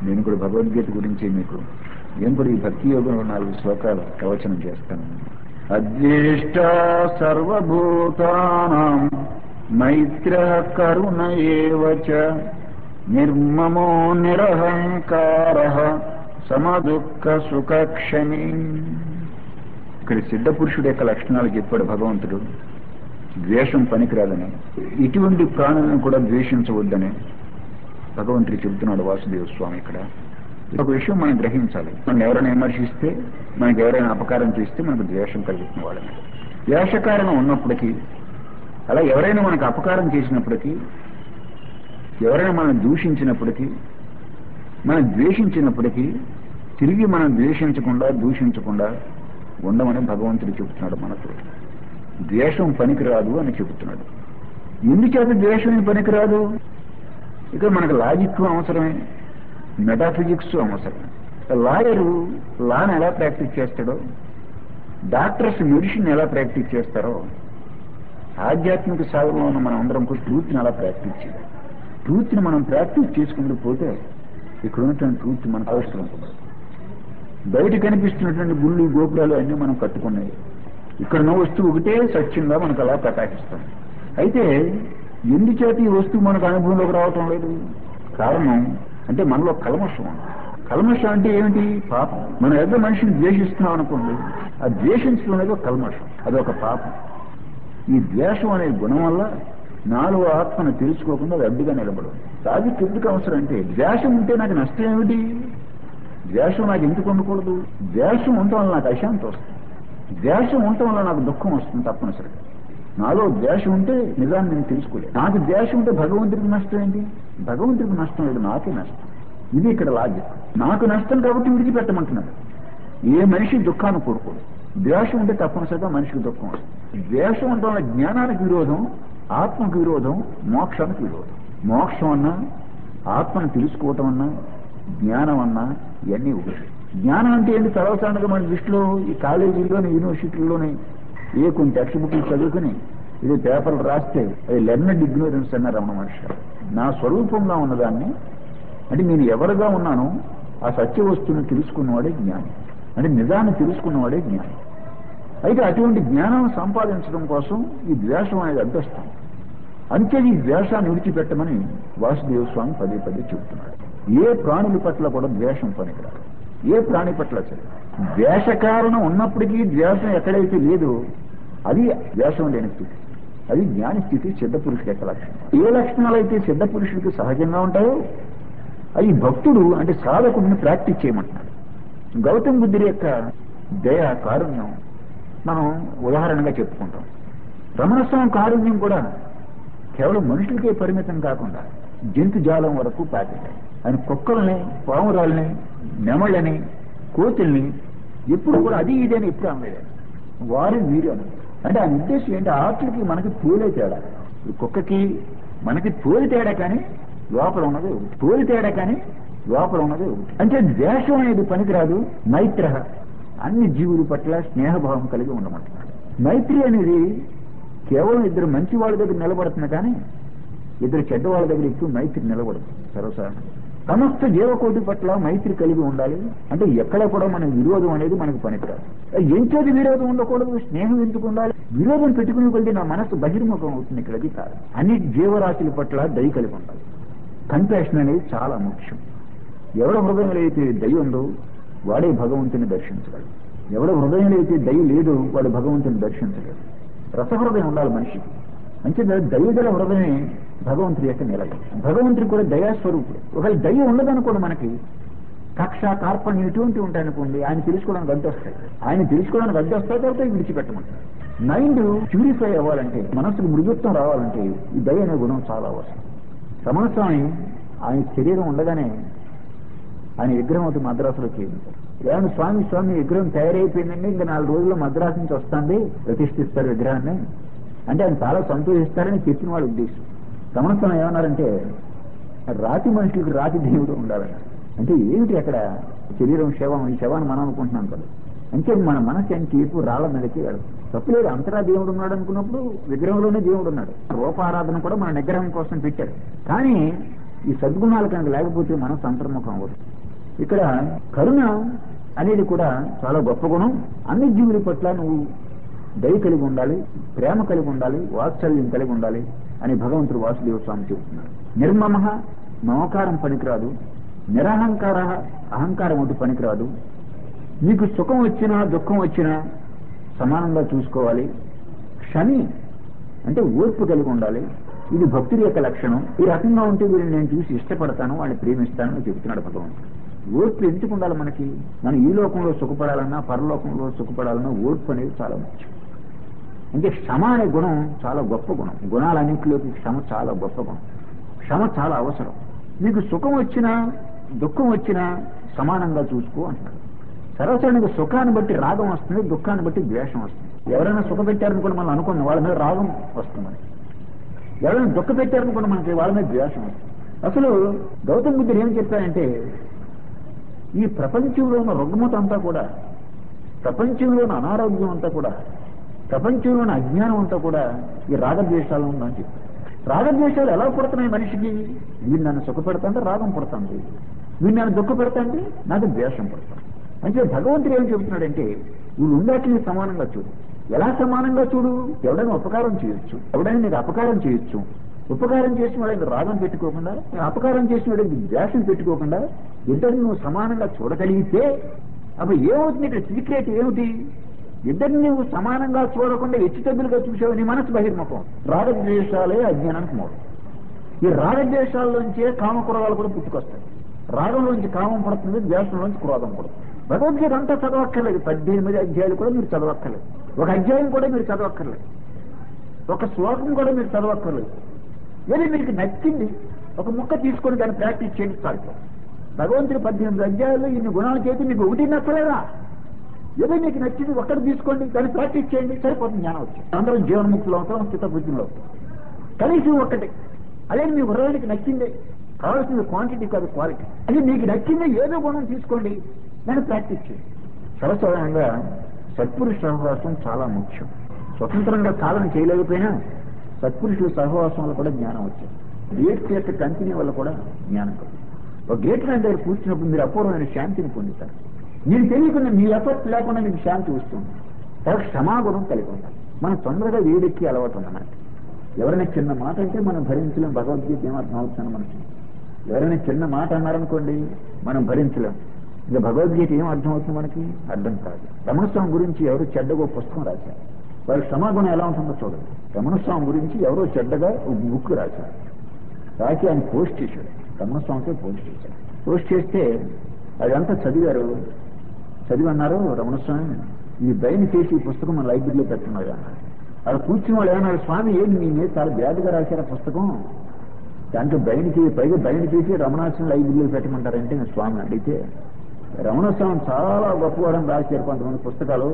నేను కూడా భగవద్గీత గురించి మీకు నేను కూడా ఈ భక్తి యోగంలో నాలుగు శ్లోకాలు ప్రవచనం చేస్తాను అద్వేష్ట సర్వభూతానాం మైత్ర కరుణ ఏవ చ నిర్మమో నిరహంకార సమదుఃఖ సుఖక్షమి ఇక్కడ సిద్ధ పురుషుడు యొక్క లక్షణాలు చెప్పాడు భగవంతుడు ద్వేషం పనికిరాదని ఇటువంటి ప్రాణులను కూడా ద్వేషించవద్దని భగవంతుడు చెబుతున్నాడు వాసుదేవ స్వామి ఇక్కడ ఒక విషయం మనం గ్రహించాలి మనం ఎవరైనా విమర్శిస్తే మనకి ఎవరైనా అపకారం చేస్తే మనకు ద్వేషం కలుగుతున్న వాళ్ళని ద్వేషకారణం ఉన్నప్పటికీ అలా ఎవరైనా మనకు అపకారం చేసినప్పటికీ ఎవరైనా మనం దూషించినప్పటికీ మనం ద్వేషించినప్పటికీ తిరిగి మనం ద్వేషించకుండా దూషించకుండా ఉండమని భగవంతుడు చెబుతున్నాడు మనకు ద్వేషం పనికిరాదు అని చెబుతున్నాడు ఎందుచేత ద్వేషం పనికిరాదు ఇక్కడ మనకు లాజిక్ అవసరమే మెటాఫిజిక్స్ అవసరమే లాయరు లాని ఎలా ప్రాక్టీస్ చేస్తాడో డాక్టర్స్ మెడిసిన్ ఎలా ప్రాక్టీస్ చేస్తారో ఆధ్యాత్మిక సాగరంలో ఉన్న మనం అందరం కూడా ట్రూత్ని ఎలా ప్రాక్టీస్ చేయాలి ట్రూత్ని మనం ప్రాక్టీస్ చేసుకుంటూ పోతే ఇక్కడ ఉన్నటువంటి ట్రూత్ మనకు ఆవిష్కరించబడదు బయట కనిపిస్తున్నటువంటి గుళ్ళు గోపురాలు అన్నీ మనం కట్టుకున్నాయి ఇక్కడ ఉన్న వస్తువు ఒకటే సత్యంగా మనకు అలా ప్రకాశిస్తాం అయితే ఎందుచేత ఈ వస్తువు మనకు అనుభవంలోకి రావటం లేదు కారణం అంటే మనలో కల్మషం ఉంది. కల్మషం అంటే ఏమిటి పాపం మన ఎద్ద మనిషిని ద్వేషిస్తున్నాం అనుకోండి ఆ ద్వేషించడం అనేది ఒక కల్మషం అదొక పాపం ఈ ద్వేషం అనే గుణం వల్ల నాలో ఆత్మను తెలుసుకోకుండా అది అడ్డుగా నిలబడదు సాధికి ఎందుకు అవసరం అంటే ద్వేషం ఉంటే నాకు నష్టం ఏమిటి ద్వేషం నాకు ఎందుకు ఉండకూడదు ద్వేషం ఉండటం వల్ల నాకు అశాంతి వస్తుంది ద్వేషం ఉండటం వల్ల నాకు దుఃఖం వస్తుంది తప్పనిసరిగా నాలో ద్వేషం ఉంటే నిజాన్ని నేను తెలుసుకోలేదు నాకు ద్వేషం ఉంటే భగవంతుడికి నష్టం ఏంటి భగవంతుడికి నష్టం లేదు నాకే నష్టం ఇది ఇక్కడ లాజిక్ నాకు నష్టం కాబట్టి విడిచిపెట్టమంటున్నాడు ఏ మనిషి దుఃఖాన్ని కోరుకోడు ద్వేషం ఉంటే తప్పనిసరిగా మనిషికి దుఃఖం వస్తుంది ద్వేషం ఉండటం వల్ల జ్ఞానానికి విరోధం ఆత్మకు విరోధం మోక్షానికి విరోధం మోక్షం అన్నా ఆత్మను తెలుసుకోవటం అన్నా జ్ఞానం అన్నా ఇవన్నీ ఒకటి జ్ఞానం అంటే ఏంటి సర్వసాధారణంగా మన దృష్టిలో ఈ కాలేజీల్లోని యూనివర్సిటీల్లోని ఏ కొన్ని టెక్స్ట్ బుక్లు చదువుకుని ఇది పేపర్లు రాస్తే అది లెర్నడ్ ఇగ్నోరెన్స్ అన్నారు రమణ మహర్షి నా స్వరూపంగా ఉన్నదాన్ని అంటే నేను ఎవరుగా ఉన్నానో ఆ సత్య వస్తువుని తెలుసుకున్నవాడే జ్ఞాని అంటే నిజాన్ని తెలుసుకున్నవాడే జ్ఞాని అయితే అటువంటి జ్ఞానం సంపాదించడం కోసం ఈ ద్వేషం అనేది అడ్డొస్తాం అంతే ఈ ద్వేషాన్ని విడిచిపెట్టమని వాసుదేవ స్వామి పదే పదే చెబుతున్నాడు ఏ ప్రాణుల పట్ల కూడా ద్వేషం పనికిరాదు ఏ ప్రాణి పట్ల సరే ద్వేష కారణం ఉన్నప్పటికీ ద్వేషం ఎక్కడైతే లేదో అది ద్వేషం లేని స్థితి అది జ్ఞాని స్థితి సిద్ధ పురుషుడి యొక్క లక్షణం ఏ లక్షణాలు అయితే సిద్ధ పురుషుడికి సహజంగా ఉంటాయో అవి భక్తుడు అంటే సాధకుడిని ప్రాక్టీస్ చేయమంటున్నాడు గౌతమ బుద్ధుడి యొక్క దయ కారుణ్యం మనం ఉదాహరణగా చెప్పుకుంటాం రమణస్వామి కారుణ్యం కూడా కేవలం మనుషులకే పరిమితం కాకుండా జంతు జాలం వరకు పాకింటాయి ఆయన కుక్కల్ని పావురాల్ని నెమళ్ళని కోతుల్ని ఎప్పుడు కూడా అది ఇది అని ఎప్పుడు అనలేదు వారు వీరు అని అంటే ఆ ఉద్దేశం ఏంటి ఆటలకి మనకి తోలే తేడా ఈ కుక్కకి మనకి తోలి తేడా కానీ లోపల ఉన్నది ఒకటి తోలి తేడా కానీ లోపల ఉన్నది ఒకటి అంటే ద్వేషం అనేది పనికిరాదు మైత్ర అన్ని జీవుల పట్ల స్నేహభావం కలిగి ఉండమంటున్నాడు మైత్రి అనేది కేవలం ఇద్దరు మంచి వాళ్ళ దగ్గర నిలబడుతుంది కానీ ఇద్దరు చెడ్డ వాళ్ళ దగ్గర ఎక్కువ మైత్రి నిలబడదు సర్వసాధారణ సమస్త జీవకోటి పట్ల మైత్రి కలిగి ఉండాలి అంటే ఎక్కడ కూడా మన విరోధం అనేది మనకు పనికిరాదు ఎంచేది విరోధం ఉండకూడదు స్నేహం ఎందుకు ఉండాలి విరోధం పెట్టుకుని కొద్ది నా మనసు బహిర్ముఖం అవుతుంది ఇక్కడ అది కాదు అన్ని జీవరాశుల పట్ల దయ కలిగి ఉండాలి కంపాషన్ అనేది చాలా ముఖ్యం ఎవడ హృదయంలో అయితే దయ ఉందో వాడే భగవంతుని దర్శించగలడు ఎవడ హృదయంలో అయితే దయ లేదో వాడు భగవంతుని దర్శించలేడు రసహృదయం ఉండాలి మనిషికి అంటే దయగల హృదయమే భగవంతుడి యొక్క నిలయం భగవంతుడు కూడా దయాస్వరూపుడు ఒకవేళ దయ ఉండదనుకోండి మనకి కక్ష కార్పణ్యం ఇటువంటి ఉంటాయనుకోండి ఆయన తెలుసుకోవడానికి అడ్డు వస్తాయి ఆయన తెలుసుకోవడానికి అడ్డు వస్తాయి తర్వాత విడిచిపెట్టమంటారు మైండ్ ప్యూరిఫై అవ్వాలంటే మనసుకు మృదుత్వం రావాలంటే ఈ దయ అనే గుణం చాలా అవసరం రమణస్వామి ఆయన శరీరం ఉండగానే ఆయన విగ్రహం ఒకటి మద్రాసులో చేయించారు ఏమైనా స్వామి స్వామి విగ్రహం తయారైపోయిందండి ఇంకా నాలుగు రోజుల్లో మద్రాసు నుంచి వస్తుంది ప్రతిష్ఠిస్తారు విగ్రహాన్ని అంటే ఆయన చాలా సంతోషిస్తారని చెప్పిన వాళ్ళ ఉద్దేశం రమణస్వామి ఏమన్నారంటే రాతి మనుషులకు రాతి దేవుడు ఉండాలని అంటే ఏమిటి అక్కడ శరీరం శవం ఈ శవాన్ని మనం అనుకుంటున్నాం కదా అంటే మన మనసు ఎంతసేపు రాళ్ల మీదకి వెళ్తాం తప్పులేదు అంతరా దేవుడు ఉన్నాడు అనుకున్నప్పుడు విగ్రహంలోనే దేవుడు ఉన్నాడు రూపారాధన కూడా మన నిగ్రహం కోసం పెట్టాడు కానీ ఈ సద్గుణాలు కనుక లేకపోతే మనసు అంతర్ముఖం అవ్వదు ఇక్కడ కరుణ అనేది కూడా చాలా గొప్ప గుణం అన్ని జీవుల పట్ల నువ్వు దయ కలిగి ఉండాలి ప్రేమ కలిగి ఉండాలి వాత్సల్యం కలిగి ఉండాలి అని భగవంతుడు వాసుదేవ స్వామి చెబుతున్నాడు నిర్మమ మమకారం పనికిరాదు నిరహంకార అహంకారం ఒకటి పనికిరాదు నీకు సుఖం వచ్చినా దుఃఖం వచ్చినా సమానంగా చూసుకోవాలి క్షమి అంటే ఓర్పు కలిగి ఉండాలి ఇది భక్తుడి యొక్క లక్షణం ఈ రకంగా ఉంటే వీరిని నేను చూసి ఇష్టపడతాను వాళ్ళని ప్రేమిస్తాను అని చెబుతున్నాడు భగవంతుడు ఓర్పు ఎందుకు ఉండాలి మనకి మనం ఈ లోకంలో సుఖపడాలన్నా పరలోకంలో సుఖపడాలన్నా ఓర్పు అనేది చాలా ముఖ్యం అంటే క్షమ అనే గుణం చాలా గొప్ప గుణం గుణాలన్నింటిలోకి క్షమ చాలా గొప్ప గుణం క్షమ చాలా అవసరం నీకు సుఖం వచ్చినా దుఃఖం వచ్చినా సమానంగా చూసుకో అంటున్నాడు సర్వసాధారణంగా సుఖాన్ని బట్టి రాగం వస్తుంది దుఃఖాన్ని బట్టి ద్వేషం వస్తుంది ఎవరైనా సుఖ పెట్టారనుకోండి మనం అనుకున్న వాళ్ళ మీద రాగం వస్తుంది ఎవరైనా దుఃఖ పెట్టారనుకోండి మనకి వాళ్ళ మీద ద్వేషం వస్తుంది అసలు గౌతమ్ బుద్ధుడు ఏం చెప్పారంటే ఈ ప్రపంచంలో ఉన్న రుగ్మత అంతా కూడా ప్రపంచంలో ఉన్న అనారోగ్యం అంతా కూడా ప్రపంచంలో ఉన్న అజ్ఞానం అంతా కూడా ఈ రాగద్వేషాలు ఉందని చెప్పారు రాగద్వేషాలు ఎలా పుడుతున్నాయి మనిషికి వీడు నన్ను సుఖపెడతాంటే రాగం పుడుతుంది వీడు నన్ను దుఃఖ పెడతాంటే నాకు ద్వేషం పుడతాను అంటే భగవంతుడు ఏం చెబుతున్నాడంటే వీళ్ళు ఉండాటిని సమానంగా చూడు ఎలా సమానంగా చూడు ఎవడైనా ఉపకారం చేయొచ్చు ఎవడైనా నీకు అపకారం చేయొచ్చు ఉపకారం చేసిన వాడికి రాగం పెట్టుకోకుండా అపకారం చేసిన వాడికి ద్వేషం పెట్టుకోకుండా ఇద్దరిని నువ్వు సమానంగా చూడగలిగితే అప్పుడు ఏమవుతుంది ఇక్కడ సీక్రెట్ ఏమిటి ఇద్దరిని నువ్వు సమానంగా చూడకుండా హెచ్చుతగ్గులుగా చూసావు నీ మనసు బహిర్ముఖం రాగద్వేషాలే అజ్ఞానానికి మూలం ఈ రాగద్వేషాల్లోంచే కామకురవాలు కూడా పుట్టుకొస్తాయి రాగంలోంచి కామం పడుతుంది ద్వేషంలోంచి క్రోధం పడుతుంది భగవద్గీత అంతా చదవక్కర్లేదు పద్దెనిమిది అధ్యాయులు కూడా మీరు చదవక్కర్లేదు ఒక అధ్యాయం కూడా మీరు చదవక్కర్లేదు ఒక శ్లోకం కూడా మీరు చదవక్కర్లేదు ఏది మీకు నచ్చింది ఒక ముక్క తీసుకొని దాన్ని ప్రాక్టీస్ చేయండి చాలు భగవంతుడి పద్దెనిమిది అధ్యాయులు ఇన్ని గుణాలు చేసి మీకు ఒకటి నచ్చలేదా ఏదో మీకు నచ్చింది ఒక్కటి తీసుకోండి దాన్ని ప్రాక్టీస్ చేయండి సరిపోతుంది జ్ఞానం వచ్చి అందరం జీవన్ముక్తులు అవుతాం స్థితబుద్ధులు అవుతాం కనీసం ఒక్కటి అలాగే మీ హృదయానికి నచ్చిందే కావాల్సింది క్వాంటిటీ కాదు క్వాలిటీ అది మీకు నచ్చిందే ఏదో గుణం తీసుకోండి దాన్ని ప్రాక్టీస్ చేయండి సరస్వతంగా సత్పురుష సహవాసం చాలా ముఖ్యం స్వతంత్రంగా సాధన చేయలేకపోయినా సత్పురుషుల సహవాసంలో కూడా జ్ఞానం వచ్చింది గేట్స్ యొక్క కంపెనీ వల్ల కూడా జ్ఞానం కలుగుతుంది ఒక గేట్ లాంటి దగ్గర కూర్చున్నప్పుడు మీరు అపూర్వమైన శాంతిని పొందుతారు మీరు తెలియకుండా మీ ఎఫర్ట్ లేకుండా మీకు శాంతి వస్తుంది తర్వాత క్షమాగుణం కలిగి ఉండాలి మనం తొందరగా వేడెక్కి అలవాటు ఉన్నమాట ఎవరైనా చిన్న మాట అంటే మనం భరించలేం భగవద్గీత ఏమర్థం అవుతుందని మనకి ఎవరైనా చిన్న మాట అన్నారనుకోండి మనం భరించలేం ఇక భగవద్గీత ఏం అర్థం అవుతుంది మనకి అర్థం కాదు రమణస్వామి గురించి ఎవరు చెడ్డగో పుస్తకం రాశారు వారి క్షమాగుణం ఎలా ఉంటుందో చూడండి రమణస్వామి గురించి ఎవరో చెడ్డగా ఒక బుక్ రాశారు రాసి ఆయన పోస్ట్ చేశాడు రమణస్వామితో పోస్ట్ చేశాడు పోస్ట్ చేస్తే అదంతా చదివారు చదివి అన్నారు రమణస్వామి ఈ బయలు చేసి ఈ పుస్తకం మన లైబ్రరీలో పెట్టున్నారు అన్నారు అక్కడ కూర్చున్న వాళ్ళు ఏమన్నారు స్వామి ఏంటి మీ మీద చాలా బ్యాడ్గా రాశారు ఆ పుస్తకం దాంట్లో బయలు చేసి పైగా బయలు చేసి రమణాశ్రమం లైబ్రరీలో పెట్టమంటారంటే నేను స్వామి అడిగితే రమణస్వామి చాలా గొప్పవాడని రాశారు కొంతమంది పుస్తకాలు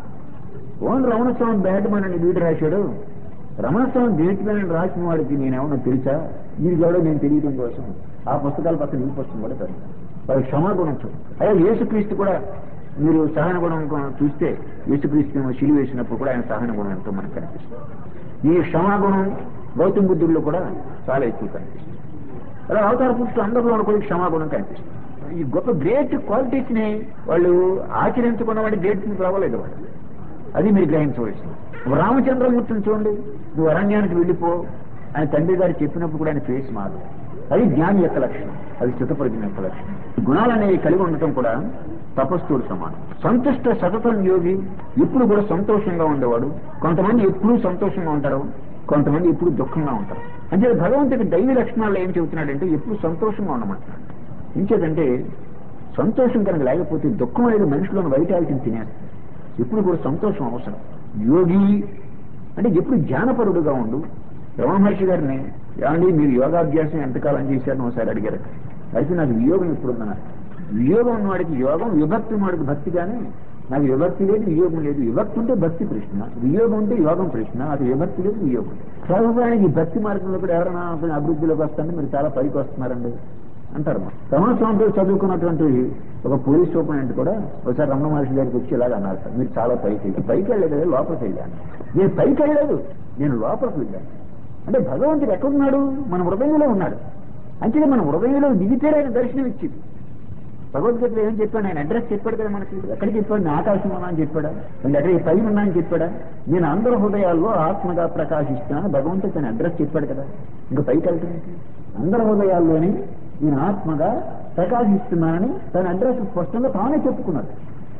ఓన్ రమణస్వామి బ్యాడ్ మన వీడు రాశాడు రమణస్వామి దేటి మీద రాసిన వాడికి నేనేమన్నా తెలుసా ఇది కూడా నేను తెలియడం కోసం ఆ పుస్తకాల పక్కన ఈ పుస్తకం కూడా పెడతాను వారి క్షమాగుణం చూడు అదే యేసుక్రీస్తు కూడా మీరు సహన గుణం చూస్తే యేసుక్రీస్తు శిలి వేసినప్పుడు కూడా ఆయన సహన గుణం ఎంతో మనకు కనిపిస్తుంది ఈ క్షమాగుణం గౌతమ బుద్ధుల్లో కూడా చాలా ఎక్కువ కనిపిస్తుంది అలా అవతార పురుషులు అందరిలో కూడా క్షమాగుణం కనిపిస్తుంది ఈ గొప్ప గ్రేట్ క్వాలిటీస్ ని వాళ్ళు ఆచరించుకున్న వాడి గ్రేట్ రావలేదు వాళ్ళు అది మీరు గ్రహించవలసింది రామచంద్రమూర్తిని చూడండి నువ్వు అరణ్యానికి వెళ్ళిపో ఆయన తండ్రి గారు చెప్పినప్పుడు కూడా ఆయన ఫేస్ మారు అది జ్ఞాని యొక్క లక్షణం అది చిత్తపరిచిన యొక్క లక్షణం గుణాలు అనేవి కలిగి ఉండటం కూడా తపస్సుడు సమానం సంతుష్ట సతతం యోగి ఎప్పుడు కూడా సంతోషంగా ఉండేవాడు కొంతమంది ఎప్పుడూ సంతోషంగా ఉంటారు కొంతమంది ఎప్పుడు దుఃఖంగా ఉంటారు అంటే భగవంతుడి దైవ లక్షణాలు ఏం చెబుతున్నాడంటే ఎప్పుడు సంతోషంగా ఉండమంటున్నాడు ఇంకేదంటే సంతోషం కనుక లేకపోతే దుఃఖం అనేది మనిషిలోని వైటాలిటీని తినేస్తుంది ఎప్పుడు కూడా సంతోషం అవసరం యోగి అంటే ఎప్పుడు జ్ఞానపరుడుగా ఉండు రమణ మహర్షి గారిని ఏమండి మీరు యోగాభ్యాసం ఎంతకాలం చేశారని ఒకసారి అడిగారు అయితే నాకు వియోగం ఎప్పుడు ఉందన్నారు వియోగం ఉన్నవాడికి యోగం విభక్తి ఉన్నవాడికి భక్తి కానీ నాకు విభక్తి లేదు వియోగం లేదు విభక్తి ఉంటే భక్తి కృష్ణ వియోగం ఉంటే యోగం కృష్ణ అది విభక్తి లేదు వియోగం సర్వసానికి ఈ భక్తి మార్గంలో కూడా ఎవరైనా కొంచెం అభివృద్ధిలోకి వస్తుంటే మీరు చాలా పైకి వస్తున్నారండి అంటారు రమణ స్వామితో చదువుకున్నటువంటి ఒక పోలీస్ సూపరింటెండెంట్ కూడా ఒకసారి రమణ మహర్షి గారికి వచ్చి ఇలాగ అన్నారు సార్ మీరు చాలా పైకి వెళ్ళి పైకి వెళ్ళలేదు కదా లోపలికి వెళ్ళాను నేను పైకి వెళ్ళలేదు నేను లోపలికి వెళ్ళాను అంటే భగవంతుడు ఎక్కడున్నాడు మన హృదయంలో ఉన్నాడు అంతే మన హృదయంలో దిగితేనే ఆయన దర్శనం ఇచ్చింది భగవద్గీతలో ఏం చెప్పాడు ఆయన అడ్రస్ చెప్పాడు కదా మనకి ఎక్కడికి చెప్పాడు నేను ఆకాశం ఉన్నా అని చెప్పాడా నేను ఎక్కడ పైన ఉన్నా అని చెప్పాడా నేను అందరి హృదయాల్లో ఆత్మగా ప్రకాశిస్తున్నాను భగవంతుడు తన అడ్రస్ చెప్పాడు కదా ఇంకా పైకి వెళ్తుంది అందరి హృదయాల్లోని నేను ఆత్మగా ప్రకాశిస్తున్నానని తన అడ్రస్ స్పష్టంగా తానే చెప్పుకున్నాడు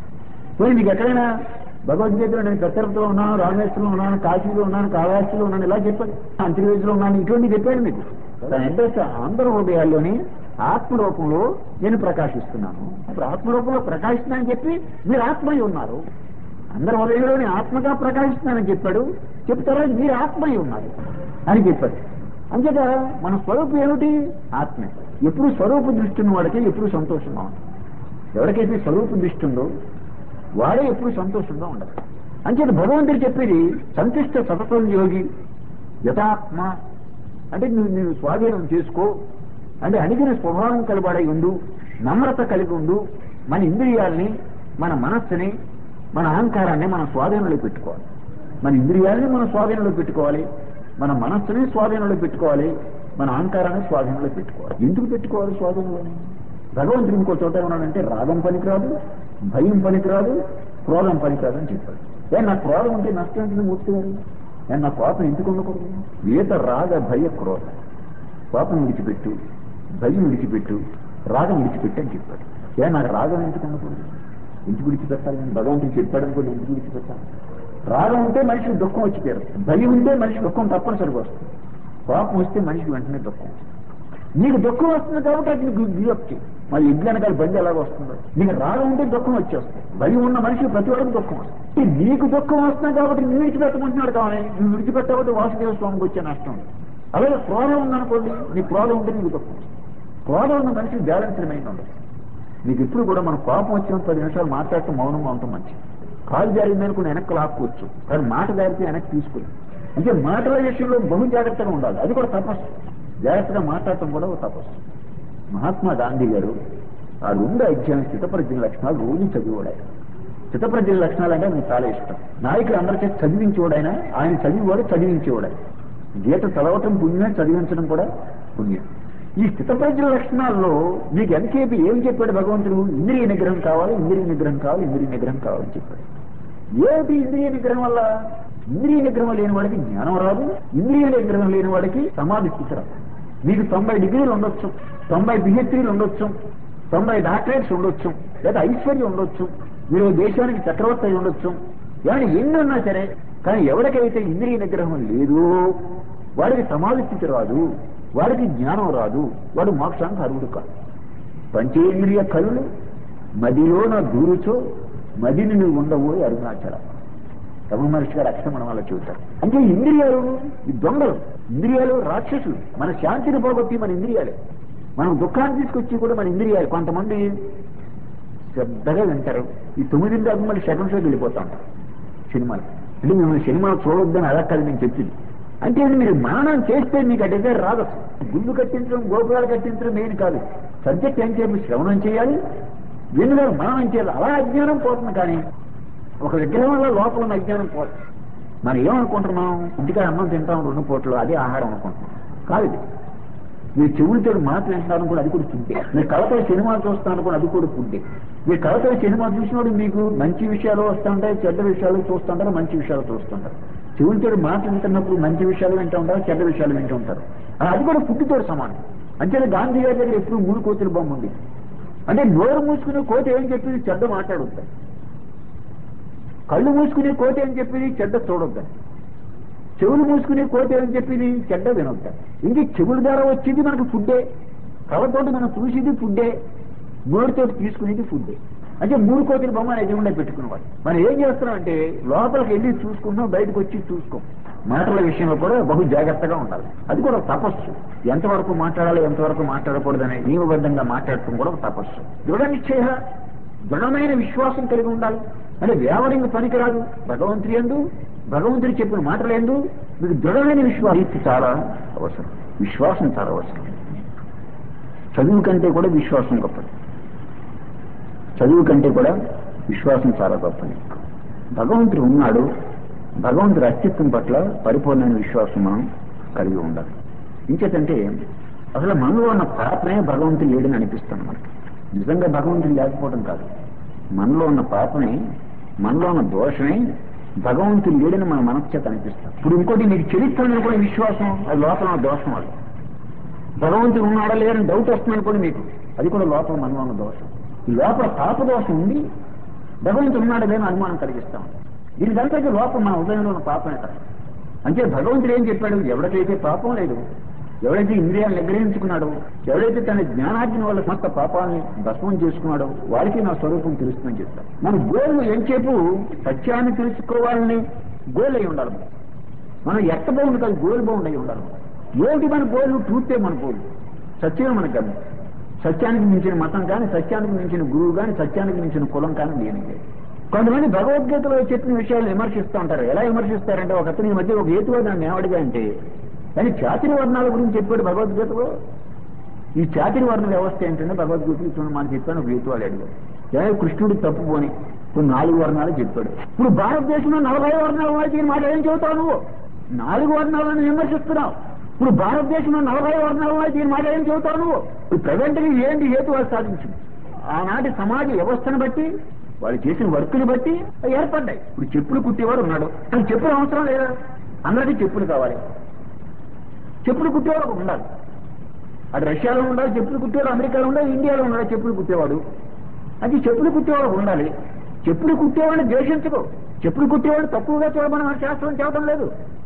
పోయి మీకు ఎక్కడైనా భగవద్గీతలో నేను కత్తరతో ఉన్నాను రామేశ్వరంలో ఉన్నాను కాశీలో ఉన్నాను కాళహస్తిలో ఉన్నాను ఇలా చెప్పాడు అంతర్వేదిలో ఉన్నాను ఇటువంటి చెప్పాడు మీకు తన అడ్రస్ అందరి హృదయాల్లోని ఆత్మరూపంలో నేను ప్రకాశిస్తున్నాను ఇప్పుడు ఆత్మరూపంలో ప్రకాశిస్తున్నానని చెప్పి మీరు ఆత్మయ్య ఉన్నారు అందరి హృదయంలోని ఆత్మగా ప్రకాశిస్తున్నానని చెప్పాడు చెప్తారా మీరు ఆత్మయ్య ఉన్నారు అని చెప్పాడు అంతేగా మన స్వరూపం ఏమిటి ఆత్మే ఎప్పుడు స్వరూప దృష్టి ఉన్న వాడికి ఎప్పుడు సంతోషంగా ఉంటుంది ఎవరికైతే స్వరూప దృష్టి ఉందో వాడే ఎప్పుడు సంతోషంగా ఉండదు అంచేత భగవంతుడు చెప్పేది సంతుష్ట సతతం యోగి యథాత్మ అంటే నువ్వు నేను స్వాధీనం చేసుకో అంటే అణిగిన స్వభావం కలబడై ఉండు నమ్రత కలిగి ఉండు మన ఇంద్రియాల్ని మన మనస్సుని మన అహంకారాన్ని మన స్వాధీనంలో పెట్టుకోవాలి మన ఇంద్రియాలని మన స్వాధీనంలో పెట్టుకోవాలి మన మనస్సుని స్వాధీనంలో పెట్టుకోవాలి మన అహంకారాన్ని స్వాధీనంలో పెట్టుకోవాలి ఎందుకు పెట్టుకోవాలి స్వాధీనంలోని భగవంతుడు ఇంకో చోట ఏమన్నాడంటే రాగం పనికిరాదు భయం పనికిరాదు క్రోధం పనికిరాదు అని చెప్పాడు ఏ నా క్రోధం ఉంటే నష్టం ఉంటుంది మూర్తి గారు ఏ నా కోపం ఎందుకు ఉండకూడదు ఈత రాగ భయ క్రోధ కోపం విడిచిపెట్టు భయం విడిచిపెట్టు రాగం విడిచిపెట్టు అని చెప్పాడు ఏ నాకు రాగం ఎందుకు ఉండకూడదు ఎందుకు విడిచిపెట్టాలి అని భగవంతుడు చెప్పాడు అనుకోండి ఎందుకు విడిచిపెట్టాలి రాగం ఉంటే మనిషికి దుఃఖం వచ్చి తీరుతుంది భయం ఉంటే మనిషికి దుఃఖం తప్పనిసరిగా వస్తుంది కోపం వస్తే మనిషికి వెంటనే దుఃఖం వస్తుంది నీకు దుఃఖం వస్తుంది కాబట్టి అది నీకు విరక్తి మరి ఇంటి వెనకాల బండి ఎలాగ వస్తుందో నీకు రాగం ఉంటే దుఃఖం వచ్చేస్తుంది భయం ఉన్న మనిషి ప్రతి వాడికి దుఃఖం వస్తుంది నీకు దుఃఖం వస్తుంది కాబట్టి నువ్వు విడిచిపెట్టమంటున్నాడు కావాలి నువ్వు విడిచిపెట్టకపోతే వాసుదేవ స్వామికి వచ్చే నష్టం అలాగే క్రోధం ఉందనుకోండి నీ క్రోధం ఉంటే నీకు దుఃఖం వస్తుంది క్రోధం ఉన్న మనిషి బ్యాలెన్స్డ్ మైండ్ ఉండదు నీకు ఇప్పుడు కూడా మన కోపం వచ్చిన పది నిమిషాలు మాట్లాడటం మౌనంగా ఉండటం మంచిది కాలు జారిందని కూడా వెనక్కి లాక్కోవచ్చు కానీ మాట జారితే వెనక్కి తీసుకుని అంటే మాటల విషయంలో బహు జాగ్రత్తగా ఉండాలి అది కూడా తపస్సు జాగ్రత్తగా మాట్లాడటం కూడా ఒక తపస్సు మహాత్మా గాంధీ గారు ఆ రెండు అధ్యాయం స్థితప్రజ్ఞ లక్షణాలు రోజు చదివాడు స్థితప్రజ్ఞ లక్షణాలు అంటే నాకు చాలా ఇష్టం నాయకులు అందరి చేసి చదివించేవాడైనా ఆయన చదివేవాడు చదివించేవాడు గీత చదవటం పుణ్యం చదివించడం కూడా పుణ్యం ఈ స్థితప్రజ్ఞ లక్షణాల్లో మీకు ఎంతసేపు ఏం చెప్పాడు భగవంతుడు ఇంద్రియ నిగ్రహం కావాలి ఇంద్రియ నిగ్రహం కావాలి ఇంద్రియ నిగ్రహం కావాలని చెప్పాడు ఏమిటి ఇంద్రియ నిగ్రహం వల్ల ఇంద్రియ నిగ్రహం లేని వాడికి జ్ఞానం రాదు ఇంద్రియ నిగ్రహం లేని వాడికి సమాధి స్థితి రాదు మీకు తొంభై డిగ్రీలు ఉండొచ్చు తొంభై పిహెచ్డీలు ఉండొచ్చు తొంభై డాక్టరేట్స్ ఉండొచ్చు లేదా ఐశ్వర్యం ఉండొచ్చు మీరు దేశానికి చక్రవర్తి అయి ఉండొచ్చు ఏమైనా ఎన్ని ఉన్నా సరే కానీ ఎవరికైతే ఇంద్రియ నిగ్రహం లేదు వాడికి సమాధి స్థితి రాదు వాడికి జ్ఞానం రాదు వాడు మోక్షానికి అర్హుడు కాదు పంచేంద్రియ కళ్ళు మదిలోన దూరుచో మదిని నువ్వు ఉండవు అరుణాచల రమణ మహర్షి గారు అక్షరం మనం వల్ల చూస్తారు అంటే ఇంద్రియాలు ఈ దొంగలు ఇంద్రియాలు రాక్షసులు మన శాంతిని పోగొట్టి మన ఇంద్రియాలే మనం దుఃఖాన్ని తీసుకొచ్చి కూడా మన ఇంద్రియాలు కొంతమంది శ్రద్ధగా వింటారు ఈ తొమ్మిది దాకా మళ్ళీ సెకండ్ షోకి వెళ్ళిపోతా ఉంటారు సినిమాలు అంటే మిమ్మల్ని సినిమా చూడొద్దని అడగక్కది నేను చెప్పింది అంటే ఇది మీరు మననం చేస్తే మీకు ఆ డిజైర్ రాదు గుళ్ళు కట్టించడం గోపురాలు కట్టించడం మెయిన్ కాదు సబ్జెక్ట్ ఏం చేయాలి శ్రవణం చేయాలి వెన్నుగారు మననం చేయాలి అలా అజ్ఞానం పోతుంది కానీ ఒక విగ్రహం వల్ల లోపల ఉన్న అజ్ఞానం పోదు మనం ఏమనుకుంటున్నాం ఇంటికాడ అన్నం తింటాం రెండు పూటలు అదే ఆహారం అనుకుంటున్నాం కాదు ఇది. మీరు చెవులతో మాట వింటున్నారు కూడా అది కూడా ఫుడ్డే మీరు కళతో సినిమా చూస్తున్నారు కూడా అది కూడా ఫుడ్డే మీరు కళతో సినిమా చూసినప్పుడు మీకు మంచి విషయాలు వస్తుంటాయి చెడ్డ విషయాలు చూస్తుంటారు మంచి విషయాలు చూస్తుంటారు చెవులతో మాట వింటున్నప్పుడు మంచి విషయాలు వింటూ ఉంటారు చెడ్డ విషయాలు వింటూ ఉంటారు అది కూడా ఫుడ్తో సమానం అంతే గాంధీ గారి దగ్గర ఎప్పుడు మూడు కోతుల బొమ్మ ఉంది అంటే నోరు మూసుకునే కోత ఏం చెప్పింది చెడ్డ మాట్లాడొద్దు కళ్ళు మూసుకునే కోత ఏం చెప్పింది చెడ్డ చూడొద్దని చెవులు మూసుకునే కోత ఏం చెప్పింది చెడ్డ వినొద్దని ఇంక చెవుల ద్వారా వచ్చేది మనకు ఫుడ్డే కళ్ళతోటి మనం చూసేది ఫుడ్డే నోటితో తీసుకునేది ఫుడ్డే అంటే మూడు కోతుల బొమ్మ ఎదురుండే పెట్టుకునేవాడు మనం ఏం చేస్తున్నాం అంటే లోపలికి వెళ్ళి చూసుకుంటాం బయటకు వచ్చి చూసుకోం మాటల విషయంలో కూడా బహు జాగ్రత్తగా ఉండాలి అది కూడా ఒక తపస్సు ఎంతవరకు మాట్లాడాలి ఎంతవరకు మాట్లాడకూడదని నియమబద్ధంగా మాట్లాడటం కూడా ఒక తపస్సు దృఢ నిశ్చయ దృఢమైన విశ్వాసం కలిగి ఉండాలి అంటే వేవరింగ్ పనికిరాదు భగవంతుడి ఎందు భగవంతుడు చెప్పిన మాటలు ఎందు మీకు దృఢమైన విశ్వాసం ఇది చాలా అవసరం విశ్వాసం చాలా అవసరం చదువు కంటే కూడా విశ్వాసం గొప్పది చదువు కంటే కూడా విశ్వాసం చాలా గొప్పది భగవంతుడు ఉన్నాడు భగవంతుడి అస్తిత్వం పట్ల పరిపూర్ణమైన విశ్వాసం మనం కలిగి ఉండాలి ఇంకేతంటే అసలు మనలో ఉన్న పాపమే భగవంతుడు లేడని అనిపిస్తుంది మనకి నిజంగా భగవంతుడు లేకపోవడం కాదు మనలో ఉన్న పాపమే మనలో ఉన్న దోషమే భగవంతుడు లేడని మన మనసు చేత అనిపిస్తాం ఇప్పుడు ఇంకోటి నీకు చరిత్రను కూడా విశ్వాసం అది లోపల ఉన్న దోషం వాళ్ళు భగవంతుడు ఉన్నాడా లేదని డౌట్ వస్తుంది అనుకోండి మీకు అది కూడా లోపల మనలో ఉన్న దోషం ఈ లోపల పాప దోషం ఉంది భగవంతుడు ఉన్నాడా లేని అనుమానం కలిగిస్తాం దీనికంతకీ లోపల మన హృదయంలో ఉన్న పాపమే కదా అంటే భగవంతుడు ఏం చెప్పాడు ఎవరికైతే పాపం లేదు ఎవరైతే ఇంద్రియాలను నిగ్రహించుకున్నాడో ఎవరైతే తన జ్ఞానార్జన వల్ల సమస్త పాపాన్ని భస్మం చేసుకున్నాడో వారికి నా స్వరూపం తెలుస్తుందని చెప్తాను మన గోల్ ఎంచేపు సత్యాన్ని తెలుసుకోవాలని గోల్ అయి ఉండాలి మనం. మనం ఎట్ట బౌండ్ కాదు గోల్ బౌండ్ అయి ఉండాలి ఏమిటి మన గోల్ ట్రూతే మన గోల్ సత్యమే మన గమ్యం సత్యానికి మించిన మతం కానీ సత్యానికి మించిన గురువు కానీ సత్యానికి మించిన కులం కానీ దేని లేదు కొంతమంది భగవద్గీతలో చెప్పిన విషయాలు విమర్శిస్తూ ఉంటారు ఎలా విమర్శిస్తారంటే ఒక అతని మధ్య ఒక హేతువాది నన్ను ఏమడిగా అంటే కానీ చాతురి వర్ణాల గురించి చెప్పాడు భగవద్గీతలో ఈ చాతురి వర్ణ వ్యవస్థ ఏంటంటే భగవద్గీతలో చూడండి మనం చెప్పాను ఒక హేతువాడు అడిగాడు ఏ కృష్ణుడు తప్పు పోని ఇప్పుడు నాలుగు వర్ణాలు చెప్పాడు ఇప్పుడు భారతదేశంలో నలభై వర్ణాల వారికి మాట ఏం చెబుతావు నువ్వు నాలుగు వర్ణాలను విమర్శిస్తున్నావు ఇప్పుడు భారతదేశంలో నలభై వర్ణాల వారికి మాట ఏం చెబుతావు నువ్వు ఇప్పుడు ప్రజెంట్ ఏంటి హేతువాలు సాధించింది ఆనాటి సమాజ వ్యవస్థను బట్టి వాళ్ళు చేసిన వర్క్ని బట్టి అవి ఏర్పడ్డాయి ఇప్పుడు చెప్పులు కుట్టేవాడు ఉన్నాడు కానీ చెప్పులు అవసరం లేదా అందరికీ చెప్పులు కావాలి చెప్పులు కుట్టేవాడు ఒకడు ఉండాలి అటు రష్యాలో ఉండాలి చెప్పులు కుట్టేవాడు అమెరికాలో ఉండాలి ఇండియాలో ఉండాలి చెప్పులు కుట్టేవాడు అది చెప్పులు కుట్టేవాడు ఒకడు ఉండాలి చెప్పులు కుట్టేవాడిని ద్వేషించుకో చెప్పులు కుట్టేవాడు తక్కువగా చూడమని మన శాస్త్రం చెప్పడం లేదు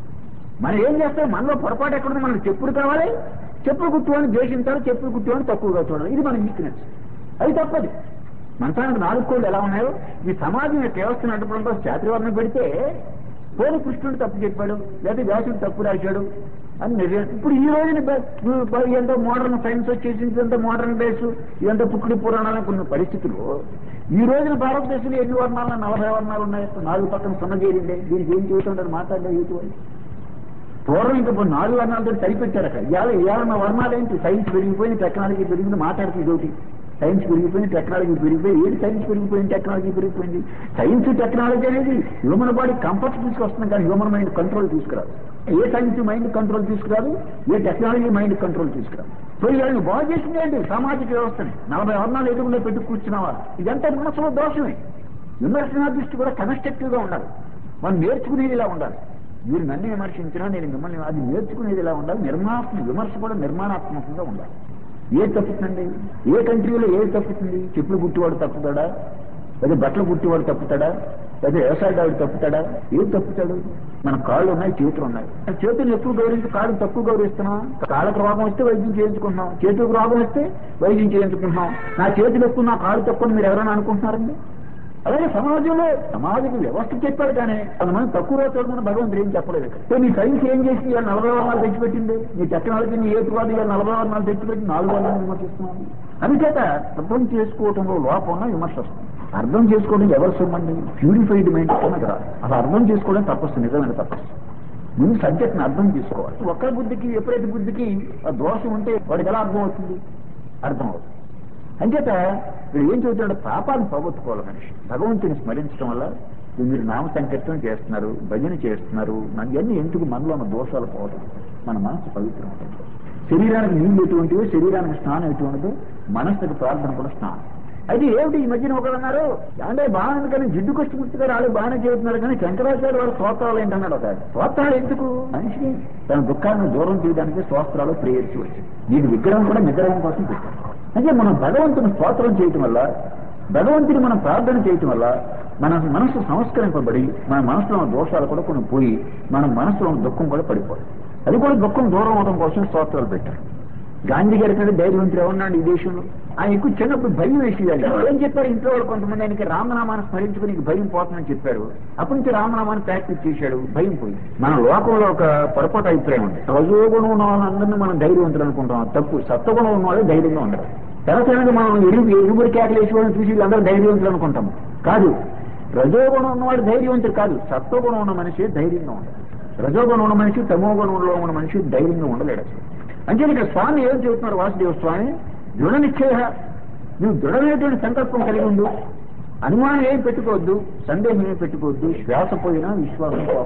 మనం ఏం చేస్తాం మనలో పొరపాటు ఎక్కడుంది మనకు చెప్పులు కావాలి చెప్పులు కుట్టేవాడిని ద్వేషించాలి చెప్పులు కుట్టేవాడిని తక్కువగా చూడాలి ఇది మన వీక్నెస్ అది తప్పదు మనసానికి నాలుగు కోళ్ళు ఎలా ఉన్నాయో ఈ సమాజం యొక్క వ్యవస్థను అడ్డుకోవడంతో శాస్త్రవర్ణం పెడితే పోని కృష్ణుడు తప్పు చెప్పాడు లేదా వ్యాసుడు తప్పు రాశాడు అని నిర్ణయం ఇప్పుడు ఈ రోజున బ- బ- ఎంతో మోడర్న్ సైన్స్ వచ్చేసి ఇదంతా మోడర్న్ బేస్ ఇదంతా పుక్కుడి పురాణాలు కొన్ని పరిస్థితులు ఈ రోజున భారతదేశంలో ఎన్ని వర్ణాలు నలభై వర్ణాలు ఉన్నాయి నాలుగు పక్కన సున్న చేరిందే దీనికి ఏం చూస్తుంటారు మాట్లాడే యూత్ వాళ్ళు పూర్వం ఇంకా ఇప్పుడు నాలుగు వర్ణాలతో సరిపెట్టారు అక్కడ ఇవాళ ఇవాళ మా వర్ణాలు ఏంటి సైన్స్ పెరిగిపోయింది టెక్నాలజీ పెరిగింది మాట్లాడుతుంది ఇదొకటి సైన్స్ పెరిగిపోయింది టెక్నాలజీ పెరిగిపోయి ఏంటి సైన్స్ పెరిగిపోయింది టెక్నాలజీ పెరిగిపోయింది సైన్స్ టెక్నాలజీ అనేది హ్యూమన్ బాడీ కంఫర్ట్ తీసుకొస్తుంది కానీ హ్యూమన్ మైండ్ కంట్రోల్ తీసుకురాదు ఏ సైన్స్ మైండ్ కంట్రోల్ తీసుకురాదు ఏ టెక్నాలజీ మైండ్ కంట్రోల్ తీసుకురాదు సో ఇవాళ బాగు చేసింది ఏంటి సామాజిక వ్యవస్థని నలభై వర్ణాలు ఎదుగులో పెట్టి కూర్చున్నావా ఇదంతా మనసులో దోషమే విమర్శన దృష్టి కూడా కన్స్ట్రక్టివ్ గా ఉండాలి మనం నేర్చుకునేది ఇలా ఉండాలి మీరు నన్ను విమర్శించినా నేను మిమ్మల్ని అది నేర్చుకునేది ఇలా ఉండాలి నిర్మాణాత్మక విమర్శ కూడా నిర్మాణాత్మకంగా ఉండాలి ఏ తప్పుతుందండి ఏ కంట్రీలో ఏది తప్పుతుంది చెప్పులు గుట్టివాడు తప్పుతాడా లేదా బట్టలు గుట్టివాడు తప్పుతాడా లేదా వ్యవసాయదారుడు తప్పుతాడా ఏది తప్పుతాడు మన కాళ్ళు ఉన్నాయి చేతులు ఉన్నాయి ఆ చేతులు ఎక్కువ గౌరవించి కాళ్ళు తక్కువ గౌరవిస్తున్నాం కాళ్ళకు రోగం వస్తే వైద్యం చేయించుకుంటున్నాం చేతులకు రోగం వస్తే వైద్యం చేయించుకుంటున్నాం నా చేతులు ఎక్కువ నా కాళ్ళు తక్కువ అని మీరు ఎవరైనా అనుకుంటున్నారండి అలాగే సమాజంలో సమాజం వ్యవస్థ చెప్పాడు కానీ కొంతమంది తక్కువ రోజు చూడమని భగవంతుడు ఏం చెప్పలేదు ఇక్కడ. సో నీ సైన్స్ ఏం చేసి ఇవాళ నలభై వర్ణాలు తెచ్చిపెట్టింది నీ టెక్నాలజీ నీ ఏతువాది ఇవాళ నలభై వర్ణాలు తెచ్చిపెట్టి నాలుగు వర్ణాలు విమర్శిస్తున్నాను అందుచేత అర్థం చేసుకోవటంలో లోపంలో విమర్శ వస్తుంది అర్థం చేసుకోవడం ఎవరు సొమ్మండి ప్యూరిఫైడ్ మైండ్ కొనది రాదు అలా అర్థం చేసుకోవడం తపస్సు నిజమైన తపస్సు ముందు సబ్జెక్ట్ని అర్థం చేసుకోవాలి ఒక్క బుద్ధికి ఎప్పుడైతే బుద్ధికి ఆ దోషం ఉంటే వాడికి ఎలా అర్థం అవుతుంది అర్థం అవుతుంది అంచేత వీడు ఏం చెబుతున్నాడు పాపాన్ని పోగొట్టుకోవాలి మనిషి భగవంతుని స్మరించడం వల్ల ఇప్పుడు మీరు నామ సంకీర్తనం చేస్తున్నారు భజన చేస్తున్నారు నాకు ఇవన్నీ ఎందుకు మనలో ఉన్న దోషాలు పోవడం మన మనసు పవిత్రం ఉంటుంది శరీరానికి నీళ్ళు ఎటువంటివో శరీరానికి స్నానం ఎటువంటిదో మనసుకు ప్రార్థన కూడా స్నానం అయితే ఏమిటి ఈ మధ్యన ఒకరు అన్నారు అంటే బాగానే కానీ జిడ్డు కృష్ణమూర్తి గారు వాళ్ళు బాగానే చెబుతున్నారు కానీ శంకరాచార్య వారు స్తోత్రాలు ఏంటన్నాడు ఒక ఆయన. స్తోత్రాలు ఎందుకు మనిషికి తన దుఃఖాన్ని దూరం చేయడానికి స్తోత్రాలు ప్రేయర్స్ వచ్చింది నీకు విగ్రహం కూడా నిగ్రహం కోసం పెట్టారు అంటే మనం భగవంతుని స్తోత్రం చేయటం వల్ల భగవంతుని మనం ప్రార్థన చేయటం వల్ల మన మనసు సంస్కరింపబడి మన మనసులో ఉన్న దోషాలు కూడా కొన్ని పోయి మన మనసులో ఉన్న దుఃఖం కూడా పడిపోయి అది కూడా దుఃఖం దూరం అవడం కోసం స్తోత్రాలు పెట్టారు గాంధీ గారి కంటే ధైర్యవంతులు ఎవరున్నాడు ఈ దేశంలో ఆయన ఎక్కువ చిన్నప్పుడు భయం వేసేయాలి ఏం చెప్పారు ఇంట్లో వాళ్ళు కొంతమంది ఆయనకి రామనామాన్ని స్మరించుకుని నీకు భయం పోతుందని చెప్పారు అప్పటి నుంచి రామనామాన్ని ప్రాక్టీస్ చేశాడు భయం పోయి మన లోకంలో ఒక పొరపాటు అభిప్రాయం ఉంది రజోగుణం ఉన్న వాళ్ళందరినీ మనం ధైర్యవంతులు అనుకుంటాం అది తప్పు సత్వగుణం ఉన్న వాళ్ళు ధైర్యంగా ఉండరు తెరసనగా మనం ఎరుగు ఎరుగుబడి కేకలేసి వాళ్ళని చూసి వీళ్ళందరూ ధైర్యవంతులు అనుకుంటాం కాదు రజోగుణం ఉన్నవాడు ధైర్యవంతుడు కాదు సత్వగుణం ఉన్న మనిషి ధైర్యంగా ఉండదు రజోగుణం ఉన్న మనిషి తమో గుణంలో ఉన్న మనిషి ధైర్యంగా ఉండలేడు అసలు అంటే ఇక్కడ స్వామి ఏం చెబుతున్నారు వాసుదేవ స్వామి దృఢ నిశ్చయ నువ్వు దృఢమైనటువంటి సంకల్పం కలిగి ఉండు అనుమానం ఏం పెట్టుకోవద్దు సందేహం ఏం పెట్టుకోవద్దు శ్వాస పోయినా విశ్వాసం పోకూడదు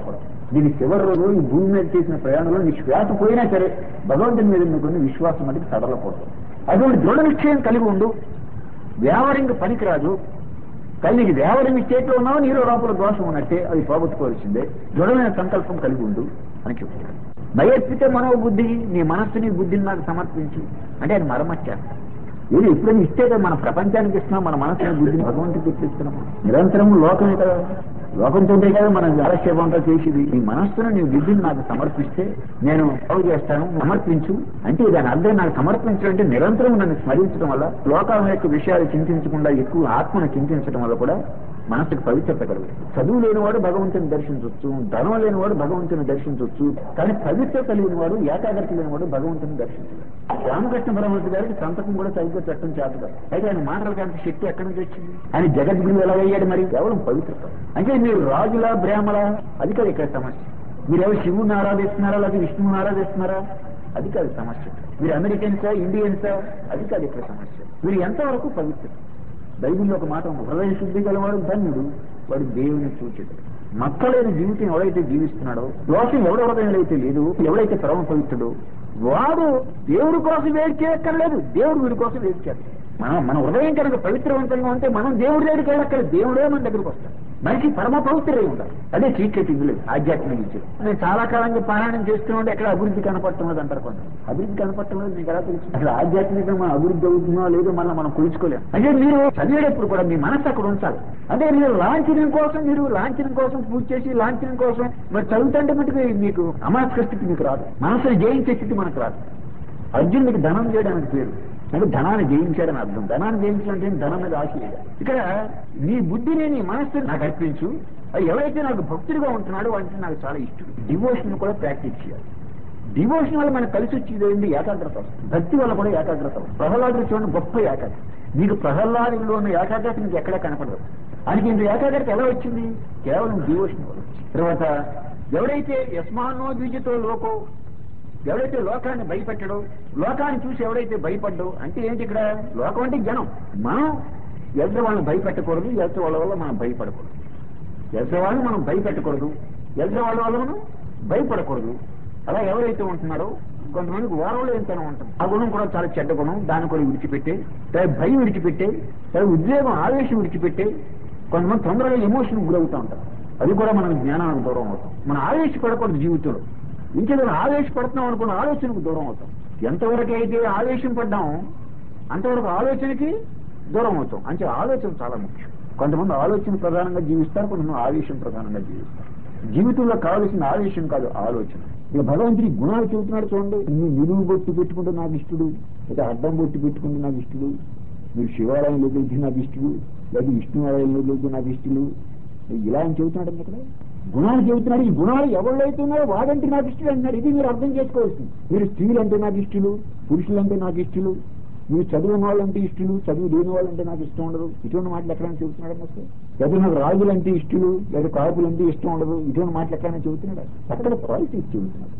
నీకు చివరి రోజు ఈ భూమి మీద చేసిన ప్రయాణంలో నీ శ్వాస పోయినా సరే భగవంతుని మీద నీకున్న విశ్వాసం మటుకు సడలకూడదు అటువంటి దృఢ నిశ్చయం కలిగి ఉండు వ్యావరింగ్ పనికిరాదు కానీ నీకు దేవరింగ్ స్టేట్లో ఉన్నావు నీలో లోపల దోషం ఉన్నట్టే అది పోగొట్టుకోవాల్సిందే దృఢమైన సంకల్పం కలిగి ఉండు అని చెప్తున్నాడు నయర్పితే మనోబుద్ధి నీ మనస్సుని బుద్ధిని నాకు సమర్పించు అంటే అది మరమచ్చేస్తాను ఇది ఎప్పుడైనా ఇస్తే కదా మన ప్రపంచానికి ఇస్తున్నాం మన మనసుని బుద్ధిని భగవంతుడికి ఎట్లిస్తున్నాము నిరంతరం లోకమే కదా లోకంతో కదా మనం కాలక్షేపం అంతా చేసేది నీ మనస్సును నీ బుద్ధిని నాకు సమర్పిస్తే నేను బాగు చేస్తాను సమర్పించు అంటే దాని అర్థం నాకు సమర్పించడం అంటే నిరంతరం నన్ను స్మరించడం వల్ల లోకం యొక్క విషయాలు చింతించకుండా ఎక్కువ ఆత్మను చింతించడం వల్ల కూడా మనసుకు పవిత్రత కలుగుతుంది చదువు లేనివాడు భగవంతుని దర్శించవచ్చు ధనం లేనివాడు భగవంతుని దర్శించవచ్చు కానీ పవిత్రత లేనివాడు ఏకాగ్రత లేనివాడు భగవంతుని దర్శించలేదు రామకృష్ణ పరమహంస గారికి సంతకం కూడా సరిగ్గా పెట్టడం చేత కాదు. అయితే ఆయన మాటలకు అంత శక్తి ఎక్కడి నుంచి వచ్చింది ఆయన జగద్గురు ఎలా అయ్యాడు మరి కేవలం పవిత్రత అంటే మీరు రాజులా బ్రాహ్మలా అది కాదు ఇక్కడ సమస్య మీరు ఎవరు శివుని ఆరాధిస్తున్నారా లేదా విష్ణువుని ఆరాధిస్తున్నారా అది కాదు సమస్య మీరు అమెరికన్సా ఇండియన్సా అది కాదు ఇక్కడ సమస్య మీరు ఎంతవరకు పవిత్రత బైబిల్లో ఒక మాట ఉంది హృదయ శుద్ధి గలవాడు ధన్యుడు వాడు దేవుని సూచిత మక్కలేని జీవితం ఎవడైతే జీవిస్తున్నాడో దోషం ఎవడ హృదయంలో అయితే లేదు ఎవడైతే పరమ పవిత్రుడో వాడు దేవుడి కోసం వేడి చేయక్కర్లేదు దేవుడు వీడి కోసం వేడి చేస్తాడు మనం మన హృదయం కనుక పవిత్రవంతంగా ఉంటే మనం దేవుడి దగ్గరికి వెళ్ళక్కర్లేదు దేవుడే మన దగ్గరికి వస్తాడు మనిషి పరమ పవిత్రై ఉండాలి అదే చీకటి ఇల్లు ఆధ్యాత్మిక ఇచ్చేది నేను చాలా కాలంగా పారాయణం చేస్తున్నాంటే ఎక్కడ అభివృద్ధి కనపడటం లేదు అంటారు కొంత అభివృద్ధి కనపడటం లేదు మీకు ఎలా తెలుసు అసలు ఆధ్యాత్మికంగా మనం అభివృద్ధి అవుతుందో లేదో మళ్ళీ మనం కొలుచుకోలేం అంటే మీరు చదివేటప్పుడు కూడా మీ మనసు అక్కడ ఉంచాలి అంటే మీరు లాంఛనం కోసం మీరు లాంఛనం కోసం పూజ చేసి లాంఛనం కోసం మరి చదువుతుంటే మటుకు మీకు అమాస్క స్థితి మీకు రాదు మనసుని జయించే స్థితి మనకు రాదు అర్జునుడికి ధనం చేయడానికి పేరు అంటే ధనాన్ని జయించాడని అర్థం ధనాన్ని జయించడం అంటే ధనం మీద ఆశ లేదు. ఇక్కడ నీ బుద్ధిని నీ మనస్సుని నాకు అర్పించు అది ఎవరైతే నాకు భక్తుడిగా ఉంటున్నాడో వాడికి నాకు చాలా ఇష్టం డివోషన్ కూడా ప్రాక్టీస్ చేయాలి డివోషన్ వల్ల మనకు కలిసి వచ్చేది ఏంటి ఏకాగ్రత వస్తుంది. భక్తి వల్ల కూడా ఏకాగ్రత వస్తుంది. ప్రహ్లాదుడు చూడండి గొప్ప ఏకాగ్రత నీకు ప్రహ్లాదులో ఉన్న ఏకాగ్రత నీకు ఎక్కడ కనపడదు ఆయనకి ఇంత ఏకాగ్రత ఎలా వచ్చింది కేవలం డివోషన్ వల్ల వచ్చింది. తర్వాత ఎవరైతే యస్మానో ద్విజతో లోకో ఎవరైతే లోకాన్ని భయపెట్టడో లోకాన్ని చూసి ఎవరైతే భయపడ్డో అంటే ఏంటి ఇక్కడ లోకం అంటే జనం మనం ఎదుటి వాళ్ళని భయపెట్టకూడదు ఎదుటి వాళ్ళ వల్ల మనం భయపడకూడదు ఎదుటి వాళ్ళని మనం భయపెట్టకూడదు ఎదుటి వాళ్ళ వల్ల మనం భయపడకూడదు అలా ఎవరైతే ఉంటున్నారో కొంతమందికి వారంలో ఎంతైనా ఉంటుంది ఆ గుణం కూడా చాలా చెడ్డ గుణం దాన్ని కూడా విడిచిపెట్టే తర్వాత భయం విడిచిపెట్టే తర్వాత ఉద్వేగం ఆవేశం విడిచిపెట్టే కొంతమంది తొందరగా ఎమోషన్ గురవుతూ ఉంటారు అది కూడా మనం జ్ఞానానికి దూరం అవుతాం మనం ఆవేశపడకూడదు జీవితంలో ఇంకేదైనా ఆవేశపడుతున్నాం అనుకున్న ఆలోచనకు దూరం అవుతాం ఎంతవరకు అయితే ఆవేశం పడ్డామో అంతవరకు ఆలోచనకి దూరం అవుతాం అంటే ఆలోచన చాలా ముఖ్యం కొంతమంది ఆలోచన ప్రధానంగా జీవిస్తారు కొంతమంది ఆవేశం ప్రధానంగా జీవిస్తారు జీవితంలో కావలసిన ఆవేశం కాదు ఆలోచన ఇక భగవంతుడి గుణాలు చెబుతున్నాడు చూడండి నువ్వు నిలువు బొట్టు పెట్టుకుంటే నాకు ఇష్టడు లేదా అడ్డం బొట్టు పెట్టుకుంటే నాకు ఇష్టడు మీరు శివాలయంలోకి వెళ్తే నాకు ఇష్టడు లేదా విష్ణు ఆలయంలోకి వెళ్తే నాకు ఇష్టడు ఇలా అని చెబుతున్నాడు ఇక్కడ గుణాలు చెబుతున్నాడు ఈ గుణాలు ఎవరు అయితే ఉన్నారో వాడంటే నాకు ఇష్టలు అంటున్నారు ఇది మీరు అర్థం చేసుకోవాల్సింది మీరు స్త్రీలు అంటే నాకు ఇష్టలు పురుషులు అంటే నాకు ఇష్టలు మీరు చదువున్న వాళ్ళంటే ఇష్టలు చదువు లేని వాళ్ళంటే నాకు ఇష్టం ఉండదు ఇటువంటి మాటలు ఎక్కడైనా చెబుతున్నాడు అసలు లేదా నాకు రాజులు అంటే ఇష్టలు లేదా కాపులు అంటే ఇష్టం ఉండదు ఇటువంటి మాటలు ఎక్కడైనా చెబుతున్నాడు అక్కడ క్వాలిటీస్ చెబుతున్నాడు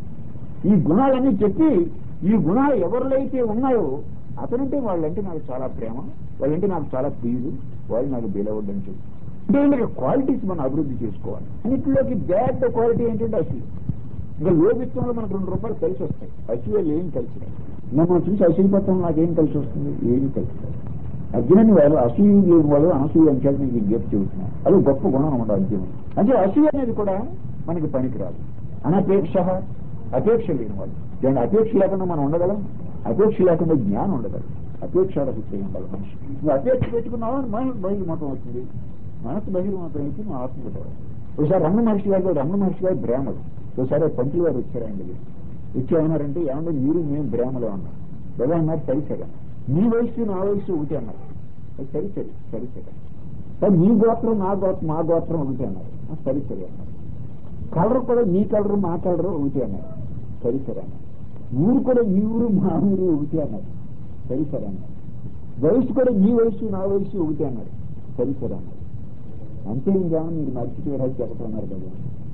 ఈ గుణాలన్నీ చెప్పి ఈ గుణాలు ఎవరిలో అయితే ఉన్నాయో అతనంటే వాళ్ళంటే నాకు చాలా ప్రేమ వాళ్ళంటే నాకు చాలా ప్రియులు వాళ్ళు నాకు బీలవద్దని చెప్పి అంటే ఏంటంటే క్వాలిటీస్ మనం అభివృద్ధి చేసుకోవాలి అన్నింటిలోకి బ్యాడ్ క్వాలిటీ ఏంటంటే అసలు ఇంకా లోభిత్వంలో మనకు రెండు రూపాయలు కలిసి వస్తాయి అసూయలు ఏం కలిసి రావు. ఇంకా మనం చూసి అసూయపత్రం నాకేం కలిసి వస్తుంది ఏమీ కలిసి రాదు. అర్జునుని వాళ్ళు అసూయ లేని వాళ్ళు అనసూయ అని చెప్పి నీకు గేప్ చెబుతున్నాను అది గొప్ప గుణం అనమాట అర్జునుడు అంటే అసూయ అనేది కూడా మనకి పనికిరాదు అనపేక్ష అపేక్ష లేని వాళ్ళు చూడండి అపేక్ష లేకుండా మనం ఉండగలం అపేక్ష లేకుండా జ్ఞానం ఉండగలం అపేక్ష చేయి ఉండాలి మనిషి నువ్వు అపేక్ష పెట్టుకున్నావా మనసు బహిర్మతం అవుతుంది మనసు బహిర్మతం అయితే నువ్వు ఆత్మగతం ఒకసారి రమణ మహర్షి గారు రమణ మహర్షి గారు బ్రాహ్మడు ఒకసారి పంతులు గారు వచ్చారు ఆయన దగ్గర వచ్చి ఏమన్నారంటే ఏమన్నా మీరు మేము బ్రాహ్మలో అన్నారు ఎలా అన్నారు సరి సరే మీ వయసు నా వయసు ఒకటి అన్నారు అది సరి సరి సరి సరే సార్ మీ గోత్రం నా గోత్రం మా గోత్రం ఒకటి అన్నారు ఆ, సరి సరే అన్నారు కలర్ కూడా మీ కలర్ మా కలర్ ఒకటి అన్నారు సరి సరే అన్నారు ఊరు కూడా మీ ఊరు మా ఊరు ఒకటి అన్నారు సరి సరే అన్నారు వయసు కూడా మీ వయసు నా వయసు ఒకటి అన్నారు సరి సరే అన్నారు అంతే ఇంకేమో మీరు మర్చిపోయారు చెప్తున్నారు కదా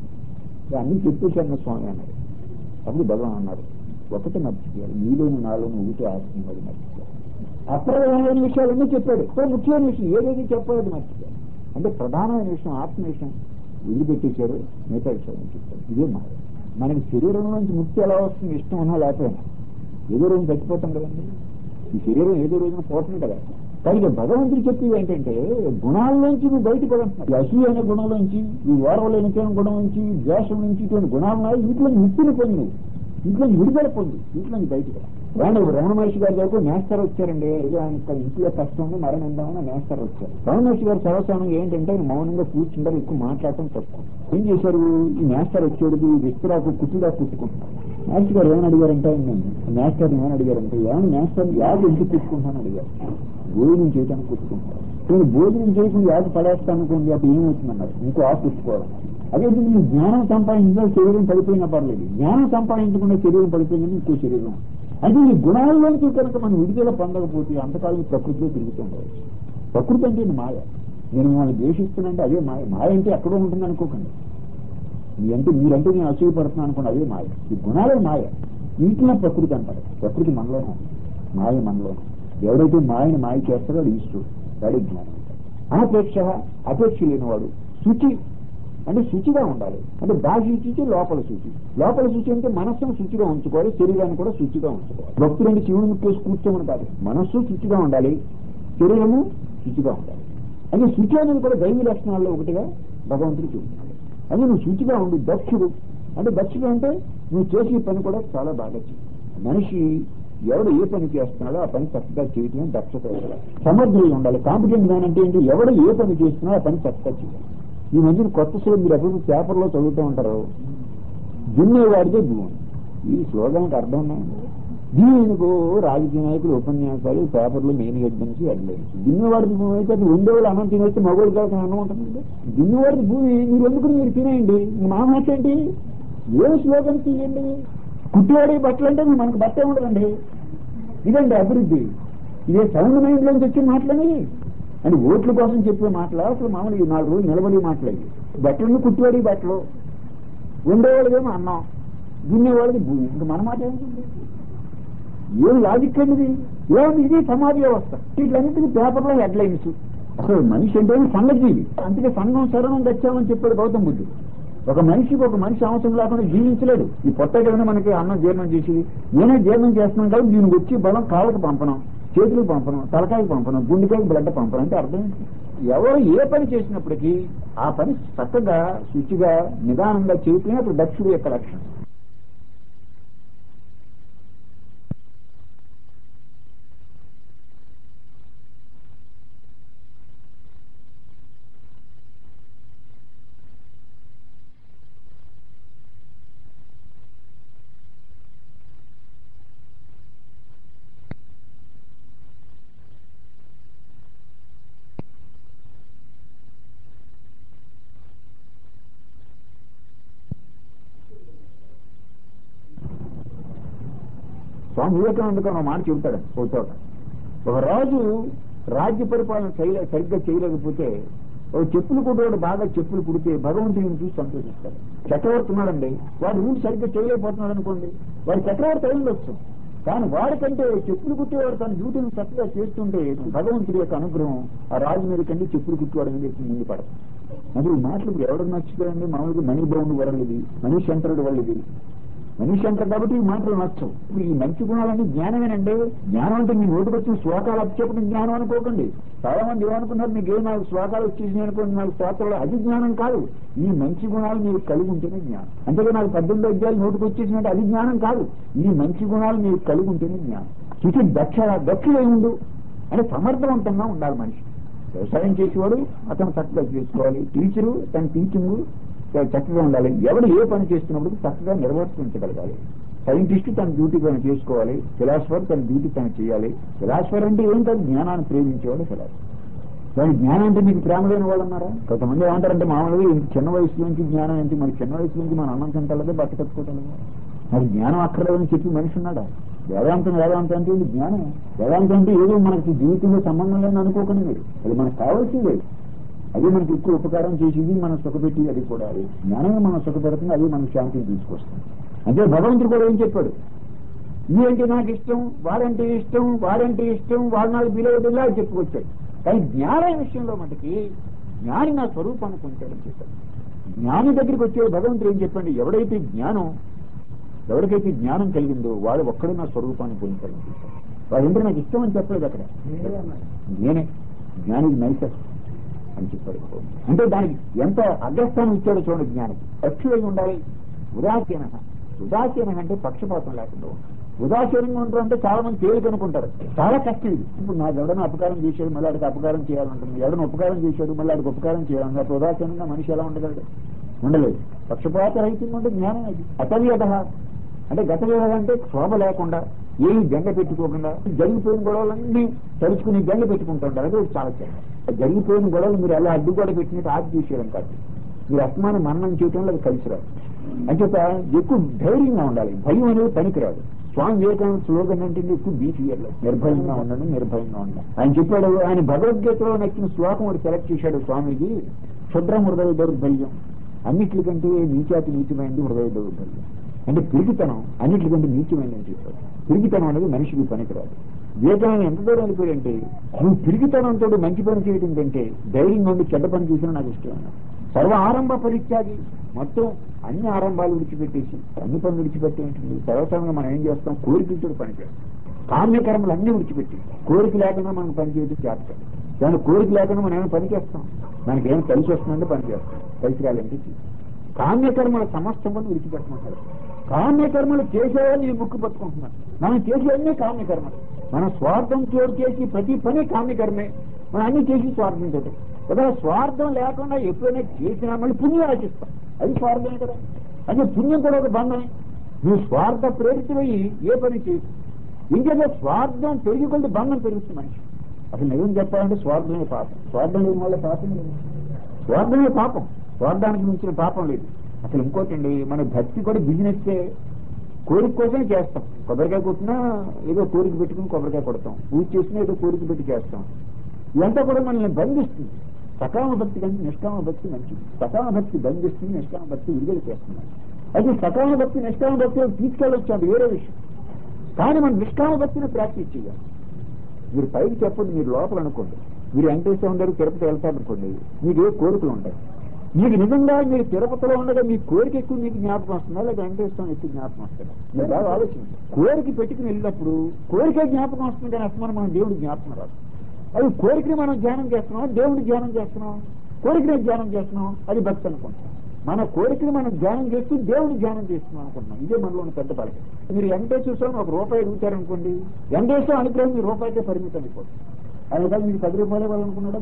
అన్ని చెప్పేశాను స్వామి అన్నారు అప్పుడు భగవాన్ అన్నారు ఒకటి మర్చిపోయారు మీలోని నాలోని ఒకటి ఆత్మీయుడు మర్చిపోయారు అప్రధానమైన విషయాలన్నీ చెప్పాడు సో ముఖ్యమైన విషయం ఏదైతే చెప్పాడు మర్చిపోయారు అంటే ప్రధానమైన విషయం ఆత్మ విషయం వదిలిపెట్టేశారు మిగతా విషయాలు చెప్తారు ఇదే మాయ మనకి శరీరం నుంచి ముక్తి ఎలా వస్తుంది ఇష్టం ఉన్నా లేకపోయినా ఏదో రోజు చచ్చిపోతాం కదండి ఈ శరీరం ఏదో రోజున పోతుంది కదా పైగా భగవంతుడు చెప్పేది ఏంటంటే గుణాల్లోంచి నువ్వు బయటకు వెళ్తున్నావు ఈ అసూయ అనే గుణంలోంచి ఈ ఓర్వలేని గుణం నుంచి ఈ ద్వేషం నుంచి ఇటువంటి గుణాలు ఉన్నాయి వీటిలో ముక్తిని పొంది ఇంట్లో విడుదల పొంది ఇంట్లో బయటకు రా. రాండి రమణ మహర్షి గారి దగ్గర నేస్తారు వచ్చారండి ఏదో ఆయన ఇక్కడ ఇంట్లో కష్టం ఉంది మరణం ఉందామని నేస్తారు వచ్చారు రమణ మహర్షి గారు సర్వసానం ఏంటంటే ఆయన మౌనంగా కూర్చుంటారు ఎక్కువ మాట్లాడటం తక్కువ ఏం చేశారు ఈ నేస్తారు వచ్చాడు ఈ విస్తరాకు కుట్టుగా కుట్టుకుంటున్నారు మహర్షి గారు ఏమని అడిగారంటే ఆయన నేస్తారు ఏమని అడిగారంటే ఏమని నేస్తారు యాగ ఎందుకు కుట్టుకుంటాను అడిగారు భోజనం చేయడానికి కుట్టుకుంటారు నేను భోజనం చేయకుండా యాగ పడేస్తాను అనుకోండి అప్పుడు ఏమవుతుందన్నారు ఇంకో ఆకు కుట్టుకోవడం అదే మీరు జ్ఞానం సంపాదించినా శరీరం పడిపోయినా పర్లేదు జ్ఞానం సంపాదించకుండా శరీరం పడిపోయిందని ఇంకో శరీరం అంటే ఈ గుణాల్లోంచి కనుక మనం విడుదల పొందకపోతే అంతకాలం ఈ ప్రకృతిలో తిరుగుతుండవచ్చు ప్రకృతి అంటే ఇది మాయ నేను మిమ్మల్ని ద్వేషిస్తున్నానంటే అదే మాయ మాయ అంటే ఎక్కడో ఉంటుంది అనుకోకండి మీ అంటే మీరంటే నేను అసూయపడుతున్నాను అనుకోండి అదే మాయ ఈ గుణాలే మాయ వీటిలో ప్రకృతి అంటారు ప్రకృతి మనలోనే ఉంది. మాయ మనలోనే ఎవడైతే మాయని మాయ చేస్తాడో వాడు ఈశ్వరుడు వాడే జ్ఞానం అనపేక్ష అపేక్ష లేనివాడు శుచి అంటే శుచిగా ఉండాలి అంటే బాహ్య శుచి లోపల శుచి లోపల శుచి అంటే మనస్సును శుచిగా ఉంచుకోవాలి శరీరాన్ని కూడా శుచిగా ఉంచుకోవాలి భక్తులంటే శివుని ముక్కేసి కూర్చోమని కాదు మనస్సు శుచిగా ఉండాలి శరీరము శుచిగా ఉండాలి అంటే శుచి అనేది కూడా దైవ లక్షణాల్లో ఒకటిగా భగవంతుడు చూపుతున్నాడు అది నువ్వు శుచిగా ఉండు దక్షుడు అంటే దక్షుడు అంటే నువ్వు చేసే పని కూడా చాలా బాగా చేయి మనిషి ఎవడు ఏ పని చేస్తున్నాడో ఆ పని చక్కగా చేయటం దక్షత ఉండాలి సమర్థులు ఉండాలి కాంపిటెంట్ మ్యాన్ అంటే ఏంటి ఎవడు ఏ పని చేస్తున్నాడో ఆ పని చక్కగా చేయాలి ఈ మధ్యన కొత్త స్లో మీరు ఎప్పుడు పేపర్లో చదువుతూ ఉంటారు దున్నేవాడిదే భూమి ఈ స్లోగానికి అర్థం ఉన్నాయండి దీనికో రాజకీయ నాయకులు ఉపన్యాసాలు పేపర్లు మెయిన్ హెడ్లైన్స్ హెడ్లైన్స్ దున్నేవాడి భూమి అయితే అది ఉండేవాళ్ళు అన్నం తినేస్తే మగవాడు కాక అన్నం ఉంటుందండి దున్నేవాడి భూమి మీరు ఎందుకు మీరు తినేయండి మా మాట ఏంటి ఏ స్లోగన్ తీయండి కుట్టివాడి బట్టలు అంటే మనకు బట్టే ఉండదండి ఇదండి అభివృద్ధి ఇదే సౌండ్ మైండ్ లోంచి వచ్చే మాటలని అని ఓట్ల కోసం చెప్పే మాటలు అసలు మామూలు ఈ నాలుగు రోజులు నిలబడి మాటలయ్యి బట్టలను కుట్టివాడి బట్టలు ఉండేవాళ్ళకేమో అన్నం దున్నేవాళ్ళకి భూమి ఇంకా మన మాట ఏమిటి ఏం లాజిక్ అండి ఏముంది ఇది సమాజ వ్యవస్థ వీటిలన్నింటినీ పేపర్లో హెడ్లైన్స్ అసలు మనిషి అంటే సంఘజీవి అందుకే సంఘం శరణం తెచ్చామని చెప్పాడు గౌతమ బుద్ధుడు ఒక మనిషికి ఒక మనిషి అవసరం లేకుండా జీవించలేడు ఈ పొట్ట కదా మనకి అన్నం జీర్ణం చేసి నేనే జీర్ణం చేస్తున్నాను కాబట్టి దీనికి వచ్చి బలం కాళ్ళకి పంపడం చేతులకు పంపడం తలకాయకి పంపడం గుండెకాయకి బ్లడ్ పంపడం అంటే అర్థం ఏంటి? ఎవరు ఏ పని చేసినప్పటికీ ఆ పని చక్కగా శుచిగా నిదానంగా చేయటమే అప్పుడు దక్షుడు యొక్క లక్షణం స్వామి వివేకానందకు ఒక మాట చెబుతాడు ఒక చోట ఒక రాజు రాజ్య పరిపాలన చేయలే సరిగ్గా చేయలేకపోతే ఒక చెప్పులు కుట్టేవాడు బాగా చెప్పులు కుడితే భగవంతుడిని చూసి సంతోషిస్తాడు చక్రవర్తి ఉన్నాడండి వాడు ఊరు సరిగ్గా చేయలేకపోతున్నాడు అనుకోండి వాడు చక్రవర్తి అయి ఉండొచ్చు కానీ వాడికంటే చెప్పులు కుట్టేవాడు తన డ్యూటీని చక్కగా చేస్తుంటే భగవంతుడి యొక్క అనుగ్రహం ఆ రాజు మీద కంటే చెప్పులు కుట్టేవాడి మీద ఎక్కువ ముందు పడదు మరి ఈ మాటలు ఇప్పుడు ఎవరికి నచ్చుతాయండి మామూలుగా మనీ బౌండ్ వరల్ ఇది మనీ సెంటర్డ్ వరల్ ఇది మనిషి అంటారు కాబట్టి ఈ మాటలు నచ్చవు ఇప్పుడు ఈ మంచి గుణాలన్నీ జ్ఞానమేనండి జ్ఞానం అంటే మీ నోటికి వచ్చిన శ్లోకాలు అప్పచెప్పడం జ్ఞానం అనుకోకండి చాలా మంది ఏమనుకున్నారు మీకు ఏ నాకు శ్లోకాలు వచ్చేసి అనుకోండి నాకు స్తోత్రాలు అది జ్ఞానం కాదు ఈ మంచి గుణాలు మీరు కలిగి ఉంటేనే జ్ఞానం అంతేగా నాకు పద్దెనిమిది అధ్యాయులు నోటికి వచ్చేసినట్టు అది జ్ఞానం కాదు ఈ మంచి గుణాలు మీరు కలిగి ఉంటేనే జ్ఞానం ఇది దక్ష దక్షుడు ఏముండు అంటే సమర్థవంతంగా ఉండాలి మనిషి వ్యవసాయం చేసేవాడు అతను చక్కగా చేసుకోవాలి టీచరు తన టీచింగ్ చక్కగా ఉండాలి ఎవడు ఏ పని చేస్తున్నప్పుడు చక్కగా నిర్వర్తించగలగాలి సైంటిస్ట్ తన డ్యూటీ తను చేసుకోవాలి ఫిలాసఫర్ తన డ్యూటీ తను చేయాలి ఫిలాసఫర్ అంటే ఏంటో జ్ఞానాన్ని ప్రేమించేవాడు ఫిలాసఫర్ కానీ జ్ఞానం అంటే మీకు ప్రేమ లేని వాళ్ళు ఉన్నారా కొంతమంది ఏమంటారంటే మామూలుగా ఇంత చిన్న వయసు నుంచి జ్ఞానం ఏంటి మన చిన్న వయసు నుంచి మన అన్నం తింటలేదే బట్ట కట్టుకోవటం మరి జ్ఞానం అక్కర్లేదని చెప్పి మనిషి ఉన్నాడా వేదాంతం వేదాంతం అంటే ఇది జ్ఞానం వేదాంతం అంటే ఏదో మనకి జీవితంలో సంబంధం లేని అనుకోకండి మీరు అది మనకు కావాల్సిందే అది మనకి ఎక్కువ ఉపకారం చేసేది మనం సుఖపెట్టి అది కూడా అది జ్ఞానమే మనం సుఖపెడుతుంది అది మనకు శాంతిని తీసుకొస్తుంది అంటే భగవంతుడు కూడా ఏం చెప్పాడు ఏంటి నాకు ఇష్టం వాడంటే ఇష్టం వాడంటే ఇష్టం వాడు నాకు బిలవదు ఇలా చెప్పుకొచ్చాడు కానీ జ్ఞానం విషయంలో మటుకి జ్ఞాని నా స్వరూపాన్ని పొందాడని చెప్పాడు జ్ఞాని దగ్గరికి వచ్చే భగవంతుడు ఏం చెప్పండి ఎవడైతే జ్ఞానం ఎవరికైతే జ్ఞానం కలిగిందో వాడు ఒక్కడే నా స్వరూపాన్ని పొందుతాడని చెప్పాడు వాడు ఏంటో నాకు ఇష్టం అని చెప్పలేదు అక్కడ నేనే జ్ఞానికి నైసస్ అని చెప్పాడు అంటే దానికి ఎంత అగ్రస్థానం ఇచ్చాడో చూడండి జ్ఞానికి పక్షులై ఉండాలి ఉదాసీన ఉదాసీన అంటే పక్షపాతం లేకుండా ఉండాలి. ఉదాసీనంగా ఉంటారు అంటే చాలా మంది తేలిక అనుకుంటారు చాలా కష్టం ఇది ఇప్పుడు నాకు ఎవడైనా అపకారం చేశాడు మళ్ళీ ఆడికి అపకారం చేయాలంటుంది ఎవడైనా ఉపకారం చేశాడు మళ్ళీ ఆడికి ఉపకారం చేయాలని అప్పుడు ఉదాసీనంగా మనిషి ఎలా ఉండగలడు ఉండలేదు పక్షపాత రహితంగా ఉంటే జ్ఞానం అది అతవ్యత అంటే గత వ్యవహారం అంటే శోభ లేకుండా ఏమి గంగ పెట్టుకోకుండా జరిగిపోయిన గొడవలన్నీ తలుచుకుని గంగ పెట్టుకుంటుంటారు అది చాలా చాలా జరిగిపోయిన గొడవలు మీరు ఎలా అడ్డుగోడ పెట్టినట్టు ఆగి చూసేయడం కాదు మీరు అస్మానం మరణం చేయటంలో అది కలిసి రాదు అంచేత ఎక్కువ ధైర్యంగా ఉండాలి భయం అనేది పనికిరాదు స్వామి వివేకానంద స్లోగన్ అంటే ఎక్కువ బీచ్ ఇయర్లో నిర్భయంగా ఉండండి నిర్భయంగా ఉండండి ఆయన చెప్పాడు ఆయన భగవద్గీతలో నచ్చిన శ్లోకం ఒకటి సెలెక్ట్ చేశాడు స్వామీజీ క్షుద్ర హృదయ దౌర్బల్యం అన్నిటికంటే నీచాతి నీచమైనది హృదయ దౌర్బల్యం అంటే పిరిగితనం అన్నిటికంటే నీచమైనది అని చెప్పాడు పిరిగితనం అనేది మనిషికి పనికిరాదు వివేకానంద ఎంత దూరం వెళ్ళిపోయాడంటే నువ్వు పిరిగితనంతో మంచి పని చేయడం కంటే ధైర్యంగా ఉండి చెడ్డ పని చేసినా నాకు ఇష్టం అన్నాడు సర్వ ఆరంభ పరిత్యాగి మొత్తం అన్ని ఆరంభాలు విడిచిపెట్టేసి అన్ని పనులు విడిచిపెట్టేంటుంది సర్వసాధారణంగా మనం ఏం చేస్తాం కోరికలతో పని చేస్తాం కామ్యకర్మలు అన్ని విడిచిపెట్టి కోరిక లేకుండా మనం పని చేయడం చేస్తాం దాని కోరిక లేకుండా మనం ఏమైనా పని చేస్తాం మనకి ఏమైనా కలిసి వస్తుందంటే పని చేస్తాం కలిసి రాలంటే చేస్తాం. కామ్యకర్మల సమస్తం పని విడిచిపెట్టమంటారు కామ్యకర్మలు చేసేవాళ్ళు ఈ ముక్కు పట్టుకుంటున్నారు మనం చేసేవన్నీ కామ్యకర్మలు మనం స్వార్థం చోటు చేసి ప్రతి పని కామ్యకర్మే మనం అన్ని చేసి స్వార్థంతో కదా స్వార్థం లేకుండా ఎప్పుడైనా చేసినా మళ్ళీ పుణ్యం ఆశిస్తాం అది స్వార్థమే కదా అదే పుణ్యం కూడా ఒక బంధమే నువ్వు స్వార్థ ప్రేరితమయ్యి ఏ పని చేయదు ఇంకేదో స్వార్థం పెరిగి కొద్ది బంధం పెరుగుతుంది మనిషి అసలు నిజం చెప్పాలంటే స్వార్థమే పాపం స్వార్థం లేని వల్ల పాపం లేదు స్వార్థమే పాపం స్వార్థానికి మించిన పాపం లేదు అసలు ఇంకోటండి మన భక్తి కూడా బిజినెస్ కోరిక కోసమే చేస్తాం కొబ్బరికాయ కొట్టినా ఏదో కోరిక పెట్టుకుని కొబ్బరికాయ కొడతాం పూజ చేసినా ఏదో కోరిక పెట్టి చేస్తాం ఇదంతా కూడా మనల్ని బంధిస్తుంది సకామ భక్తి కంటే నిష్కామ భక్తి మంచిది సకామ భక్తి బంధిస్తుంది నిష్కామ భక్తి విడుదల చేస్తుంది అయితే సకామ భక్తి నిష్కామ భక్తి తీసుకెళ్ళొచ్చు అది వేరే విషయం కానీ మనం నిష్కామ భక్తిని ప్రాక్టీస్ చేయాలి మీరు పైకి చెప్పండి మీరు లోపల అనుకోండి మీరు వెంకటేశ్వర ఉండరు తిరుపతి వెళ్తారనుకోండి మీకు ఏ కోరికలు ఉంటాయి మీకు నిజంగా మీరు తిరుపతిలో ఉండగా మీ కోరిక ఎక్కువ మీకు జ్ఞాపకం వస్తుందా లేదా వెంకటేశ్వరం ఎక్కువ జ్ఞాపకం వస్తుందా మీరు బాగా ఆలోచించండి కోరిక పెట్టుకుని వెళ్ళినప్పుడు కోరికే జ్ఞాపకం వస్తుంది కానీ అసలు మనం దేవుడి జ్ఞాపకం రాదు అది కోరికని మనం ధ్యానం చేస్తున్నాం దేవుడిని ధ్యానం చేస్తున్నాం కోరికని ధ్యానం చేస్తున్నాం అది భక్తి అనుకుంటాం మన కోరికని మనం ధ్యానం చేస్తూ దేవుడిని ధ్యానం చేస్తున్నాం అనుకుంటున్నాం ఇదే మనలోని పెద్ద బలహీన మీరు వెంకటేశ్వర స్వామి ఒక రూపాయి అడుగుతారనుకోండి వెంకటేశ్వర అనుగ్రహం మీ రూపాయికే పరిమితం అయిపోతుంది ఆయన కాదు మీకు పది రూపాయలు ఇవ్వాలనుకున్నాడు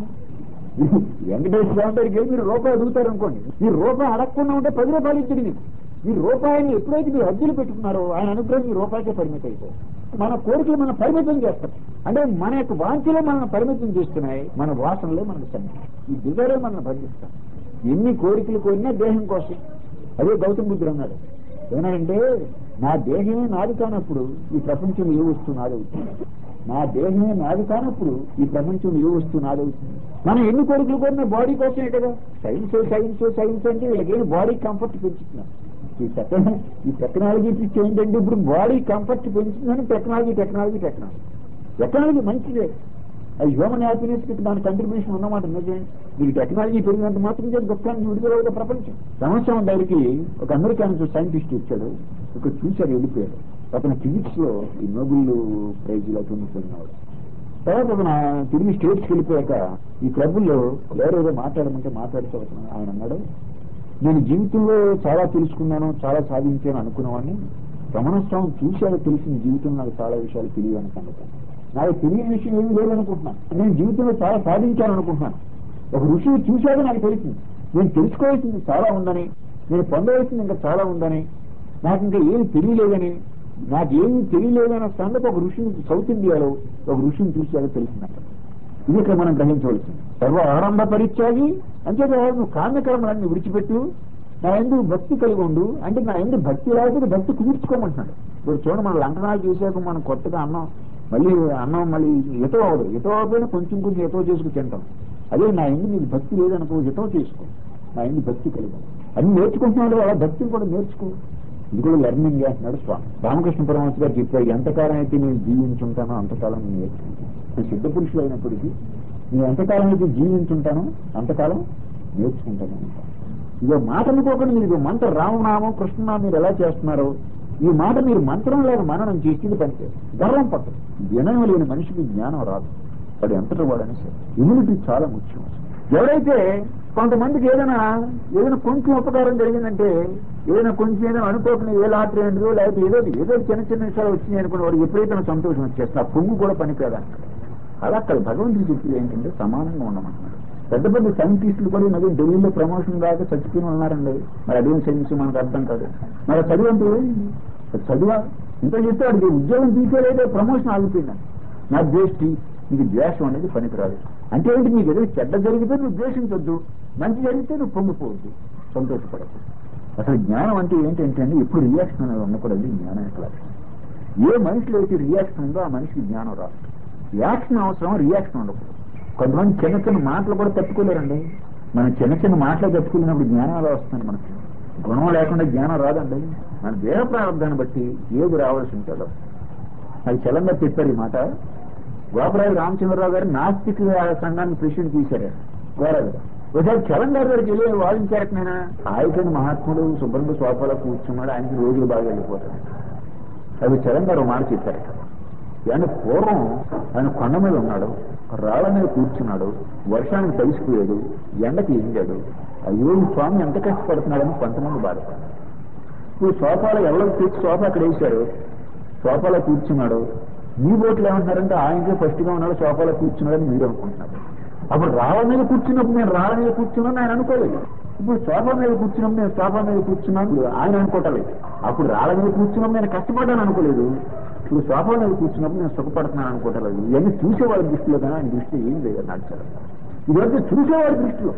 వెంకటేశ్వర స్వామి దగ్గరికి వెళ్ళి మీరు రూపాయి అడుగుతారనుకోండి మీరు రూపాయి అడగకుండా ఉంటే పది రూపాయలు ఇచ్చింది మీకు మీ రూపాయిని ఎప్పుడైతే మీరు అద్దెలు పెట్టుకున్నారో ఆయన అనుగ్రహం మీ రూపాయికే పరిమితం అయిపోతుంది మన కోరికలు మనం పరిమితం చేస్తాం అంటే మన యొక్క వాంఛలే మనల్ని పరిమితం చేస్తున్నాయి మన వాసనలే మనకు సన్ని ఈ దిగరే మనల్ని బంధిస్తాం ఎన్ని కోరికలు కోరినా దేహం కోసం అదే గౌతమ బుద్ధుడు అన్నాడు ఏమన్నాడంటే నా దేహమే నాది కానప్పుడు ఈ ప్రపంచం ఏ వస్తువు నాదవుతుంది నా దేహమే నాది కానప్పుడు ఈ ప్రపంచం ఏ వస్తువు నాదవుతుంది మనం ఎన్ని కోరికలు కోరినా బాడీ కోసమే కదా సైన్స్ సైన్స్ సైన్స్ అంటే వీళ్ళకి బాడీ కంఫర్ట్ పెంచుతున్నారు ఈ టెక్న ఈ టెక్నాలజీ పిచ్చి ఏంటంటే ఇప్పుడు బాడీ కంఫర్ట్ పెంచుతుందని టెక్నాలజీ టెక్నాలజీ టెక్నాలజీ టెక్నాలజీ మంచిదే అది హ్యూమన్ హ్యాపీనెస్ కి దాని కంట్రిబ్యూషన్ ఉన్నమాట నిజమే మీకు టెక్నాలజీ పెరిగినంత మాత్రం చేసి గొప్పని విడుదల ప్రపంచం సంవత్సరం దగ్గరికి ఒక అమెరికన్ సైంటిస్ట్ వచ్చాడు ఇక్కడ చూశారు వెళ్ళిపోయాడు అతను ఫిజిక్స్ లో ఈ నోబెల్ ప్రైజ్ లో పొందుతున్నాడు తర్వాత అతను తిరిగి స్టేట్స్కి వెళ్ళిపోయాక ఈ క్లబ్బుల్లో ఎవరేదో మాట్లాడమంటే మాట్లాడుతూ అతను ఆయన అన్నాడు నేను జీవితంలో చాలా తెలుసుకున్నాను చాలా సాధించాను అనుకున్నవాడిని రమణస్వామి చూశాడు తెలిసిన జీవితం నాకు చాలా విషయాలు తెలియదు అనుకుంటాను నాకు తెలియని విషయం ఏమీ లేదనుకుంటున్నాను నేను జీవితంలో చాలా సాధించాను అనుకుంటున్నాను ఒక ఋషిని చూశాక నాకు తెలిసింది నేను తెలుసుకోవాల్సింది చాలా ఉందని నేను పొందవలసింది ఇంకా చాలా ఉందని నాకు ఇంకా ఏమి తెలియలేదని నాకు ఏమీ తెలియలేదన్న సంగతి ఒక ఋషిని సౌత్ ఇండియాలో ఒక ఋషిని చూశాక తెలిసిందంట ఇది ఇక్కడ మనం గ్రహించవలసింది సర్వ ఆరంభ పరిత్యాగి అంచేత నువ్వు కామ్యకర్మలన్నీ విడిచిపెట్టు నా ఎందుకు భక్తి కలిగి ఉండు అంటే నా ఎందుకు భక్తి లేకపోతే భక్తి కుదుర్చుకోమంటున్నాడు ఇప్పుడు చూడండి మన లంకనాలు చేశాక మనం కొత్తగా అన్నం మళ్ళీ అన్నం మళ్ళీ ఎటో అవదు ఎటో అవ్వకపోయినా కొంచెం కొంచెం ఎటో చేసుకు తింటాం అదే నా ఎందుకు నీకు భక్తి లేదనుకో ఎటో చేసుకో నా ఎందుకు భక్తి కలిగి ఉండు. అన్ని నేర్చుకుంటున్నాడు అలా భక్తిని కూడా నేర్చుకో ఇది కూడా లెర్నింగ్ చేస్తున్నాడు స్వామి రామకృష్ణ పరమహంస గారు చెప్పారు ఎంతకాలం అయితే నేను జీవించుంటానో అంతకాలం నేను నేర్చుకుంటాను నేను సిద్ధ పురుషులు అయినప్పటికీ నేను ఎంతకాలం అయితే జీవించుంటానో అంతకాలం నేర్చుకుంటాను అంటాను ఇదో మాట అనుకోకుండా మీరు ఇదో మంత్ర రామనామం కృష్ణనామం మీరు ఎలా చేస్తున్నారో ఈ మాట మీరు మంత్రం లేక మననం చేసింది పనిచే గర్వం పట్టదు వినయం లేని మనిషికి జ్ఞానం రాదు వాడు ఎంతటి వాడని సరే ఇమ్యూనిటీ చాలా ముఖ్యం ఎవరైతే కొంతమందికి ఏదైనా ఏదైనా కొంచెం ఉపకారం జరిగిందంటే ఏదైనా కొంచెం ఏదైనా అనుకోకుండా ఏ లాటరీ ఏంటో లేకపోతే ఏదో ఏదో చిన్న చిన్న విషయాలు వచ్చినాయి అనుకున్న వాడు ఎప్పుడైతే నాకు సంతోషం వచ్చేస్తుంది ఆ పొంగు కూడా పనికిరాదంటాడు అలా అక్కడ భగవంతుడు చెప్పేది ఏంటంటే సమానంగా ఉండమంటున్నాడు పెద్ద పెద్ద సైంటిస్టులు కూడా మరి ఢిల్లీలో ప్రమోషన్ దాకా చచ్చిపోయి ఉన్నారండి మరి అదేం సైన్స్ మనకు అర్థం కాదు మరి ఆ చదువు అంటే ఏంటి? అది చదువా ఇంత చేస్తే వాడికి ఉద్యోగం తీసేలేదో ప్రమోషన్ ఆగిపోయింది నా ద్వేష్టి నీకు ద్వేషం అనేది పనికిరాదు అంటే ఏంటి నీకు ఏదో చెడ్డ జరిగితే నువ్వు ద్వేషించొద్దు మంచి జరిగితే నువ్వు పొంగిపోవద్దు సంతోషపడద్దు అసలు జ్ఞానం అంటే ఏంటంటే అండి ఎప్పుడు రియాక్షన్ అనేది ఉండకూడదు జ్ఞానం ఎట్లా ఏ మనిషిలో అయితే రియాక్షన్ ఉందో ఆ మనిషికి జ్ఞానం రాదు రియాక్షన్ అవసరం రియాక్షన్ ఉండకూడదు కొంతమంది చిన్న చిన్న మాటలు కూడా తట్టుకోలేరండి మనం చిన్న చిన్న మాటలు తట్టుకోలేనప్పుడు జ్ఞానం ఎలా వస్తుంది మనకి గుణం లేకుండా జ్ఞానం రాదండి మన దేహ ప్రారంభాన్ని బట్టి ఏది రావాల్సి ఉంటుందో అది చలంగా చెప్పారు ఈ మాట గోపరాజు రామచంద్రరావు గారు నాస్తిక సంఘాన్ని ప్రెసిడెంట్ తీశారు గోరాజు ఒకసారి చలం గారి దగ్గరికి వెళ్ళి వాదించారట నేను ఆయకని మహాత్ముడు శుభ్రంగా సోఫాలో కూర్చున్నాడు ఆయనకి రోజులు బాగా వెళ్ళిపోతాడు అది చలం గారు ఒక మాట చెప్పారట ఆయన పూర్వం ఆయన కొండ మీద ఉన్నాడు రాళ్ళ మీద కూర్చున్నాడు వర్షానికి తడిసిపోయాడు ఎండకి ఎండాడు అయ్యో ఈ స్వామి ఎంత కష్టపడుతున్నాడని కొంతమంది బాధపడ్డారు ఇప్పుడు సోఫాలో ఎవరికి తెచ్చి సోఫా అక్కడ వేశారు సోఫాలో కూర్చున్నాడు మీ బోట్లు ఏమంటున్నారంటే ఆయనకే ఫస్ట్ గా ఉన్నాడు సోఫాలో కూర్చున్నాడని మీరు అనుకుంటున్నారు అప్పుడు రాళ్ళ మీద కూర్చున్నప్పుడు నేను రాళ్ళ మీద కూర్చున్నాను ఆయన అనుకోలేదు ఇప్పుడు సోఫా మీద కూర్చున్నప్పుడు నేను సోఫా మీద కూర్చున్నాను ఆయన అనుకోవటలేదు అప్పుడు రాళ్ళ మీద కూర్చున్నప్పుడు నేను కష్టపడ్డాను అనుకోలేదు ఇప్పుడు సోఫా మీద కూర్చున్నప్పుడు నేను సుఖపడుతున్నాను అనుకోవటలేదు ఇవన్నీ చూసేవాడి దృష్టిలో కానీ ఆయన దృష్టిలో ఏం లేదు నాకు చాలా ఇదంతా చూసేవాడి దృష్టిలో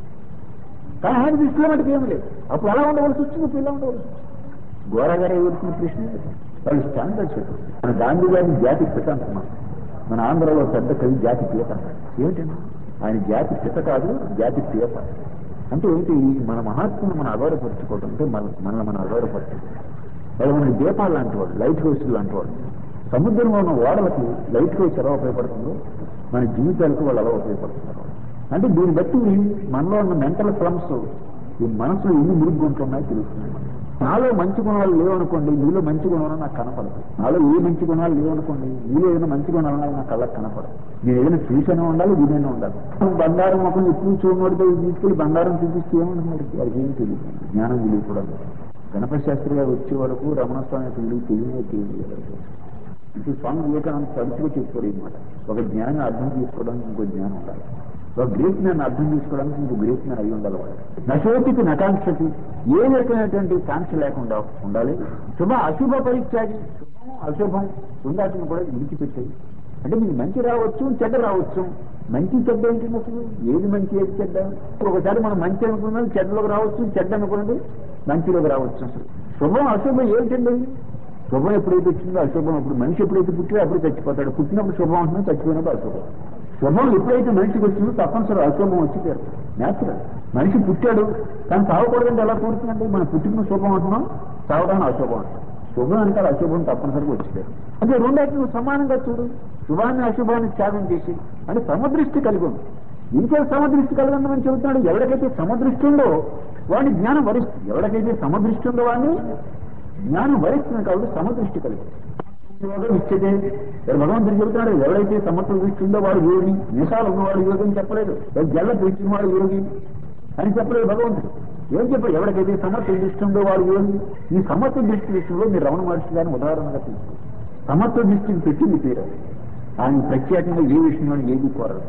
కానీ ఆయన దృష్టిలో మనకి ఏమి లేదు అప్పుడు అలా ఉండవలసి వచ్చింది ఇప్పుడు ఇలా ఉండవలసి వచ్చింది గోరగారు ఎవరిసిన ప్రశ్న వాళ్ళు స్టాండర్డ్ చెప్పు మన గాంధీ గారిని జాతి పిత అంటున్నాం మన ఆంధ్రలో పెద్ద కవి జాతి పీత ఏమిటండి ఆయన జాతి పిత కాదు జాతి పీత అంటే ఏంటి మన మహాత్ములు మనం అగౌరవపరచుకోవడం అంటే మన మనల్ని మనం అగౌరవపరచుకోవడం వాళ్ళు మన దీపాలు లాంటి వాళ్ళు లైట్ హౌస్లు లాంటి వాళ్ళు సముద్రంలో ఉన్న ఓడలకి లైట్ హౌస్ ఎలా ఉపయోగపడుతుందో మన జీవితాలకు వాళ్ళు ఎలా ఉపయోగపడుతున్నారు అంటే దీన్ని బట్టి మనలో ఉన్న మెంటల్ ఫ్లమ్స్ ఈ మనసులో ఎన్ని మురుగు ఉంటున్నాయో తెలుస్తుంది మనకి. నాలో మంచి గుణాలు లేవనుకోండి మీలో మంచి గుణాలు నాకు కనపడదు నాలో ఏ మంచి గుణాలు లేవనుకోండి మీలో ఏదైనా మంచి గుణాలు ఉన్నాయి నా కళ్ళకి కనపడదు నేను ఏదైనా చూసైనా ఉండాలి వినైనా ఉండాలి బంగారం ఒక ఎప్పుడు చూడబడితే తీసుకెళ్ళి బంగారం చూపిస్తే ఏమంటున్నాడు వాడికి ఏం తెలియదు జ్ఞానం విలువ కూడా లేదు. గణపతి శాస్త్రి గారు వచ్చే వరకు రమణ స్వామి యొక్క విలువ తెలియనే తెలియదు అంటే స్వామి వివేకానంద తరచుగా చెప్పుకోడు అనమాట ఒక జ్ఞానం అర్థం చేసుకోవడానికి ఇంకో జ్ఞానం ఉండాలి ఒక గ్రేట్ మ్యాన్ అర్థం చేసుకోవడానికి ఇంకో గ్రేట్ మ్యాన్ అయి ఉండాలి వాడు నశోతికి నకాంక్షకి ఏ రకమైనటువంటి కాంక్ష లేకుండా ఉండాలి శుభ అశుభ పరిత్యాగి శుభం అశుభం ఉండాల్సిన కూడా విడిచిపెట్టాయి అంటే మీకు మంచి రావచ్చు చెడ్డ రావచ్చు మంచి చెడ్డ ఏంటి అసలు ఏది మంచి ఏది చెడ్డ ఒకసారి మనం మంచి అనుకున్నది చెడ్డలోకి రావచ్చు చెడ్డ అనుకున్నది మంచిలోకి రావచ్చు అసలు శుభం అశుభం ఏంటండి శుభం ఎప్పుడైతే వచ్చిందో అశుభం అప్పుడు మనిషి ఎప్పుడైతే పుట్టినా అప్పుడు చచ్చిపోతాడు పుట్టినప్పుడు శుభం అంటున్నా చచ్చిపోయినప్పుడు అశుభం శుభం ఎప్పుడైతే మనిషికి వచ్చిందో తప్పనిసరి అశుభం వచ్చి తీరుతుంది న్యాచురల్ మనిషి పుట్టాడు కానీ తాగకూడదంటే ఎలా పుడుతుందండి మనం పుట్టిన శుభం అంటున్నాం తాగడానికి అశుభం అంటున్నాం శుభం అంటే అశుభం తప్పనిసరిగా వచ్చి తీరు అంటే రెండైతే నువ్వు సమానంగా చూడు శుభాన్ని అశుభాన్ని త్యాగం చేసి అంటే సమదృష్టి కలిగి ఉంది ఇంకే సమదృష్టి కలగందని చెబుతున్నాడు ఎవరికైతే సమదృష్టి ఉందో వాడిని జ్ఞానం వరిస్తుంది ఎవరికైతే సమదృష్టి ఉందో వాడిని జ్ఞానం వరిస్తుంది కాబట్టి సమదృష్టి కలిగి యోగం ఇచ్చేదే ఇక్కడ భగవంతుడు చెబుతున్నాడు ఎవరైతే సమత్వ దృష్టి ఉందో వాడు యోగి నిషాలు ఉన్నవాడు యోగి అని చెప్పలేదు జల్ల తెచ్చిన వాడు యోగి అని చెప్పలేదు భగవంతుడు ఏం చెప్పాడు ఎవరికైతే సమత్వ దృష్టి ఉందో వాడు యోగి ఈ సమత్వ దృష్టి విషయంలో మీరు రమణ మహర్షి గారిని ఉదాహరణగా తీసుకో సమత్వ దృష్టిని పెట్టింది పేరు ఆయన ప్రత్యేకంగా ఏ విషయంలో ఏది కోరదు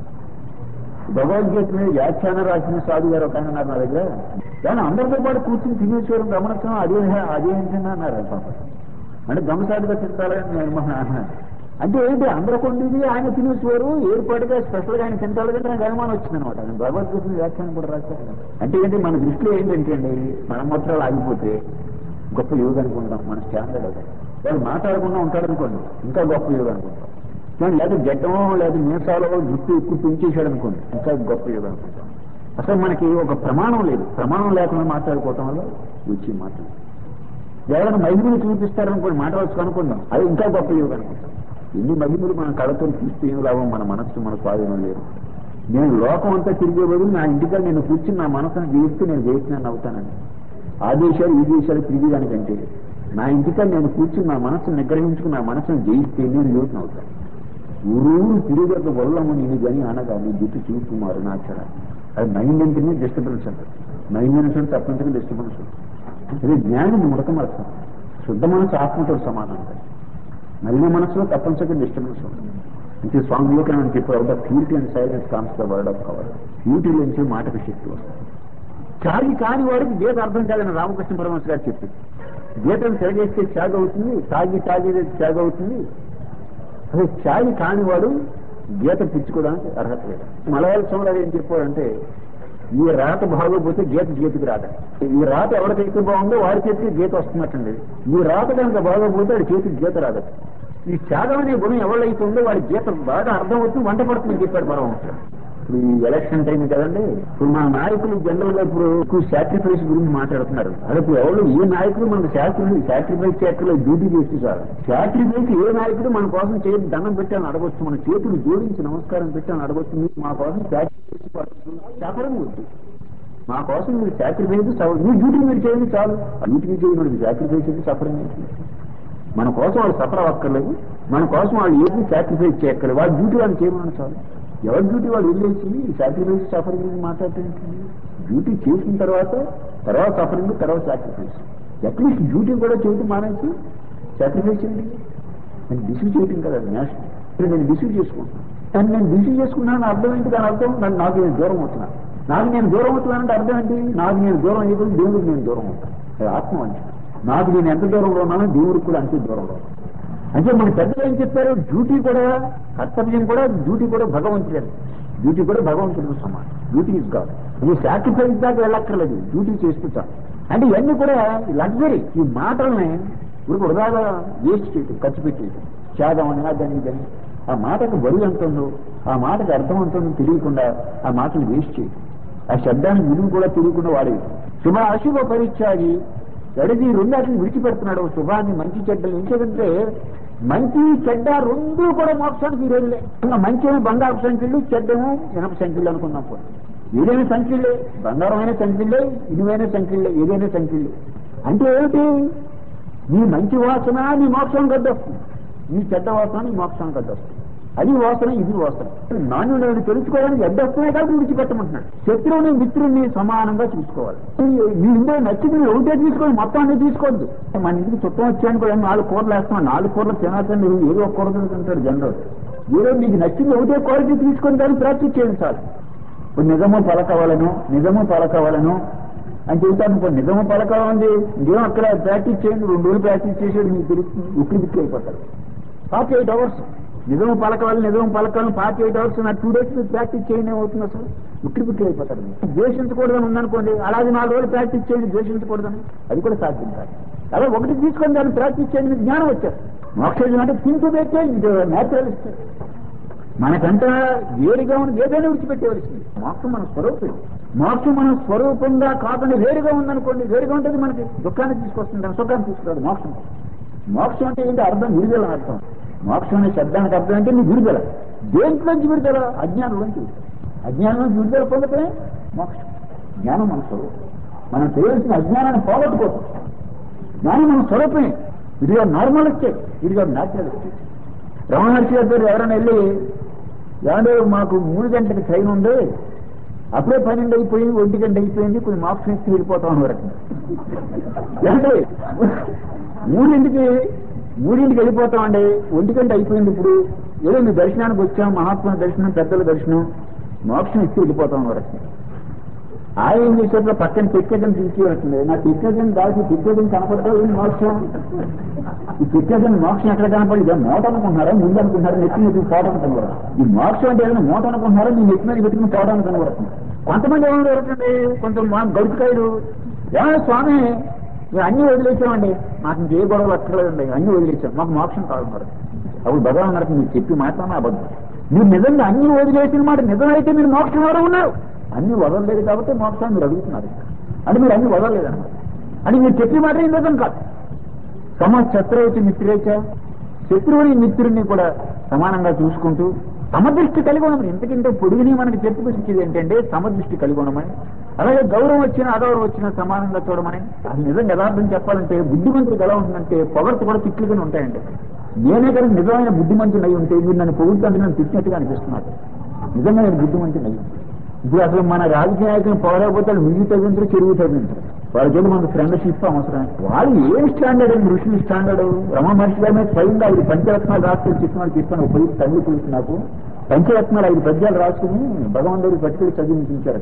భగవద్గీత మీద వ్యాఖ్యానం రాసిన సాధు గారు ఒక ఆయన అన్నారు నా దగ్గర కానీ అందరితో పాటు కూర్చుని తినేశ్వరం గమనించడం అదే అదే ఏంటన్నా అన్నారు పాప అంటే గమసాటిగా తింటాలని నేను మహా- అంటే ఏంటి అందరూ కొండేది ఆయన తినేసేవారు ఏర్పాటుగా స్పెషల్ గా ఆయన తింటాడు కంటే నాకు అనుమానం వచ్చింది అనమాట ఆయన భగవద్గీత మీద వ్యాఖ్యానం కూడా రాశారు అంటే ఏంటి మన దృష్టిలో ఏంటంటే అండి మన మొత్తాలు ఆగిపోతే గొప్ప యోగ అనుకుంటాం మన స్టాండర్డ్ అది వాడు మాట్లాడకుండా ఉంటాడు అనుకోండి ఇంకా గొప్ప యోగ అనుకుంటాం కానీ లేదా గడ్డమో లేదా మీసాలో జుట్టు ఎక్కువ పెంచేశాడు అనుకోండి ఇంకా గొప్ప యోగ అనుకుంటాం అసలు మనకి ఒక ప్రమాణం లేదు ప్రమాణం లేకుండా మాట్లాడుకోవటం వల్ల వచ్చి మాట్లాడు ఎవరైనా మహిళలు చూపిస్తారనుకోండి మాట్లాడచ్చు అనుకుందాం అది ఇంకా గొప్ప యోగ అనుకుంటాం ఎన్ని మహిళలు మన కళతో చూస్తే ఏం లాభం మన మనస్సు మన స్వాధీనం లేదు నేను లోకం అంతా తిరిగే బదులు నా ఇంటికాడ నేను కూర్చుని నా మనసును జీవిస్తూ నేను జయిస్తున్నాను అవుతానని ఆ దేశాలు ఈ దేశాలు తిరిగేదానికంటే నా ఇంటికాడ నేను కూర్చుని నా మనసును నిగ్రహించుకుని నా మనసును జయిస్తే నేను యోచన అవుతాను ఊరూరు తిరిగక వల్లము నేను గని అనగా నీ జుట్టు చూపుమారు నాచర అది మైండ్ అంటేనే డిస్టర్బెన్స్ అంటారు మైండ్ అంటే తప్పనిసరిగా డిస్టర్బెన్స్ అదే జ్ఞానం ముడకమరసం శుద్ధ మనసు ఆత్మతో సమానం అంటారు మలిన మనసులో తప్పనిసరిగా డిస్టర్బెన్స్ ఉంటుంది అంటే స్వామి వివేకానంద చెప్పారు the purity and silence comes the word of cover purity నుంచి మాటకు శక్తి వస్తుంది త్యాగి కాని వాడికి గీత అర్థం కాదని రామకృష్ణ పరమహంస గారు చెప్పింది గీతను తిరగేస్తే త్యాగ అవుతుంది తాగి తాగేది త్యాగ అవుతుంది అదే త్యాగి కానివాడు గీత పుచ్చుకోవడానికి అర్హత లేదు మలయాళ సోమరాజు ఏం చెప్పాడంటే ఈ రాత బాగోపోతే గీత గీతకి రాద ఈ రాత ఎవరికైతే బాగుందో వాడి చేతికి గీత వస్తున్నట్టండి ఈ రాత కనుక బాగోపోతే వాడి చేతికి గీత రాదట ఈ త్యాగం అనే గుణం ఎవరైతే ఉందో వాడి గీత బాగా అర్థం అవుతుంది వంట పడుతుందని చెప్పాడు పరమహంస ఇప్పుడు ఈ ఎలక్షన్ టైం కదండి ఇప్పుడు మా నాయకులు జనరల్ గా ఇప్పుడు ఎక్కువ సాక్రిఫైస్ గురించి మాట్లాడుతున్నారు అదే ఇప్పుడు ఎవరు ఏ నాయకుడు మనకు సాక్రి సాక్రిఫైస్ చేయక్కర్లేదు డ్యూటీ చేసి సార్ సాక్రిఫైస్ ఏ నాయకుడు మన కోసం చేతి దండం పెట్టాలని అడగొచ్చు మన చేతులు జోడించి నమస్కారం పెట్టాలని అడగొచ్చు మీరు మా కోసం సాక్రిఫైస్ చెప్పడం వద్దు మా కోసం మీరు సాక్రిఫైస్ మీ డ్యూటీ మీరు చేయండి చాలు డ్యూటీ చేయడం సాక్రిఫైస్ అయితే సఫరింగ్ ఏంటి మన కోసం వాళ్ళు సఫర్ అవ్వక్కర్లేదు మన కోసం వాళ్ళు ఏది సాక్రిఫైస్ చేయక్కర్లేదు వాళ్ళ డ్యూటీ వాళ్ళు చేయమని చాలు ఎవరి డ్యూటీ వాళ్ళు వదిలేసి సాక్రిఫైస్ సఫరింగ్ గురించి మాట్లాడుతుంది డ్యూటీ చేసిన తర్వాత తర్వాత సఫరింగ్ తర్వాత సాక్రిఫైస్ అట్లీస్ట్ డ్యూటీ కూడా చేయడం మానేసి సాక్రిఫైస్ చేయండి నేను డిసీవ్ చేయటం కదా నేషనల్ నేను డిసీవ్ చేసుకుంటున్నాను కానీ నేను డిసీవ్ చేసుకున్నాను అర్థం ఏంటి దాని అర్థం నన్ను నాకు నేను దూరం అవుతున్నాను నాకు నేను దూరం అవుతున్నానంటే అర్థం ఏంటి నాకు నేను దూరం అయిపోయి దేవుడికి నేను దూరం అవుతాను అది ఆత్మ వంచన నాకు నేను ఎంత దూరంలో ఉన్నానో దేవుడికి కూడా అంతే దూరంలో ఉన్నాను అంటే మన పెద్దలు ఏం చెప్పారు డ్యూటీ కూడా కర్తవ్యం కూడా డ్యూటీ కూడా భగవంతుడే డ్యూటీ కూడా భగవంతుడికి సమానం డ్యూటీ ఇస్ గాడ్ నువ్వు సాక్రిఫైస్ దాకా వెళ్ళక్కర్లేదు డ్యూటీ చేస్తుంటా అంటే ఇవన్నీ కూడా లగ్జరీ ఈ మాటల్ని ఇప్పుడు వృధాగా వేస్ట్ చేయటం ఖర్చు పెట్టేయటం త్యాగం అని అదని ఇదని ఆ మాటకు బరువు ఎంత ఉందో ఆ మాటకు అర్థం ఎంత ఉందో తెలియకుండా ఆ మాటలు వేస్ట్ చేయటం ఆ శబ్దానికి విలువ కూడా తెలియకుండా వాడేది శుభ అశుభ పరిత్యాగి ఎడది రెండాటిని విడిచిపెడుతున్నాడు శుభాన్ని మంచి చెడ్డలు ఎందుకంటే మంచి చెడ్డ రెండు కూడా మోక్షానికి రోజులే ఇంకా మంచి ఏమో బంగారు సంఖ్యలు చెడ్డము ఇనప సంఖ్యలు అనుకున్నాం పోనీ. ఏదైనా సంఖ్యలే బంగారమైన సంఖ్యలే ఇనువైన సంఖ్యలే ఏదైనా సంఖ్యలే అంటే ఏమిటి నీ మంచి వాసన నీ మోక్షం గడ్డొస్తుంది నీ చెడ్డ వాసన నీ మోక్షం గడ్డొస్తుంది అది వాసన ఇది వాసన నాణ్యం నేను తెలుసుకోవడానికి అడ్డొస్తున్నాయి కాబట్టి విడిచిపెట్టమంటున్నాడు శత్రువుని మిత్రుడిని సమానంగా చూసుకోవాలి మీ ఇంట్లో నచ్చింది మీరు ఒకటే తీసుకోండి మొత్తం అన్ని తీసుకోవద్దు మన ఇంటికి చుట్టం వచ్చాను కూడా నాలుగు కూరలు వేస్తాం నాలుగు కూరలు తినకండి ఏదో ఒక కూర తింటాడు జనరల్ ఏదో మీకు నచ్చింది ఒకటే క్వాలిటీ తీసుకొని దాన్ని ప్రాక్టీస్ చేయండి సార్ ఇప్పుడు నిజము పలకవలను నిజము పలకవలను అని చెబుతాను ఇప్పుడు నిజము పలకవాలి ఇంకేం అక్కడ ప్రాక్టీస్ చేయండి రెండు రోజులు ప్రాక్టీస్ చేసేది మీకు తెలుస్తుంది ఉక్కి దిక్కు అయిపోతారు ఫార్టీ ఎయిట్ అవర్స్ నిజము పలకవాలి నిజము పలకాలని ఫార్టీ ఎయిట్ అవర్స్ నా టూ డేస్ మీరు ప్రాక్టీస్ చేయండి ఏమవుతుంది అసలు ఉక్కి బిక్కి అయిపోతారు మీరు. ద్వేషించకూడదని ఉందనుకోండి అలాగే నాలుగు రోజులు ప్రాక్టీస్ చేయండి ద్వేషించకూడదని అది కూడా సాధ్యం కాదు అలా ఒకటి తీసుకొని దాన్ని ప్రాక్టీస్ చేయండి మీకు జ్ఞానం వచ్చారు మోక్షం అంటే తింటూ పెట్టే ఇది న్యాచురలిస్ట్ మనకంతా వేరుగా ఉన్న ఏదైనా విడిచిపెట్టేవలసింది మోక్షం మన స్వరూపం మోక్షం మన స్వరూపంగా కాకుండా వేరుగా ఉందనుకోండి వేరుగా ఉంటుంది మనకి దుఃఖాన్ని తీసుకొస్తుంది సుఖాన్ని తీసుకురాదు మోక్షం మోక్షం అంటే ఏంటి అర్థం విడుదల అని అర్థం మోక్షం అనే శబ్దానికి అర్థం అంటే నీ విడుదల దేంట్లోంచి విడుదల అజ్ఞానంలోంచి విడుదల. అజ్ఞానం నుంచి విడుదల పొందటమే మోక్షం జ్ఞానం మన స్వరూపం మనం చేయాల్సిన అజ్ఞానాన్ని పోగొట్టుకోవచ్చు జ్ఞానం మన స్వరూపమే ఇదిగా నార్మల్ స్టేట్ ఇదిగా న్యాచురల్ స్టేట్ రమణ మహర్షి గారి దగ్గర ఎవరైనా వెళ్ళి ఏమంటే మాకు మూడు గంటలకు ట్రైన్ ఉంది అప్పుడే పన్నెండు అయిపోయింది ఒంటి గంట అయిపోయింది కొంచెం మార్క్స్ ఇచ్చి వెళ్ళిపోతాం వరకు ఏమంటే మూడింటికి మూడింటికి వెళ్ళిపోతామండి ఒంటి గంట అయిపోయింది ఇప్పుడు ఏదో మీ దర్శనానికి వచ్చాం మహాత్మా దర్శనం పెద్దల దర్శనం మోక్షం ఇచ్చి వెళ్ళిపోతాం వరకు ఆయన ఏం చేసేప్పుడు పక్కన పిక్కజన్ తీసుకువస్తుంది నా పిక్కజన్ దాచి పిక్కజన్ కనపడతావు ఏం మోక్షం ఈ పిక్కజన్ మోక్షం ఎక్కడ కనపడి ఇదే మోట అనుకుంటున్నారా ముందు అనుకుంటున్నారా నెత్తి నెత్తి పోట అనుకున్నారు ఈ మోక్షం అంటే ఏదైనా మోట అనుకుంటున్నారా మీ నెత్తి మీద పెట్టుకుని పోట అనుకున్నారు కొంతమంది ఏమైనా జరుగుతుంది కొంత మా గడుపుకాయలు ఏమైనా స్వామి మేము అన్ని వదిలేసామండి మాకు ఇంకే గొడవలు అక్కర్లేదండి అన్ని వదిలేసాం మాకు మోక్షం కాదు మరి అప్పుడు భగవాన్ అన్నారు మీరు చెప్పి మాట్లాడిన అబద్ధం మీరు నిజంగా అన్ని వదిలేసిన మాట నిజమైతే మీరు మోక్షం ఎవరు ఉన్నారు అన్ని వదలలేదు కాబట్టి మోక్షాన్ని మీరు అడుగుతున్నారు అంటే మీరు అన్ని వదలలేదన్నమాట అని మీరు చెప్పిన మాట ఏం నిజం కాదు సమ శత్రువుచి మిత్రేచ శత్రువుని మిత్రుడిని కూడా సమానంగా చూసుకుంటూ సమదృష్టి కలిగి ఉండమని ఎందుకంటే పొడుగుని మనకి చెప్పుకొచ్చేది ఏంటంటే సమదృష్టి కలిగి ఉండమని అలాగే గౌరవం వచ్చినా అగౌరవం వచ్చినా సమానంగా చూడమని అది నిజం యథార్థం చెప్పాలంటే బుద్ధిమంతుడికి ఎలా ఉంటుందంటే పొగర్తు కూడా తిట్లుగానే ఉంటాయండి నేనే కనుక నిజమైన బుద్ధిమంతుడు అయి ఉంటే మీరు నన్ను పొగుడుతుంటే నన్ను తిట్టినట్టుగా అనిపిస్తున్నారు నిజంగా నేను బుద్ధిమంతుడు అయ్యి ఇప్పుడు అసలు మన రాజకీయ నాయకులు పోరాకపోతే వాళ్ళు మిగి తగ్గింటారు చెరువు తగ్గింటారు వాళ్ళకి మనకు ఫ్రెండ్షిప్ అవసరం వాళ్ళు ఏం స్టాండర్డ్ అండి ఋషులు స్టాండర్డ్ రమ మహర్షి గారి మీద స్వయంగా ఐదు పంచరత్నాలు రాసుకొని చెప్పిన చెప్పాను పోయి తల్లి కూర్చు నాకు పంచరత్నాలు ఐదు పద్యాలు రాసుకుని భగవంతుడికి పట్టుకుని చదివించారు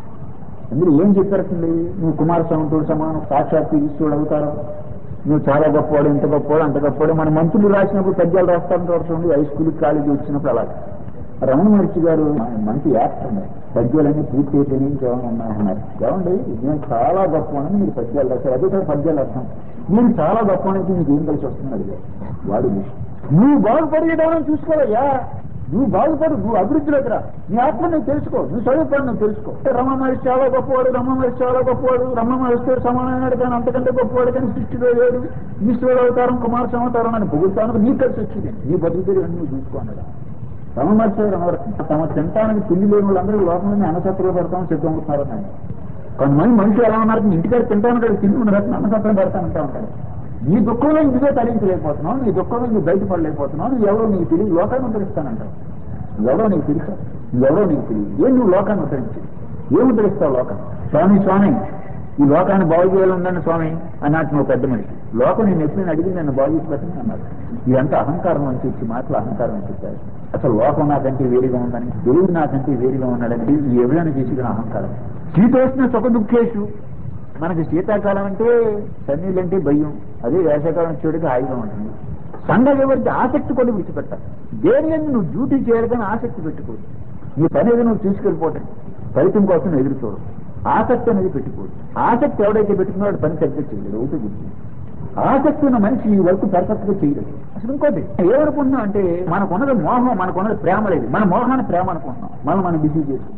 అందులో ఏం చెప్పారండి నువ్వు కుమారస్వామితో సమానం సాక్షాత్ ఈశ్వరుడు అవుతారు నువ్వు చాలా గొప్పవాడు ఇంత గొప్పవాడు అంత గొప్పవాడు మన మంత్రులు రాసినప్పుడు పద్యాలు రాస్తారంటే వర్షం హై స్కూల్ కాలేజీ వచ్చినప్పుడు అలా రమణ మహర్షి గారు మంచి యాక్టర్ ఉన్నారు పద్యాలన్నీ పూర్తి అయిపోయినాయి ఇంకేమైనా ఉన్నాయన్నారు ఏమండి నేను చాలా గొప్పవాడని మీరు పద్యాలు రాశారు అదే కాదు పద్యాలు రాస్తాను నేను చాలా గొప్పవాడైతే మీకు ఏం కలిసి వస్తుంది అడిగారు వాడు నువ్వు బాగుపడేదాన్ని చూసుకోవయ్యా నువ్వు బాగుపడు నువ్వు అభివృద్ధిలోకి రా నీ ఆత్మ నువ్వు తెలుసుకో నువ్వు చదువుకోండి నువ్వు తెలుసుకో రమ మహర్షి చాలా గొప్పవాడు రమ మహర్షి చాలా గొప్పవాడు రమ మహర్షితో సమానమైనడు కానీ అంతకంటే గొప్పవాడు కానీ సృష్టిలో లేడు ఈశ్వరుడు అవతారం కుమారస్వామి అవతారం అని పొగుడుతాను నీకు కలిసి వచ్చింది నీ బతుకుతే నువ్వు చూసుకోండి రమ మహర్షి గారు అన్నారు తమ తింటానికి తిండి లేని వాళ్ళందరూ లోపల అన్నసత్రంలో పెడతామని సిద్ధమవుతున్నారు అని కొంతమంది మనుషులు ఎలా ఉన్నారు ఇంటికాడ తింటాను తింటున్నారు అన్నసత్రం పెడతానంటా ఉంటారు నీ దుఃఖంలో నువ్వే తరించలేకపోతున్నావు నీ దుఃఖంలో నువ్వు బయటపడలేకపోతున్నావు నువ్వు ఎవరో నీకు తెలియదు లోకాన్ని ఉద్ధరిస్తానంటావు నువ్వెవరో నీకు తెలుసా నువ్వెవరో నీకు తెలియదు ఏం నువ్వు లోకాన్ని ఉద్ధరించి ఏం ఉద్ధరిస్తావు లోకాన్ని స్వామి స్వామి ఈ లోకాన్ని బాగు చేయాలి ఉందండి స్వామి అన్నట్టు నువ్వు పెద్ద మనిషి లోకం నేను ఎప్పుడైనా అడిగి నన్ను బాగు చేసి పెట్టండి అన్నారు ఇదంతా అహంకారం నుంచి వచ్చి మాటలు అహంకారం అని చెప్పారు అసలు లోకం నాకంటే వేరుగా ఉందని దేవుడు నాకంటే వేరుగా ఉన్నాడని ఈ ఎవరైనా చేసిన అహంకారం శీతోష్ణ సుఖ దుఃఖేషు మనకి శీతాకాలం అంటే సన్నీళ్ళు అంటే భయం అదే వేసవకాలం వచ్చేటికి హాయిగా ఉంటుంది సంఘ ఎవరికి ఆసక్తి కూడా విడిచిపెట్టాలి దేని మీద నువ్వు డ్యూటీ చేయాలని ఆసక్తి పెట్టుకోదు నీ పని ఏదో నువ్వు తీసుకెళ్ళిపోవటం ఫలితం కోసం ఎదురు చూడు ఆసక్తి అనేది పెట్టుకోదు ఆసక్తి ఎవడైతే పెట్టుకున్నాడో పని సరిగ్గా చేయలేదు ఒకటి గుర్తు ఆసక్తి ఉన్న మనిషి ఈ వర్క్ పర్ఫెక్ట్ గా చేయలేదు అసలు ఇంకోటి ఏమనుకుంటున్నాం అంటే మనకున్నది మోహం మనకున్నది ప్రేమ లేదు మన మోహాన్ని ప్రేమ అనుకుంటున్నాం మనం మనం బిజీ చేసుకుంటాం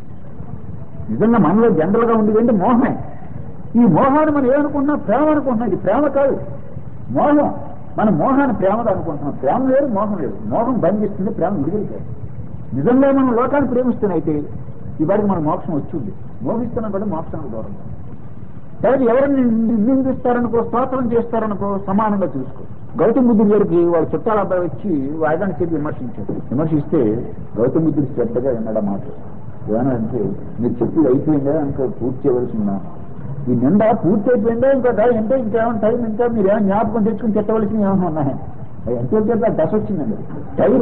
నిజంగా మనలో జనరల్ గా ఉంది అంటే మోహమే ఈ మోహాన్ని మనం ఏమనుకుంటున్నాం ప్రేమ అనుకుంటున్నాం ఇది ప్రేమ కాదు మోహం మన మోహాన్ని ప్రేమగా అనుకుంటున్నాం ప్రేమ లేదు మోహం లేదు మోహం బంధిస్తుంది ప్రేమ విడుదల కాదు నిజంగా మనం లోకాన్ని ప్రేమిస్తున్నైతే ఇవాడికి మన మోక్షం వచ్చింది మోహిస్తున్నాం కూడా మోక్షానికి దూరం కాబట్టి ఎవరిని నిందిస్తారనుకో స్తోత్రం చేస్తారనుకో సమానంగా చూసుకో గౌతమ బుద్ధుడి గారికి వాళ్ళ చుట్టాల అబ్బాయి వచ్చి వాయిదాన్ని చెప్పి విమర్శించారు విమర్శిస్తే గౌతమ బుద్ధుడు శ్రద్ధగా విన్నాడు మాట ఏమనంటే మీరు చెప్పి అయిపోయిందా ఇంకా పూర్తి చేయవలసి ఉన్నా ఈ నిండా పూర్తి అయిపోయిందా ఇంకా దా- అంటే ఇంకేమైనా టైం ఇంకా మీరు ఏమైనా జ్ఞాపకం తెచ్చుకుని చెప్పవలసినవి ఏమైనా ఉన్నాయి అది ఎంత వచ్చేది దశ వచ్చిందండి టైం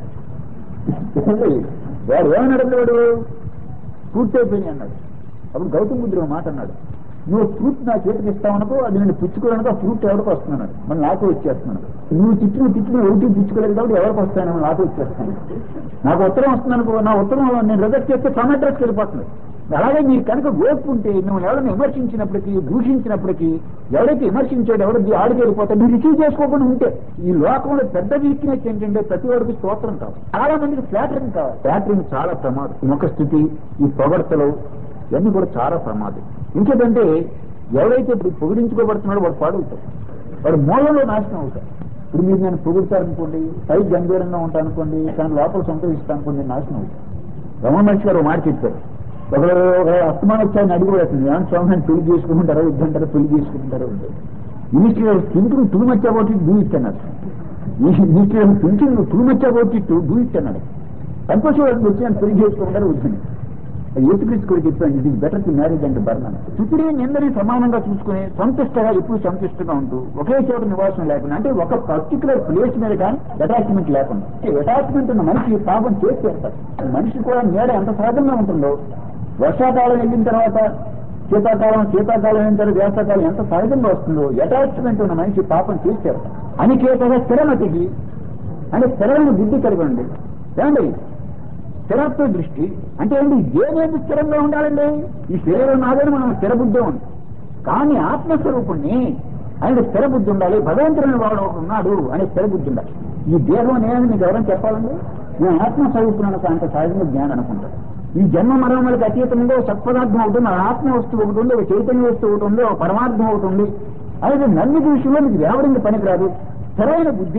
వాడు ఏమన్నాడు వాడు పూర్తి అయిపోయినాయి అన్నాడు అప్పుడు గౌతమ బుద్ధుడు ఒక మాట అన్నాడు నువ్వు ఫ్రూట్ నా చేతికి ఇస్తావనుకో అది నేను పుచ్చుకోవడానికి ఆ ఫ్రూట్ ఎవరికి వస్తున్నాడు మరి నాకు వచ్చేస్తున్నాడు నువ్వు తిట్టిన తిట్టిన ఒకటి పుచ్చుకోలేదు కాబట్టి ఎవరికి వస్తాను నాకు వచ్చేస్తాను నాకు ఉత్తరం వస్తుందనుకో నా ఉత్తరం నేను రిజెక్ట్ చేస్తే తమ అడ్రస్కి వెళ్ళిపోతుంది అలాగే మీరు కనుక ఓపుకుంటే మిమ్మల్ని ఎవరైనా విమర్శించినప్పటికీ దూషించినప్పటికీ ఎవరైతే విమర్శించాడు ఎవరు ఆడికి వెళ్ళిపోతే మీరు రిసీవ్ చేసుకోకుండా ఉంటే ఈ లోకంలో పెద్ద వీక్నెస్ ఏంటంటే ప్రతి వాడికి స్తోత్రం కావాలి చాలా మందికి ఫ్లాటరింగ్ కావాలి ఫ్లాటరింగ్ చాలా ప్రమాదం ముఖ స్థితి ఈ పొగడతలు ఇవన్నీ కూడా చాలా ప్రమాదం ఇంకేంటంటే ఎవరైతే ఇప్పుడు పొగిడించుకోబడుతున్నాడో వాడు పాడవుతాడు వాడు మూలంలో నాశనం అవుతాడు ఇప్పుడు మీరు నేను పొగుడుతారనుకోండి పై గంభీరంగా ఉంటాను అనుకోండి కానీ లోపల సంతోషిస్తాను అనుకోండి నాశనం అవుతాడు రమణ మహర్షి గారు ఒక మాట చెప్పారు ఒకరు ఒక అస్తమానం వచ్చాయని అడిగి పడుతుంది ఏమన్నా స్వామిని పెళ్లి చేసుకుంటారో ఇద్దంటారో పెళ్లి చేసుకుంటారో minister thinking too much about it do it అన్నారు minister thinking too much about it do it అన్నాడు సంతోషం వచ్చి పెళ్లి చేసుకుంటారో వద్దని యేసుక్రీస్తు కూడా చెప్పాను ఇది better to marriage and burn అని చుట్టూ నిందరి సమానంగా చూసుకుని సంతుష్టగా ఎప్పుడు సంతుష్టగా ఉంటూ ఒకే చోట నివాసం లేకుండా అంటే ఒక పర్టికులర్ ప్లేస్ మీద కానీ అటాచ్మెంట్ లేకుండా అటాచ్మెంట్ ఉన్న మనిషి పాపం చేసి చేస్తారు మనిషి కూడా నీడ ఎంత సహజంగా ఉంటుందో వర్షాకాలం వెళ్ళిన తర్వాత శీతాకాలం శీతాకాలం అయిన తర్వాత వేసవకాలం ఎంత సహజంగా వస్తుందో అటాచ్మెంట్ ఉన్న మనిషి పాపం చేసి చేస్తారు అనికేతగా స్థిరమతికి అంటే స్థిరమైన బుద్ధి కలిగి ఉండి ఏమండి స్థిరత్వ దృష్టి అంటే ఏంటి ఏమేమి స్థిరంగా ఉండాలండి ఈ శరీరం నాదని మనం స్థిరబుద్ధి ఉంది కానీ ఆత్మస్వరూపుణ్ణి ఆయన స్థిరబుద్ధి ఉండాలి భగవంతుడిని వాడు ఒకడు ఉన్నాడు అనే స్థిరబుద్ధి ఉండాలి ఈ దేహం నేను మీకు ఎవరైనా చెప్పాలండి నేను ఆత్మస్వరూపుణ్ణి అంత సహజంగా జ్ఞానం అనుకుంటాను ఈ జన్మ మరణములకు అతీతంగా ఒక సత్పదార్థం ఒకటి ఉంది ఒక ఆత్మ వస్తువు ఒకటి ఉంది ఒక చైతన్య వస్తువు ఒకటి ఉంది ఒక పరమార్థం ఒకటి ఉంది అలాగే నన్ను విషయంలో మీకు వేవడింది పనికిరాదు స్థిరమైన బుద్ధి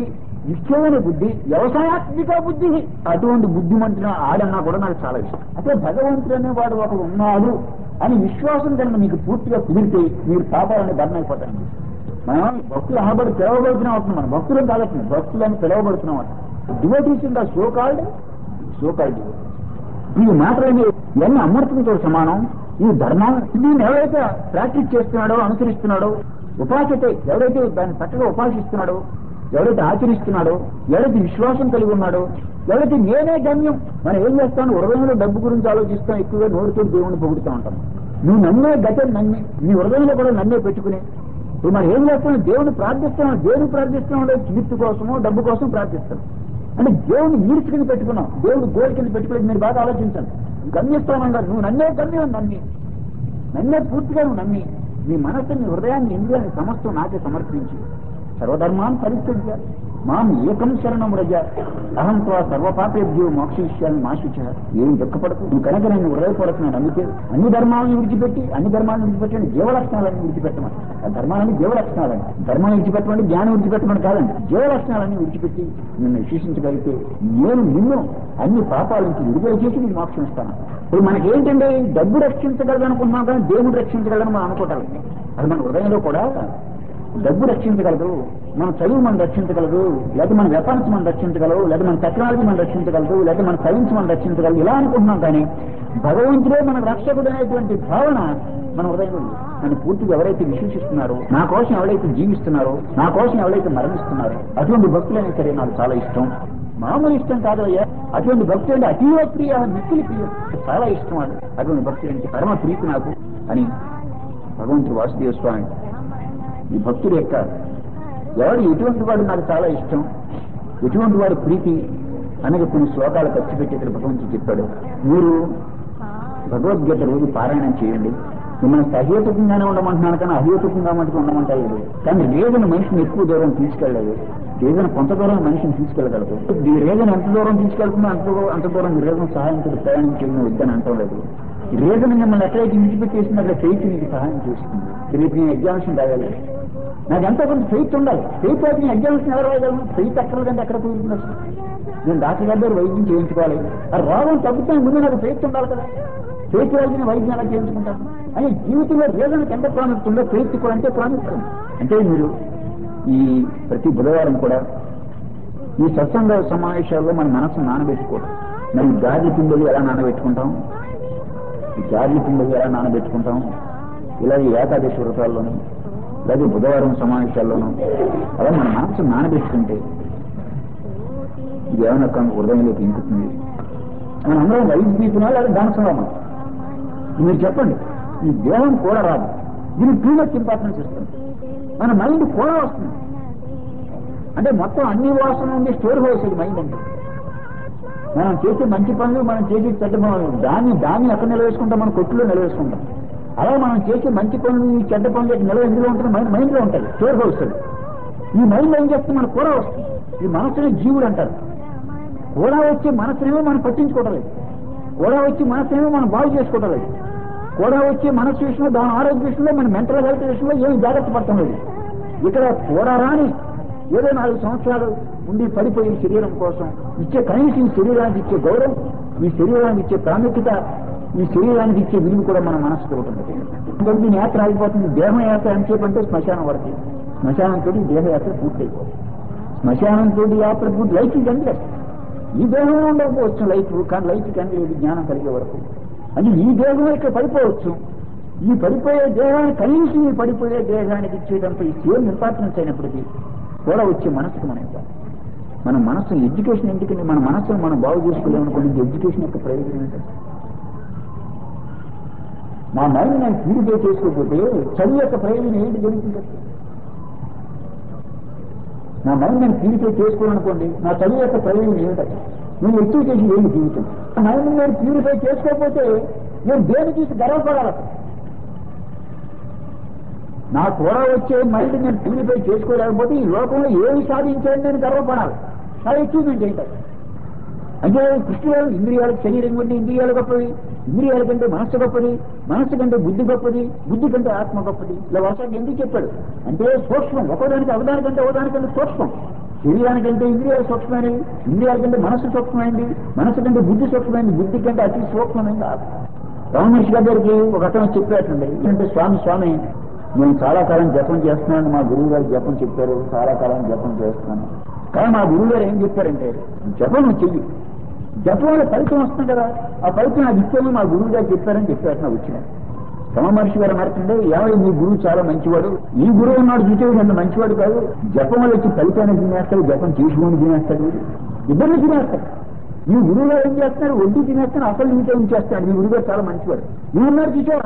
నిశ్చయమైన బుద్ధి వ్యవసాయాత్మిక బుద్ధి అటువంటి బుద్ధిమంతుడు ఆడన్నా కూడా నాకు చాలా ఇష్టం అసలు భగవంతుడు అనేవాడు ఒకడు ఉన్నాడు అని విశ్వాసం కనుక మీకు పూర్తిగా కుదిరితే మీరు పాపాలని భర్ణ అయిపోతారండి మనం భక్తులు అనబడి పిలవబడుతున్నాం అవుతున్నాం మనం భక్తులను కాదట్లేదు భక్తులని పిలవబడుతున్నాం డివోటీస్ ఇంకా సో కాల్డ్ సో కాల్డ్ ఈ మాటలని ఇవన్నీ అమృతంతో సమానం ఈ ధర్మం దీన్ని ఎవరైతే ప్రాక్టీస్ చేస్తున్నాడో అనుసరిస్తున్నాడో ఉపాసతే ఎవరైతే దాన్ని చక్కగా ఉపాసిస్తున్నాడో ఎవరైతే ఆచరిస్తున్నాడో ఎవరైతే విశ్వాసం కలిగి ఉన్నాడో ఎవరైతే నేనే గమ్యం మనం ఏం చేస్తాను హృదయంలో డబ్బు గురించి ఆలోచిస్తాం ఎక్కువగా నోటితో దేవుణ్ణి పొగుడుతూ ఉంటాం నువ్వు నన్నే గతం నమ్మి నీ హృదయంలో కూడా నన్నే పెట్టుకుని ఇప్పుడు మనం ఏం చేస్తాం దేవుని ప్రార్థిస్తున్నాం దేవుని ప్రార్థిస్తున్నాం కీర్తి కోసమో డబ్బు కోసం ప్రార్థిస్తాం అంటే దేవుని ఈడ్చి కింద పెట్టుకున్నాం దేవుడు గోల్ కింద పెట్టుకుని మీరు బాగా ఆలోచించండి గమ్యస్థానంగా నువ్వు నన్నే గమ్యం నమ్మి నన్నే పూర్తిగా నువ్వు నమ్మి నీ మనస్సు నీ హృదయాన్ని ఇంద్రియాన్ని సమస్తం నాకే సమర్పించి సర్వధర్మాన్ని పరిత్యజ్య మాం ఏకం శరణం రజ అహం త్వా సర్వపాపేభ్యో మోక్షయిష్యాన్ని మాశుచ ఏం దుఃఖపడకు నువ్వు కనుక నేను హృదయపూర్వకంగా నమ్మితే అన్ని ధర్మాలను విడిచిపెట్టి అన్ని ధర్మాలను విడిచిపెట్టండి జీవలక్షణాలను విడిచిపెట్టమని ఆ ధర్మాలని జీవలక్షణాలని ధర్మాన్ని విడిచిపెట్టమండి జ్ఞానం విడిచిపెట్టమని కాదండి జీవలక్షణాలన్నీ విడిచిపెట్టి నిన్ను విశ్వసించగలిగితే నేను నిన్ను అన్ని పాపాల నుంచి విడుదల చేసి నీకు మోక్షం ఇస్తాను ఇప్పుడు మనకేంటంటే డబ్బు రక్షించగలదు అనుకుంటున్నాం కానీ దేవుడు రక్షించగలని మనం అనుకోవటం అది మన హృదయంలో కూడా డబ్బు రక్షించగలదు మన చదువు మనం రక్షించగలదు లేదా మన వెపన్స్ మనం రక్షించగలవు లేదా మన టెక్నాలజీ మనం రక్షించగలదు లేదా మన సైన్స్ మనం రక్షించగలదు ఇలా అనుకుంటున్నాం కానీ భగవంతుడే మన రక్షకుడు అనేటువంటి భావన మన హృదయంలో ఉంది నన్ను పూర్తిగా ఎవరైతే విశ్వసిస్తున్నారో నా కోసం ఎవరైతే జీవిస్తున్నారో నా కోసం ఎవరైతే మరణిస్తున్నారో అటువంటి భక్తులైనా సరే నాకు చాలా ఇష్టం మామూలు ఇష్టం కాదు అయ్యా అటువంటి భక్తులు అంటే అతీవ ప్రియ మిక్కిలి ప్రియ చాలా ఇష్టం అది అటువంటి భక్తులు అంటే పరమ ప్రీతి నాకు అని భగవంతుడు వాసుదేవ స్వామి ఈ భక్తుడు యొక్క ఎవడు ఎటువంటి వాడు నాకు చాలా ఇష్టం ఎటువంటి వాడు ప్రీతి అనగా కొన్ని శ్లోకాలు ఖర్చు పెట్టి ఇక్కడ భగవంతుడు చెప్పాడు మీరు భగవద్గీత రోజు పారాయణం చేయండి మిమ్మల్ని సహేతుకంగానే ఉండమంటున్నాను కానీ అహేతుకంగా మటుకు ఉండమంటలేదు కానీ రేగను మనిషిని ఎక్కువ దూరం తీసుకెళ్ళలేదు రేగను కొంత దూరం మనిషిని తీసుకెళ్ళగలదు ఈ రేగను ఎంత దూరం తీసుకెళ్తుందో అంత దూరం అంత దూరం రేగను సహాయంతో ప్రయాణం చేయడం వద్దని అంటం లేదు రేగను మిమ్మల్ని ఎక్కడైతే విడిచిపెట్టేసిందో అక్కడ ఫెయిత్ మీకు సహాయం చేస్తుంది రేపు నేను ఎగ్జామినేషన్ రాయాలి నాకు ఎంతో కొంత ఫెయిత్ ఉండాలి ఫెయిత్ అయితే నేను ఎగ్జామినేషన్ ఎవరు రాయగలను ఫెయిత్ ఎక్కడదంటే ఎక్కడ కుదురుతుంది అసలు నేను డాక్టర్ గారి దగ్గర వైద్యం చేయించుకోవాలి ఆ రోగం తగ్గుతున్న ముందు నాకు ఫెయిత్ ఉండాలి కదా ఫెయిత్ రాజుని వైద్యం ఎలా చేయించుకుంటాను అని జీవితంలో రేగనకి ఎంత ప్రాముఖ్యత ఫెయిత్ కూడా అంటే ప్రాముఖ్యం అంటే మీరు ఈ ప్రతి బుధవారం కూడా ఈ సత్సంగ సమావేశాల్లో మన మనసు నానబెట్టుకోవడం మరి గాలి పిండలు ఎలా నానబెట్టుకుంటాం ఈ గాలి పిండలు ఎలా నానబెట్టుకుంటాం ఇలా ఈ ఏకాదశి వ్రతాల్లోనూ లేదా బుధవారం సమావేశాల్లోనూ అలా మన మనసు నానబెట్టుకుంటే ఇది ఏమైనా ఒక హృదయంలోకి ఇంకుతుంది మన అందరం వైద్య తీసుకున్నా లేదా దానసంలో మనం మీరు చెప్పండి ఈ దేహం కూడా రాదు దీనికి టూ మచ్ ఇంపార్టెన్స్ ఇస్తుంది మన మైండ్ కూడా వస్తుంది అంటే మొత్తం అన్ని వాసన నుండి స్టోర్ హౌస్ ఇది మైండ్ అంటే మనం చేసే మంచి పనులు మనం చేసే చెడ్డ పనులు దాన్ని దాన్ని ఎక్కడ నిలవేసుకుంటాం మన కొట్టులో నిలవేసుకుంటాం అలా మనం చేసే మంచి పనులు ఈ చెడ్డ పనులు నిలవ ఎందులో ఉంటుంది మైండ్ మైండ్ లో ఉంటాయి స్టోర్ హౌస్ అది ఈ మైండ్ ఏం చేస్తే మన కూడా వస్తుంది ఈ మనసుని జీవుడు అంటారు కూడా వచ్చే మనసునేమో మనం పట్టించుకోవడం లేదు కూడా వచ్చి మనసునేమో మనం బాగు చేసుకోవడం లేదు కూడా వచ్చే మనసు విషయంలో దాని ఆరోగ్య విషయంలో మన మెంటల్ హెల్త్ విషయంలో ఏమి జాగ్రత్త పడటం లేదు ఇక్కడ కూడా రాని ఏదో నాలుగు సంవత్సరాలు ఉండి పడిపోయి శరీరం కోసం ఇచ్చే కనీసం ఈ శరీరానికి ఇచ్చే గౌరవం ఈ శరీరానికి ఇచ్చే ప్రాముఖ్యత ఈ శరీరానికి ఇచ్చే విలువ కూడా మన మనసుకు ఉంటుంది ఇంకొకటి యాత్ర ఆగిపోతుంది దేహయాత్ర అని చెప్పంటే శ్మశానం వరకు శ్మశానంతో దేహయాత్ర పూర్తయిపోతుంది శ్మశానంతో యాత్ర పూర్తి లైఫ్ ఇది ఈ దేహంలో ఉండకపోవచ్చు లైఫ్ కానీ లైఫ్ కానీ లేదు జ్ఞానం కలిగే వరకు అంటే ఈ దేహం ఇక్కడ పడిపోవచ్చు ఈ పడిపోయే దేహాన్ని కనీసం ఈ పడిపోయే దేహానికి ఇచ్చేటంత ఈ సేమ్ ఇంపార్టెన్స్ అయినప్పటికీ కూడా వచ్చే మనసుకు మనం ఇవ్వాలి మన మనసు ఎడ్యుకేషన్ ఎందుకంటే మన మనసును మనం బాగు చేసుకోలేమనుకోండి ఎడ్యుకేషన్ యొక్క ప్రయోజనం ఏంటంటే మా మైండ్ నేను ప్యూరిఫై చేసుకోకపోతే చదువు యొక్క ప్రయోజనం ఏంటి జరుగుతుంది నా మైండ్ నేను ప్యూరిఫై చేసుకోవాలనుకోండి నా చదువు యొక్క ప్రయోజనం ఏమిటంటే నేను ఎక్కువ చేసి ఏమి జీవితం నా మైండ్ నేను ప్యూరిఫై చేసుకోకపోతే నేను దేని చూసి గర్వపడాలి అసలు నా కూడా వచ్చే మైండ్ నేను ప్యూరిఫై చేసుకోలేకపోతే ఈ లోకంలో ఏమి సాధించాలని నేను గర్వపడాలి నా అచీవ్మెంట్ ఏంటంటే అంటే కృష్ణుడు ఇంద్రియాలకు శరీరం కంటే ఇంద్రియాలు గొప్పవి ఇంద్రియాల కంటే మనస్సు గొప్పది మనస్సు కంటే బుద్ధి గొప్పది బుద్ధి కంటే ఆత్మ గొప్పది ఇలా వర్షానికి ఎందుకు చెప్పాడు అంటే సూక్ష్మం ఒకదానికి అవదానికంటే అవదానికంటే సూక్ష్మం శరీరానికి అంటే ఇంద్రియాలు సూక్ష్మైనవి ఇంద్రియాల కంటే మనసు సూక్ష్మైంది మనసు కంటే బుద్ధి సూక్ష్మైంది బుద్ధి కంటే అతి సూక్ష్మమైంది ఆత్మ రమణమహర్షి గారి దగ్గరికి ఒక అతను చెప్పాటండి ఏంటంటే స్వామి స్వామి నేను చాలా కాలం జపం చేస్తున్నాను మా గురువు గారు జపం చెప్పారు చాలా కాలం జపం చేస్తున్నాను కానీ మా గురువు గారు ఏం చెప్పారంటే జపం నువ్వు చెయ్యి జపం వల్ల ఫలితం వస్తుంది కదా ఆ ఫలితం నాకు ఇచ్చేమో మా గురువు గారు చెప్పారని చెప్పారు నాకు వచ్చిన రమ మహర్షి గారు అన్నారంటే ఏమై మీ గురువు చాలా మంచివాడు ఈ గురువు ఉన్నాడు చూసేది నన్ను మంచివాడు కాదు జపం వల్ల వచ్చి ఫలితాన్ని తినేస్తాడు జపం చేసుకుని తినేస్తాడు ఇద్దరిని తినేస్తాడు మీ గురువు గారు ఏం చేస్తున్నారు ఒడ్డు తినేస్తాను అసలు నీతో ఏం చేస్తాడు మీ గురువు గారు చాలా మంచివాడు నువ్వు ఉన్నారు చూసావా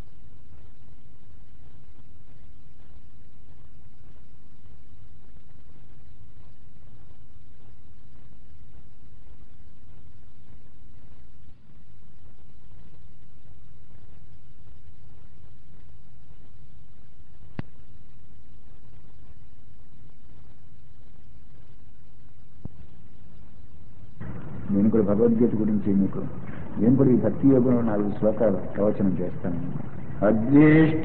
నేను కూడా భగవద్గీత గురించి మీకు నేను కూడా ఈ భక్తి యోగంలో నాలుగు శ్లోకాలు ప్రవచనం చేస్తాను అద్వేష్ట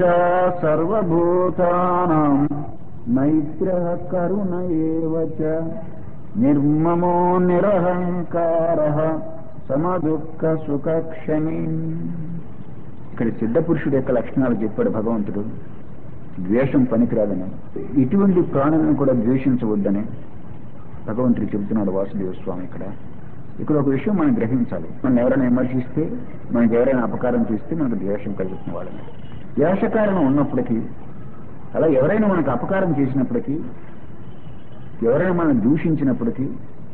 సర్వభూతానాం మైత్ర కరుణ ఏవచ నిర్మమో నిరహంకార సమదుఃఖ సుఖక్షమి ఇక్కడ సిద్ధ పురుషుడు యొక్క లక్షణాలు చెప్పాడు భగవంతుడు ద్వేషం పనికిరాదని ఇటువంటి ప్రాణులను కూడా ద్వేషించవద్దని భగవంతుడు చెబుతున్నాడు వాసుదేవ స్వామి ఇక్కడ ఇక్కడ ఒక విషయం మనం గ్రహించాలి మనం ఎవరైనా విమర్శిస్తే మనకి ఎవరైనా అపకారం చేస్తే మనకు ద్వేషం కలుగుతున్న వాళ్ళని ద్వేషకారణం ఉన్నప్పటికీ అలా ఎవరైనా మనకు అపకారం చేసినప్పటికీ ఎవరైనా మనం దూషించినప్పటికీ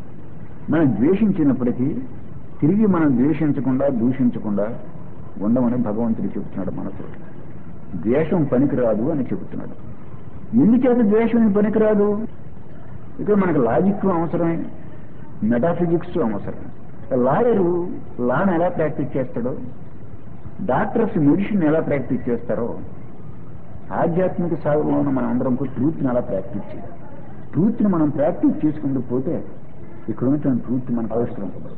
మనం ద్వేషించినప్పటికీ తిరిగి మనం ద్వేషించకుండా దూషించకుండా ఉండమని భగవంతుడు చెబుతున్నాడు మనతో ద్వేషం పనికిరాదు అని చెబుతున్నాడు ఎందుచేత ద్వేషం పనికిరాదు ఇక్కడ మనకు లాజిక్ అవసరమే మెటాఫిజిక్స్ అవసరం లాయరు లాను ఎలా ప్రాక్టీస్ చేస్తాడో డాక్టర్స్ మెడిసిన్ ఎలా ప్రాక్టీస్ చేస్తారో ఆధ్యాత్మిక సాగులో మనం అందరం ట్రూత్ని ఎలా ప్రాక్టీస్ చేయాలి ట్రూత్ని మనం ప్రాక్టీస్ చేసుకుంటూ పోతే ఇక్కడ ఉన్నటువంటి ట్రూత్ మనకు ఆవిష్కరించబడదు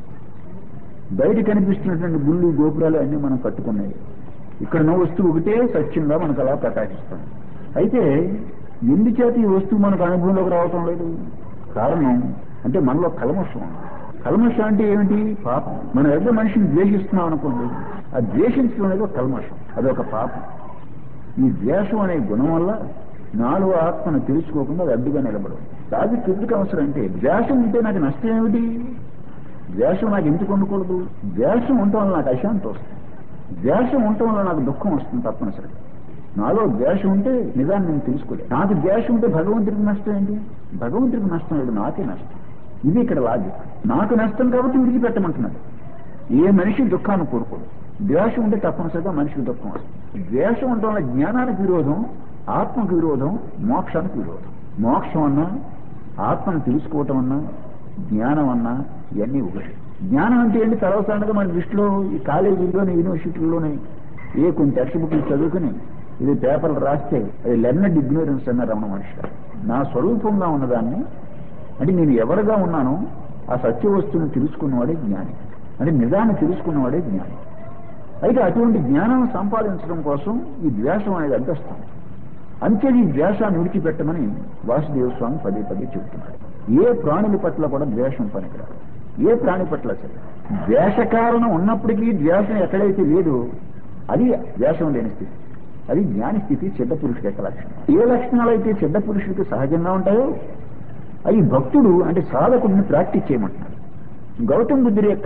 బయట కనిపిస్తున్నటువంటి గుళ్ళు గోపురాలు అన్నీ మనం కట్టుకున్నాయి ఇక్కడ ఉన్న వస్తువు ఒకటే సత్యంగా మనకు అలా ప్రకాశిస్తాం అయితే ఎందుచేత ఈ వస్తువు మనకు అనుభవంలోకి రావటం లేదు కారణం అంటే మనలో కల్మషం ఉంది. కల్మషం అంటే ఏమిటి పాపం మనం ఎదురు మనిషిని ద్వేషిస్తున్నాం అనుకోండి ఆ ద్వేషించడం అనేది ఒక కల్మషం అదొక పాపం ఈ ద్వేషం అనే గుణం వల్ల నాలుగు ఆత్మను తెలుసుకోకుండా అది అడ్డుగా నిలబడదు దానికి ఎందుకు అవసరం అంటే ద్వేషం ఉంటే నాకు నష్టం ఏమిటి ద్వేషం నాకు ఎందుకు ఉండకూడదు ద్వేషం ఉండటం వల్ల నాకు అశాంతి వస్తుంది ద్వేషం ఉండటం వల్ల నాకు దుఃఖం వస్తుంది తప్పనిసరిగా నాలో ద్వేషం ఉంటే నిజాన్ని నేను తెలుసుకోలేదు నాకు ద్వేషం ఉంటే భగవంతుడికి నష్టం ఏంటి భగవంతుడికి నష్టం లేదు నాకే నష్టం ఇది ఇక్కడ లాజిక్ నాకు నష్టం కాబట్టి విడిచిపెట్టమంటున్నాడు ఏ మనిషి దుఃఖాన్ని కోరుకోడు ద్వేషం ఉంటే తప్పనిసరిగా మనిషికి దుఃఖం వస్తుంది ద్వేషం ఉండటం వల్ల జ్ఞానానికి విరోధం ఆత్మకు విరోధం మోక్షానికి విరోధం మోక్షం అన్నా ఆత్మను తెలుసుకోవటం అన్నా జ్ఞానం అన్నా ఇవన్నీ ఒకటి జ్ఞానం అంటే ఏంటి సర్వసాధారణంగా మన దృష్టిలో ఈ కాలేజీల్లోని యూనివర్సిటీల్లోని ఏ కొన్ని టెక్స్ట్ బుక్లు చదువుకుని ఇది పేపర్లు రాస్తే అది లెర్నడ్ ఇగ్నోరెన్స్ అన్న రమణ మనిషి గారు. నా స్వరూపంగా ఉన్నదాన్ని అంటే నేను ఎవరుగా ఉన్నానో ఆ సత్య వస్తువుని తెలుసుకున్నవాడే జ్ఞాని అంటే నిజాన్ని తెలుసుకున్నవాడే జ్ఞాని అయితే అటువంటి జ్ఞానం సంపాదించడం కోసం ఈ ద్వేషం అనేది అడ్డొస్తాం అంతే ఈ ద్వేషాన్ని విడిచిపెట్టమని వాసుదేవ స్వామి పదే పదే చెబుతున్నాడు ఏ ప్రాణుల పట్ల కూడా ద్వేషం పనికిరాదు ఏ ప్రాణి పట్ల సరే ద్వేష కారణం ఉన్నప్పటికీ ద్వేషం ఎక్కడైతే లేదో అది ద్వేషం లేని స్థితి అది జ్ఞాని స్థితి చెడ్డ పురుషుడి యొక్క లక్షణం ఏ లక్షణాలు అయితే చెడ్డ పురుషుడికి సహజంగా ఉంటాయో అవి భక్తుడు అంటే సాధకుడిని ప్రాక్టీస్ చేయమంటున్నాడు గౌతమ బుద్ధుడి యొక్క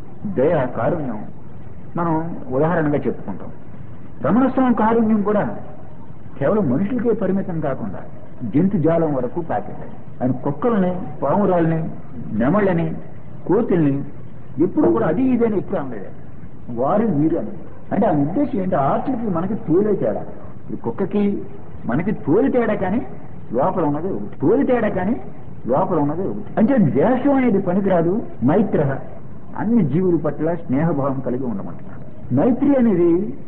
దయ కారుణ్యం మనం ఉదాహరణగా చెప్పుకుంటాం రమణస్వామి కారుణ్యం కూడా కేవలం మనుషులకే పరిమితం కాకుండా జంతు జాలం వరకు పాకేశాయి ఆయన కుక్కల్ని పావురాల్ని నెమళ్ళని కోతుల్ని ఎప్పుడు కూడా అది ఇదని ఎక్కువ అనలేదు వారు వీరు అని అంటే ఆ ఉద్దేశం ఏంటి ఆర్ట్కి మనకి తోలే తేడా ఈ కుక్కకి మనకి తోలి తేడా కానీ లోపల ఉన్నది ఒకటి తోలి తేడా కానీ లోపల ఉన్నది ఒకటి అంటే ద్వేషం అనేది పనికిరాదు మైత్ర అన్ని జీవుల పట్ల స్నేహభావం కలిగి ఉండమంటున్నాడు మైత్రి అనేది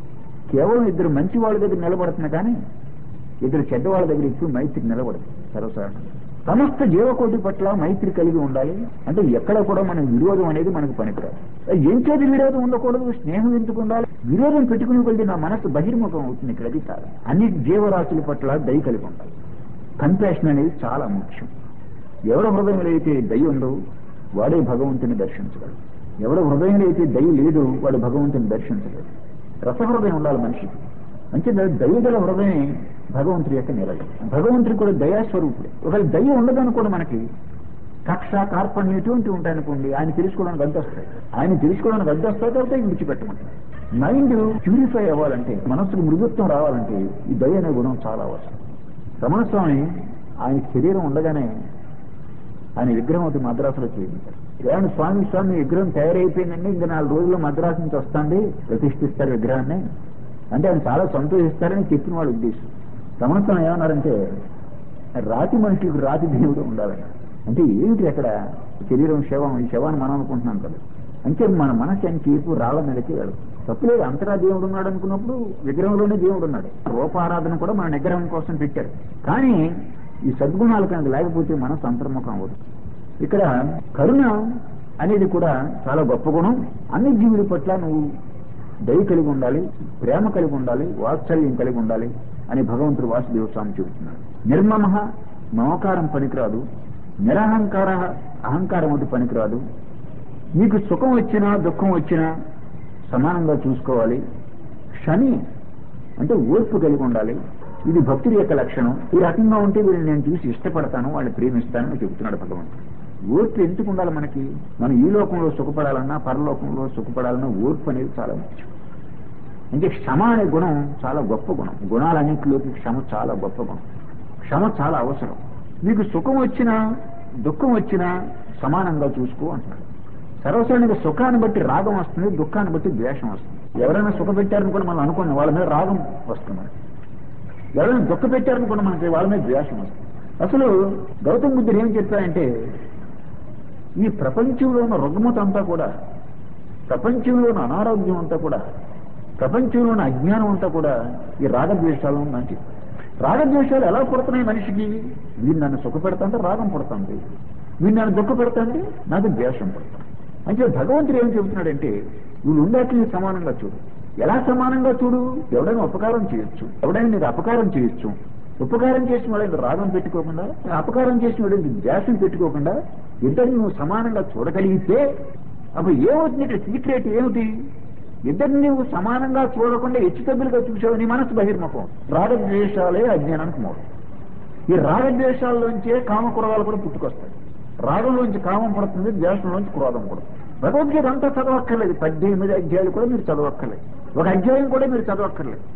కేవలం ఇద్దరు మంచి వాళ్ళ దగ్గర నిలబడుతున్నా కానీ ఇద్దరు చెడ్డవాళ్ళ దగ్గర ఎక్కువ మైత్రి నిలబడదు సర్వసాధారణంగా సమస్త జీవకోటి పట్ల మైత్రి కలిగి ఉండాలి అంటే ఎక్కడ కూడా మన విరోధం అనేది మనకు పనికిరాదు ఏం చేతి విరోధం ఉండకూడదు స్నేహం ఎందుకు ఉండాలి విరోధం పెట్టుకుని కొద్ది నా మనసు బహిర్ముఖం అవుతుంది ఇక్కడ అది కాదు అన్ని జీవరాశుల పట్ల దయ కలిగి ఉండాలి కంపాషన్ అనేది చాలా ముఖ్యం ఎవరి హృదయంలో అయితే దయ ఉందో వాడే భగవంతుని దర్శించగలడు ఎవరి హృదయంలో అయితే దయ లేదు వాడు భగవంతుని దర్శించలేడు రసహృదయం ఉండాలి మనిషికి అంటే దయగల హృదయం భగవంతుడి యొక్క నిలయం భగవంతుడి కూడా దయాస్వరూపుడే ఒకవేళ దయ ఉండదనుకోండి మనకి కక్ష కార్పణ్యం ఇటువంటి ఉంటాయనుకోండి ఆయన తెలుసుకోవడానికి అడ్డొస్తాయి ఆయన తెలుసుకోవడానికి అడ్డొస్తాయి కాబట్టి విడిచిపెట్టమంటారు మైండ్ ప్యూరిఫై అవ్వాలంటే మనస్సుకు మృదుత్వం రావాలంటే ఈ దయ అనే గుణం చాలా అవసరం రమణ స్వామి ఆయన శరీరం ఉండగానే ఆయన విగ్రహం ఒకటి మద్రాసులో చేయించారు ఏమైనా స్వామి స్వామి విగ్రహం తయారైపోయిందండి ఇంకా నాలుగు రోజుల్లో మద్రాసు నుంచి వస్తాండి ప్రతిష్ఠిస్తారు విగ్రహాన్ని అంటే ఆయన చాలా సంతోషిస్తారని చెప్పిన వాళ్ళ ఉద్దేశం రమణ స్వామి ఏమన్నారంటే రాతి మనుషులకు రాతి దేవుడు ఉండాలని అంటే ఏమిటి అక్కడ శరీరం శవం ఈ శవాన్ని మనం అనుకుంటున్నాం కదా అంటే మన మనసు అని తీర్పు రాళ్ళ మీదకి వెళ్ళదు తప్పులేదు అంతటా దేవుడు ఉన్నాడు అనుకున్నప్పుడు విగ్రహంలోనే దేవుడు ఉన్నాడు రూపారాధన కూడా మన నిగ్రహం కోసం పెట్టారు కానీ ఈ సద్గుణాలు కనుక లేకపోతే మనసు అంతర్ముఖం అవ్వదు ఇక్కడ కరుణ అనేది కూడా చాలా గొప్ప గుణం అన్ని జీవుల పట్ల నువ్వు దయ కలిగి ఉండాలి ప్రేమ కలిగి ఉండాలి వాత్సల్యం కలిగి ఉండాలి అని భగవంతుడు వాసుదేవ స్వామి చెబుతున్నాడు నిర్మమ మమకారం పనికిరాదు నిరహంకార అహంకారం ఒకటి పనికిరాదు నీకు సుఖం వచ్చినా దుఃఖం వచ్చినా సమానంగా చూసుకోవాలి క్షమి అంటే ఓర్పు కలిగి ఉండాలి ఇది భక్తుడి యొక్క లక్షణం ఈ రకంగా ఉంటే వీళ్ళని నేను చూసి ఇష్టపడతాను వాళ్ళని ప్రేమిస్తానని చెబుతున్నాడు భగవంతుడు ఓర్పు ఎందుకు ఉండాలి మనకి మనం ఈ లోకంలో సుఖపడాలన్నా పరలోకంలో సుఖపడాలన్నా ఓర్పు అనేది చాలా ముఖ్యం అంటే క్షమ అనే గుణం చాలా గొప్ప గుణం గుణాలన్నింటిలోకి క్షమ చాలా గొప్ప గుణం క్షమ చాలా అవసరం మీకు సుఖం వచ్చినా దుఃఖం వచ్చినా సమానంగా చూసుకో అంటున్నాడు సర్వసాధారణంగా సుఖాన్ని బట్టి రాగం వస్తుంది దుఃఖాన్ని బట్టి ద్వేషం వస్తుంది ఎవరైనా సుఖ పెట్టారనుకోండి మనం అనుకున్నాం వాళ్ళ మీద రాగం వస్తుంది ఎవరైనా దుఃఖ పెట్టారనుకోండి మనకి వాళ్ళ మీద ద్వేషం వస్తుంది అసలు గౌతమ్ బుద్ధుడు ఏం చెప్పారంటే ఈ ప్రపంచంలో ఉన్న రుగ్మత అంతా కూడా ప్రపంచంలో ఉన్న అనారోగ్యం అంతా కూడా ప్రపంచంలో ఉన్న అజ్ఞానం అంతా కూడా ఈ రాగద్వేషాలు మంచి రాగద్వేషాలు ఎలా పుడుతున్నాయి మనిషికి వీడు నన్ను సుఖ పెడతాంటే రాగం పుడుతుంది వీడు నన్ను దుఃఖ పెడతాంటే నాకు ద్వేషం పుడుతుంది అంటే భగవంతుడు ఏం చెబుతున్నాడంటే వీళ్ళు ఉండాటిని సమానంగా చూడు ఎలా సమానంగా చూడు ఎవడైనా ఉపకారం చేయొచ్చు ఎవడైనా నీకు అపకారం చేయొచ్చు ఉపకారం చేసిన వాడిని రాగం పెట్టుకోకుండా అపకారం చేసిన వాడిని ద్వేషం పెట్టుకోకుండా ఇద్దరిని నువ్వు సమానంగా చూడగలిగితే అప్పుడు ఏమవుతుంది సీక్రెట్ ఏమిటి ఇద్దరిని నువ్వు సమానంగా చూడకుండా హెచ్చుతగ్గులుగా చూసావు నీ మనసు బహిర్ముఖం రాగద్వేషాలే అజ్ఞానానికి మూలం ఈ రాగద్వేషాల్లోంచే కామకురవాలు కూడా పుట్టుకొస్తాయి రాగంలోంచి కామం పడుతుంది ద్వేషంలోంచి క్రోధం పడుతుంది భగవద్గీత అంతా చదవక్కర్లేదు పద్దెనిమిది అధ్యాయులు కూడా మీరు చదవక్కర్లేదు ఒక అధ్యాయం కూడా మీరు చదవక్కర్లేదు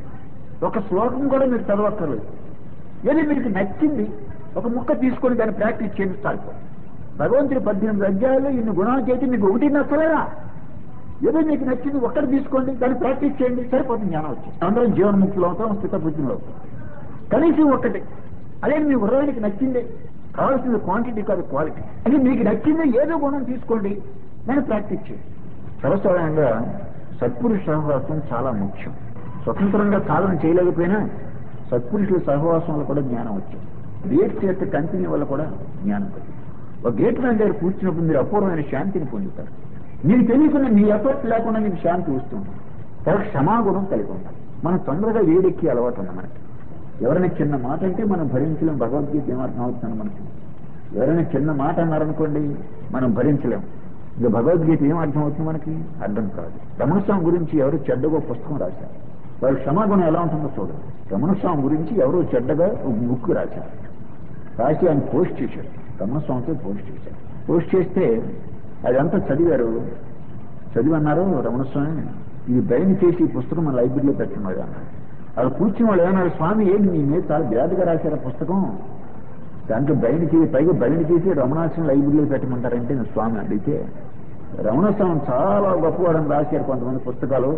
ఒక శ్లోకం కూడా మీరు చదవక్కర్లేదు ఏది మీకు నచ్చింది ఒక ముక్క తీసుకొని దాన్ని ప్రాక్టీస్ చేయండి చాలు భగవంతుడి పద్దెనిమిది అధ్యాయులు ఇన్ని గుణాలు చేసి మీకు ఒకటి నచ్చలేదా ఏదో మీకు నచ్చింది ఒక్కటి తీసుకోండి దాన్ని ప్రాక్టీస్ చేయండి సరిపోతుంది జ్ఞానం వచ్చి అందరం జీవన్ముక్తులు అవుతాం స్థితబుద్ధులు అవుతాం కనీసం ఒక్కటి అదే మీ హృదయానికి నచ్చిందే కావాల్సింది క్వాంటిటీ కాదు క్వాలిటీ అది మీకు నచ్చింది ఏదో గుణం తీసుకోండి దాన్ని ప్రాక్టీస్ చేయండి సర్వసాధారణంగా సత్పురుష సహవాసం చాలా ముఖ్యం స్వతంత్రంగా సాధన చేయలేకపోయినా సత్పురుషుల సహవాసం వల్ల కూడా జ్ఞానం వచ్చింది గేట్స్ యొక్క కంపెనీ వల్ల కూడా జ్ఞానం కలిగింది ఒక గేట్ మ్యాన్ దగ్గర కూర్చున్నప్పుడు మీరు అపూర్వమైన శాంతిని పొందుతారు మీకు తెలియకుండా మీ ఎఫర్ట్ లేకుండా మీకు శాంతి వస్తుంది తర్వాత క్షమాగుణం కలిగి ఉండాలి మనం తొందరగా వేడెక్కి అలవాటు ఉంది మనకి ఎవరైనా చిన్న మాట అంటే మనం భరించలేం భగవద్గీత ఏమర్థం అవుతుంది మనకి ఎవరైనా చిన్న మాట అన్నారనుకోండి మనం భరించలేం ఇక భగవద్గీత ఏం అర్థం అవుతుంది మనకి అర్థం కాదు రమణస్వామి గురించి ఎవరు చెడ్డగా పుస్తకం రాశారు వాళ్ళు క్షమాగుణం ఎలా ఉంటుందో చూడండి రమణస్వామి గురించి ఎవరో చెడ్డగా ఒక బుక్ రాశారు రాసి ఆయన పోస్ట్ చేశారు రమణస్వామితో పోస్ట్ చేశారు పోస్ట్ చేస్తే అదంతా చదివారు చదివన్నారు రమణస్వామి ఇది బయలు చేసి ఈ పుస్తకం మన లైబ్రరీలో పెట్టినాడు అన్నారు అది కూర్చుని వాళ్ళు ఏమన్నారు స్వామి ఏంటి మీ మీద చాలా జాతిగా రాశారు పుస్తకం దాంట్లో బయలు చేసి పైగా బయలు చేసి రమణాశ్రమం లైబ్రరీలో పెట్టమంటారంటే నేను స్వామి అడిగితే రమణస్వామి చాలా గొప్పవాడని రాశారు కొంతమంది పుస్తకాలు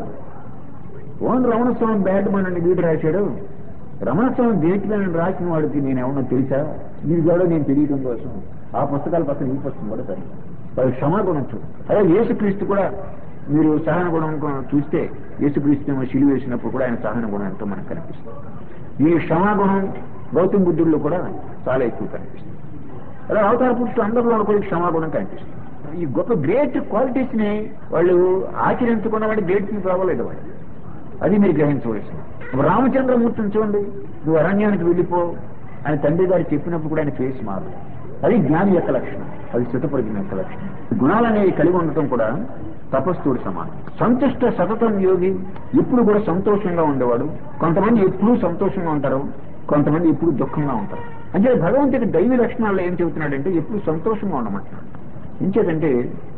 ఓన్ రమణస్వామి బ్యాట్ మన వీడు రాశాడు రమణస్వామి దేంట్లో రాసిన వాడికి నేను ఏమన్నా తెలుసా నీకు కూడా నేను తెలియడం కోసం ఆ పుస్తకాల పక్కన ఈ పుస్తకం కూడా సరే వాళ్ళు క్షమాగుణం చూడు అదే యేసుక్రీస్తు కూడా మీరు సహన గుణం చూస్తే యేసుక్రీస్తు శిలువ వేసినప్పుడు కూడా ఆయన సహన గుణం ఎంతో మనకు కనిపిస్తుంది ఈ క్షమాగుణం గౌతమ బుద్ధుల్లో కూడా చాలా ఎక్కువ కనిపిస్తుంది అలా అవతార పురుషులు అందరిలో కూడా ఈ క్షమాగుణం కనిపిస్తుంది ఈ గొప్ప గ్రేట్ క్వాలిటీస్ ని వాళ్ళు ఆచరించుకున్న వాడి గ్రేట్ పీపుల్ అవ్వలేదు వాళ్ళు అది మీరు గ్రహించవలసింది ఇప్పుడు రామచంద్రమూర్తిని చూడండి నువ్వు అరణ్యానికి వెళ్ళిపో ఆయన తండ్రి గారు చెప్పినప్పుడు కూడా ఆయన ఫేస్ మారు అది జ్ఞాని యొక్క లక్షణం అది స్థితప్రజ్ఞ యొక్క లక్షణం గుణాలనేవి కలిగి ఉండటం కూడా తపస్సుడు సమానం సంతుష్ట సతతం యోగి ఎప్పుడు కూడా సంతోషంగా ఉండేవాడు కొంతమంది ఎప్పుడూ సంతోషంగా ఉంటారు కొంతమంది ఎప్పుడు దుఃఖంగా ఉంటారు అంటే భగవంతుడి దైవ లక్షణాల్లో ఏం చెబుతున్నాడంటే ఎప్పుడు సంతోషంగా ఉండమంటున్నాడు ఇంకేదంటే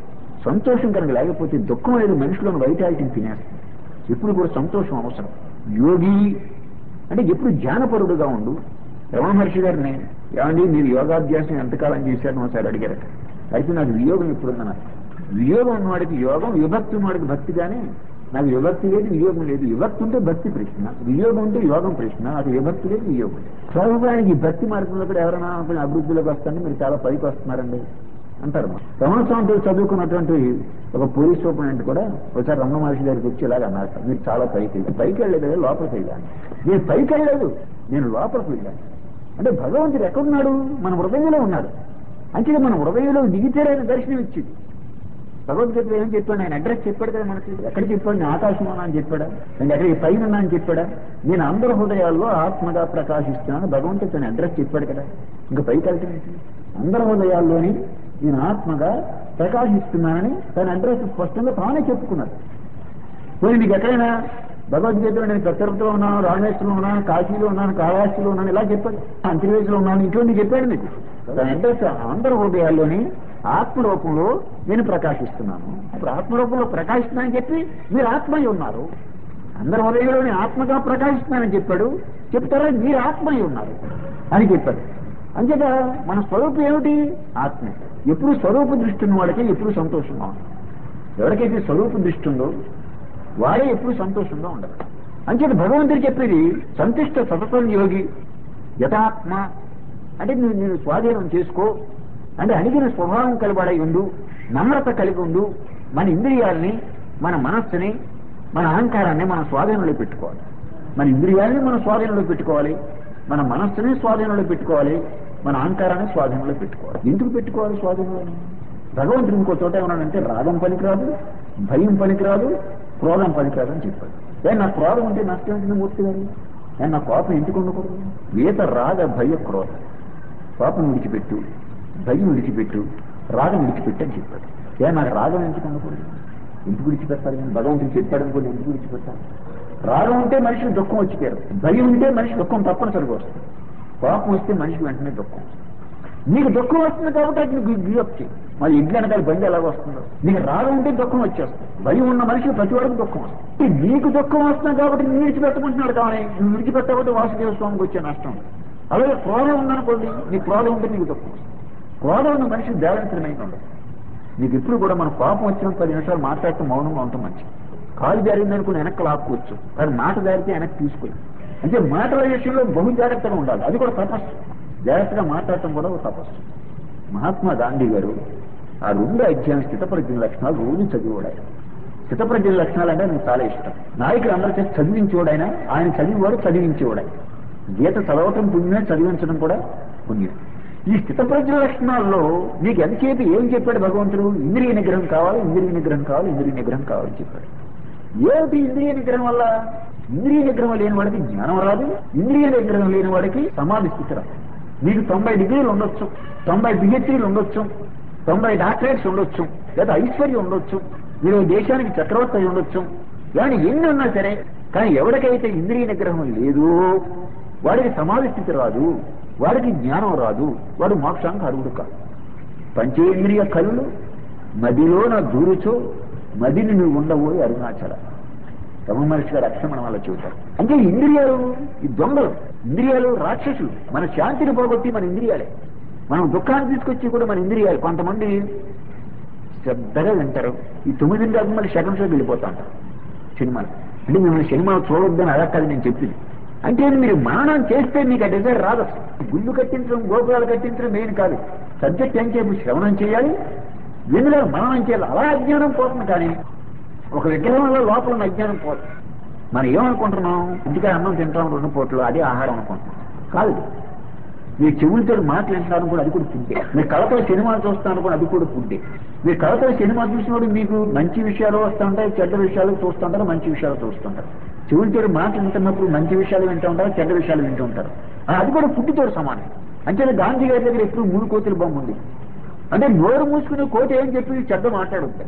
సంతోషం కనుక లేకపోతే దుఃఖం అనేది మనిషిలోని వైటాలిటీని తినేస్తుంది ఎప్పుడు కూడా సంతోషం అవసరం యోగి అంటే ఎప్పుడు జ్ఞానపరుడుగా ఉండు రమణ మహర్షి గారిని ఏమండి మీరు యోగాభ్యాసం ఎంతకాలం చేశారని ఒకసారి అడిగారు అయితే నాకు వియోగం ఎప్పుడుందన్నారు వియోగం ఉన్నవాడికి యోగం విభక్తి ఉన్నవాడికి భక్తి కానీ నాకు విభక్తి లేదు వియోగం లేదు విభక్తి ఉంటే భక్తి ప్రశ్న వియోగం ఉంటే యోగం ప్రశ్న నాకు విభక్తి లేదు వియోగం లేదు స్వరూపానికి ఈ భక్తి మార్గంలో కూడా ఎవరైనా కొంచెం అభివృద్ధిలోకి వస్తారని మీరు చాలా పైకి వస్తున్నారండి అంటారు రమణ స్వామితో చదువుకున్నటువంటి ఒక పోలీస్ సూపరింటెండెంట్ కూడా ఒకసారి రమణ మహర్షి దగ్గరికి వచ్చి ఇలాగ అన్నారు మీరు చాలా పైకి వెళ్ళారు పైకి వెళ్ళలేదు కదా, లోపలికి వెళ్ళాను నేను పైకి వెళ్ళలేదు నేను లోపలికి వెళ్ళాను అంటే భగవంతుడు ఎక్కడున్నాడు మన హృదయంలో ఉన్నాడు అంటే మన హృదయంలో దిగితేరైన దర్శనం ఇచ్చింది భగవద్గీతలో ఏం చెప్పాడు ఆయన అడ్రస్ చెప్పాడు కదా మనకి ఎక్కడ చెప్పాడు నేను ఆకాశం ఉన్నా అని చెప్పాడా నేను ఎక్కడ పైన ఉన్నా అని చెప్పాడా నేను అందరి హృదయాల్లో ఆత్మగా ప్రకాశిస్తున్నాను భగవంతుడు తన అడ్రస్ చెప్పాడు కదా ఇంకా పైకి వెళ్తాను అందరి హృదయాల్లోని నేను ఆత్మగా ప్రకాశిస్తున్నానని తన అడ్రస్ స్పష్టంగా తానే చెప్పుకున్నాడు పోయి నీకు ఎక్కడైనా భగవద్గీతలో నేను కత్తరపులో ఉన్నాను రామేశ్వరంలో ఉన్నాను కాశీలో ఉన్నాను కాళాస్తిలో ఉన్నాను ఇలా చెప్పాడు అంతర్వేదిలో ఉన్నాను ఇటువంటి చెప్పాడు మీకు తన అడ్రస్ అందరి హృదయాల్లోని ఆత్మరూపంలో నేను ప్రకాశిస్తున్నాను ఇప్పుడు ఆత్మరూపంలో ప్రకాశిస్తున్నానని చెప్పి మీరు ఆత్మయ్య ఉన్నారు అందరి హృదయంలోని ఆత్మగా ప్రకాశిస్తున్నానని చెప్పాడు చెప్తారా మీరు ఆత్మయ్య ఉన్నారు అని చెప్పాడు అంచేత మన స్వరూపం ఏమిటి ఆత్మ ఎప్పుడు స్వరూప దృష్టి ఉన్న వాళ్ళకి ఎప్పుడు సంతోషంగా ఉంటుంది ఎవరికైతే స్వరూప దృష్టి ఉందో వాడే ఎప్పుడు సంతోషంగా ఉండదు అంచేత భగవంతుడు చెప్పేది సంతుష్ట సతతం యోగి యథాత్మ అంటే నువ్వు నేను స్వాధీనం చేసుకో అంటే అణిగిన స్వభావం కలిబడై ఉండు నమ్రత కలిగి ఉండు మన ఇంద్రియాల్ని మన మనస్సుని మన అహంకారాన్ని మన స్వాధీనంలో పెట్టుకోవాలి మన ఇంద్రియాల్ని మన స్వాధీనంలో పెట్టుకోవాలి మన మనస్సుని స్వాధీనంలో పెట్టుకోవాలి మన అహంకారాన్ని స్వాధీనంలో పెట్టుకోవాలి ఎందుకు పెట్టుకోవాలి స్వాధీనంలో భగవంతుడు ఇంకో చోట ఏమన్నాడంటే రాగం పనికిరాదు భయం పనికిరాదు క్రోధం పనికిరాదు అని చెప్పాడు ఏ నా క్రోధం ఉంటే నష్టం ఏంటి మూర్తి గారు ఏ నా కోపం ఎందుకు ఉండకూడదు వేత రాగ భయ క్రోధ కోపం విడిచిపెట్టు భయం విడిచిపెట్టు రాగం విడిచిపెట్టు అని చెప్పాడు ఏ నాకు రాగం ఎందుకు ఉండకూడదు ఎందుకు విడిచిపెట్టాలి నేను భగవంతుడు చెప్పాడు అనుకోండి ఎందుకు విడిచిపెట్టాలి రాగం ఉంటే మనిషికి దుఃఖం వచ్చిపోయారు భయం ఉంటే మనిషి దుఃఖం తప్పనిసరిగా వస్తుంది కోపం వస్తే మనిషికి వెంటనే దుఃఖం వస్తుంది నీకు దుఃఖం వస్తుంది కాబట్టి అది నీకు గివప్ మరి ఇంటి వెనకాల బండి ఎలాగ వస్తుందో నీకు రాగం ఉంటే దుఃఖం వచ్చేస్తుంది భయం ఉన్న మనిషికి ప్రతి వాడికి దుఃఖం వస్తుంది నీకు దుఃఖం వస్తుంది కాబట్టి నువ్వు విడిచిపెట్టమంటున్నాడు కానీ నువ్వు విడిచిపెట్టకపోతే వాసుదేవ స్వామికి వచ్చే నష్టం అలాగే క్రోధం ఉందనుకోండి నీ క్రోధం ఉంటే నీకు దుఃఖం వస్తుంది క్రోధం ఉన్న మనిషి బ్యాలెన్స్డ్ ఉండదు నీకు ఎప్పుడు కూడా మన కోపం వచ్చిన పది నిమిషాలు మాట్లాడుతూ మౌనంగా ఉంటాం మంచిది కాలు జారిందనుకుని వెనక్కి లాక్కోవచ్చు కానీ మాట జారితే వెనక్కి తీసుకోవాలి అంటే మాటల విషయంలో బహు జాగ్రత్తగా ఉండాలి అది కూడా తపస్సు జాగ్రత్తగా మాట్లాడటం కూడా ఒక తపస్సు మహాత్మా గాంధీ గారు ఆ రెండు అధ్యాయం స్థితప్రజ్ఞ లక్షణాలు రోజు చదివాడు స్థితప్రజ్ఞ లక్షణాలు అంటే నాకు చాలా ఇష్టం నాయకులు అందరూ చేసి చదివించేవాడు ఆయన ఆయన చదివేవాడు చదివించేవాడు ఆయన గీత చదవటం పుణ్యమే చదివించడం కూడా పుణ్యం ఈ స్థితప్రజ్ఞ లక్షణాల్లో నీకు ఎంతసేపు ఏం చెప్పాడు భగవంతుడు ఇంద్రియ నిగ్రహం కావాలి ఇంద్రియ నిగ్రహం కావాలి ఇంద్రియ నిగ్రహం కావాలని చెప్పాడు ఏమిటి ఇంద్రియ నిగ్రహం వల్ల ఇంద్రియ నిగ్రహం లేని వాడికి జ్ఞానం రాదు ఇంద్రియ నిగ్రహం లేని వాడికి సమాధి స్థితి రాదు మీకు తొంభై డిగ్రీలు ఉండొచ్చు తొంభై పిహెచ్డీలు ఉండొచ్చు తొంభై డాక్టరేట్స్ ఉండొచ్చు లేదా ఐశ్వర్యం ఉండొచ్చు మీరు దేశానికి చక్రవర్తి అయి ఉండొచ్చు కానీ ఎన్ని ఉన్నా సరే కానీ ఎవరికైతే ఇంద్రియ నిగ్రహం లేదు వాడికి సమాధి స్థితి రాదు వాడికి జ్ఞానం రాదు వాడు మోక్షానికి అర్హుడు కాదు పంచేంద్రియ కళ్ళు మదిలోన దూరుచో మదిని నువ్వు ఉండబోయి అరుణాచల రమ మహర్షి గారు అక్షమణం వల్ల చెబుతారు అంటే ఇంద్రియాలు ఈ దొంగలు ఇంద్రియాలు రాక్షసులు మన శాంతిని పోగొట్టి మన ఇంద్రియాలే మనం దుఃఖాన్ని తీసుకొచ్చి కూడా మన ఇంద్రియాలు కొంతమంది శ్రద్ధగా వింటారు ఈ తొమ్మిది దాకా మళ్ళీ సెకండ్ షోకి వెళ్ళిపోతా ఉంటారు సినిమాలు అంటే మిమ్మల్ని సినిమా చూడొద్దని అలా కాదు నేను చెప్పింది అంటే మీరు మననం చేస్తే మీకు ఆ డిజైర్ రాదు అసలు. గుళ్ళు కట్టించడం గోపురాలు కట్టించడం మెయిన్ కాదు సబ్జెక్ట్ ఏం చేయాలి శ్రవణం చేయాలి ఎందులో మననం చేయాలి అలా అజ్ఞానం పోతుంది కానీ ఒక విగ్రహంలో లోపల ఉన్న అజ్ఞానం పోదు మనం ఏమనుకుంటున్నాం ఇంటికా అన్నం తింటాం రెండు పూటలు అదే ఆహారం అనుకుంటున్నాం కాదు మీరు చెవులతో మాటలు వింటున్నారు కూడా అది కూడా ఫుడ్డే మీరు కళతో సినిమాలు చూస్తున్నారు కూడా అది కూడా ఫుడ్డే మీరు కళతో సినిమా చూసినప్పుడు మీకు మంచి విషయాలు వస్తుంటాయి చెడ్డ విషయాలు చూస్తుంటారు మంచి విషయాలు చూస్తుంటారు చెవులతో మాటలు వింటున్నప్పుడు మంచి విషయాలు వింటూ ఉంటారు చెడ్డ విషయాలు వింటూ ఉంటారు ఆ, అది కూడా ఫుడ్తో సమానం అంటే గాంధీ గారి దగ్గర ఎప్పుడు మూడు కోతుల బొమ్మ ఉంది అంటే నోరు మూసుకునే కోట ఏం చెప్పి చెడ్డ మాట్లాడొద్దా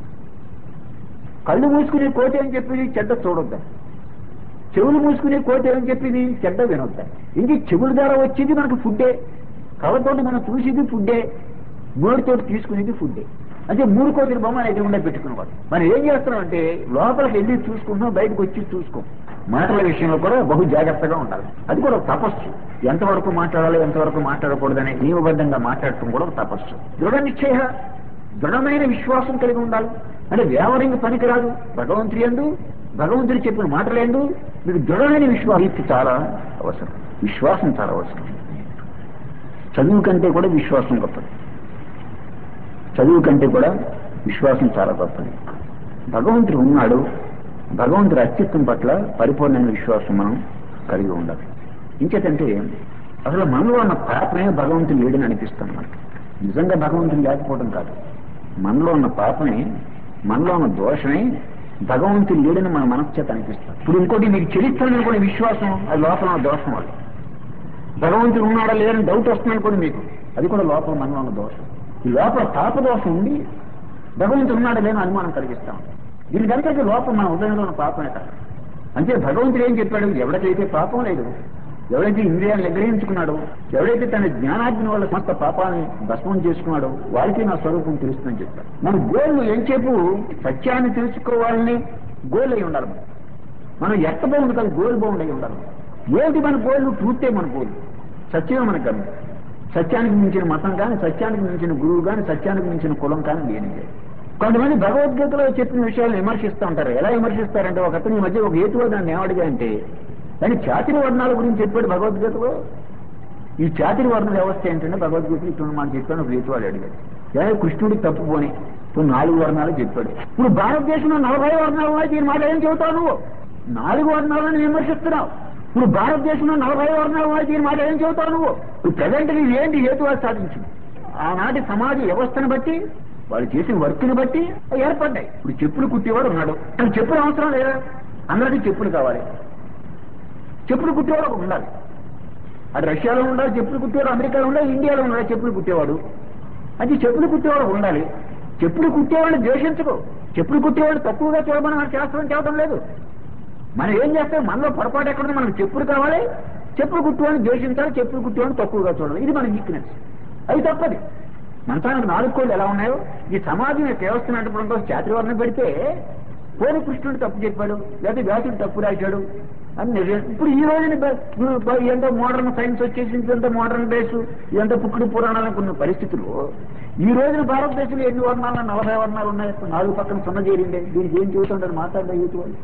కళ్ళు మూసుకునే కోట ఏం చెప్పి చెడ్డ చూడొద్దా చెవులు మూసుకునే కోట ఏం చెప్పింది చెడ్డ వినొద్దా ఇంక చెవుల ద్వారా వచ్చేది మనకు ఫుడ్డే కళ్ళతోటి మనం చూసేది ఫుడ్డే నోటితోటి తీసుకునేది ఫుడ్డే అంటే మూడు కోతుల బొమ్మ అయితే ఉండే పెట్టుకునేవాడు మనం ఏం చేస్తున్నాం అంటే లోపలికి వెళ్ళి చూసుకుంటున్నాం బయటకు వచ్చి చూసుకోం మాటల విషయంలో కూడా బహు జాగ్రత్తగా ఉండాలి అది కూడా ఒక తపస్సు ఎంతవరకు మాట్లాడాలి ఎంతవరకు మాట్లాడకూడదని నియమబద్ధంగా మాట్లాడటం కూడా ఒక తపస్సు దృఢ నిశ్చయ దృఢమైన విశ్వాసం కలిగి ఉండాలి అంటే వేవరింగ్ పనికిరాదు భగవంతుడి ఎందు భగవంతుడు చెప్పిన మాటలేందు మీకు దృఢమైన విశ్వాసం చాలా అవసరం విశ్వాసం చాలా అవసరం చదువు కంటే కూడా విశ్వాసం గొప్పది చదువు కంటే కూడా విశ్వాసం చాలా గొప్పది భగవంతుడు ఉన్నాడు భగవంతుడి అస్తిత్వం పట్ల పరిపూర్ణమైన విశ్వాసం మనం కలిగి ఉండాలి ఇంకేతంటే అసలు మనలో ఉన్న పాపమే భగవంతుడు లేడని అనిపిస్తాం మనకి నిజంగా భగవంతుడు లేకపోవడం కాదు మనలో ఉన్న పాపమే మనలో ఉన్న దోషమే భగవంతుడు లేడని మన మనసు చేత అనిపిస్తాం ఇప్పుడు ఇంకోటి మీకు చరిత్రను కూడా విశ్వాసం అది లోపల ఉన్న దోషం వాళ్ళు భగవంతుడు ఉన్నాడా లేదని డౌట్ వస్తుంది అనుకోండి మీకు అది కూడా లోపల మనలో ఉన్న దోషం ఈ లోపల పాపదోషం ఉండి భగవంతుడు ఉన్నాడా లేని అనుమానం కలిగిస్తాం దీనికంటే లోపల మన ఉదయంలో ఉన్న పాపమే కాదు అంటే భగవంతుడు ఏం చెప్పాడు ఎవరికైతే పాపం లేదు ఎవరైతే ఇంద్రియాలు నిగ్రహించుకున్నాడో ఎవరైతే తన జ్ఞానాగ్ని వల్ల సమస్త పాపాన్ని భస్మం చేసుకున్నాడో వారికి నా స్వరూపం తెలుస్తుందని చెప్పాడు మన గోల్ ఎంచేపు సత్యాన్ని తెలుసుకోవాలని గోల్ అయి ఉండాలి మనం. మనం ఎక్క బాగుంది కాదు గోల్ బాగుండి అయి ఉండాలి ఏమిటి మన గోల్ ట్రూతే మన గోల్ సత్యమే మన గమ్యం సత్యానికి మించిన మతం కానీ సత్యానికి మించిన గురువు కానీ సత్యానికి మించిన కులం కానీ లేని లేదు. కొంతమంది భగవద్గీతలో చెప్పిన విషయాలను విమర్శిస్తూ ఉంటారు ఎలా విమర్శిస్తారంటే ఒక అతని మధ్య ఒక హేతువాదాన్ని ఏమడిగా అంటే కానీ చాతిరి వర్ణాల గురించి చెప్పాడు భగవద్గీతలో ఈ చాతిరి వర్ణ వ్యవస్థ ఏంటంటే భగవద్గీత ఇప్పుడు మనం చెప్పాను ఒక హేతువాడు అడిగాడు ఏ కృష్ణుడికి తప్పుపోని ఇప్పుడు నాలుగు వర్ణాలు చెప్పాడు ఇప్పుడు భారతదేశంలో నలభై వర్ణాలు ఉన్నాయి దీని మాట ఏం చెబుతావు నువ్వు నాలుగు వర్ణాలను విమర్శిస్తున్నావు ఇప్పుడు భారతదేశంలో నలభై వర్ణాలు ఉన్నాయి దీని మాట ఏం చెబుతావు నువ్వు ఇప్పుడు ప్రజెంట్ నీ ఏంటి హేతువాది సాధించింది ఆనాటి సమాజ వ్యవస్థను బట్టి వాళ్ళు చేసిన వర్క్ని బట్టి అవి ఏర్పడ్డాయి ఇప్పుడు చెప్పులు కుట్టేవాడు ఉన్నాడు కానీ చెప్పులు అవసరం లేదా అందరికీ చెప్పులు కావాలి చెప్పులు కుట్టేవాడు ఒకడు ఉండాలి అది రష్యాలో ఉండాలి చెప్పులు కుట్టేవాడు అమెరికాలో ఉండాలి ఇండియాలో ఉండాలి చెప్పులు కుట్టేవాడు అది చెప్పులు కుట్టేవాడు ఉండాలి చెప్పులు కుట్టేవాడిని ద్వేషించకు చెప్పులు కుట్టేవాడు తక్కువగా చూడమని మన శాస్త్రం చెప్పడం లేదు మనం ఏం చేస్తాం మనలో పొరపాటు ఎక్కడ ఉంది? మనకు చెప్పులు కావాలి చెప్పులు కుట్టేవాడిని ద్వేషించాలి చెప్పులు కుట్టేవాడిని తక్కువగా చూడాలి ఇది మన వీక్నెస్ అది తప్పది మంచానికి నాలుగు కోళ్ళు ఎలా ఉన్నాయో ఈ సమాజం యొక్క వ్యవస్థను అంటే చాతుర్వర్ణం పెడితే పోని కృష్ణుడు తప్పు చెప్పాడు లేదా వ్యాసుడు తప్పు రాశాడు అని నిజం ఇప్పుడు ఈ రోజున బ- బ- ఎంత మోడర్న్ సైన్స్ వచ్చేసి ఎంత మోడర్న్ బేస్ ఎంత పుక్కుడు పురాణాలు అనుకున్న పరిస్థితులు ఈ రోజున భారతదేశంలో ఎన్ని వర్ణాలు నలభై వర్ణాలు ఉన్నాయి ఇప్పుడు నాలుగు పక్కన సున్న చేరిండే దీనికి ఏం చూస్తుంటారు మాట్లాడే యూత్ వాళ్ళు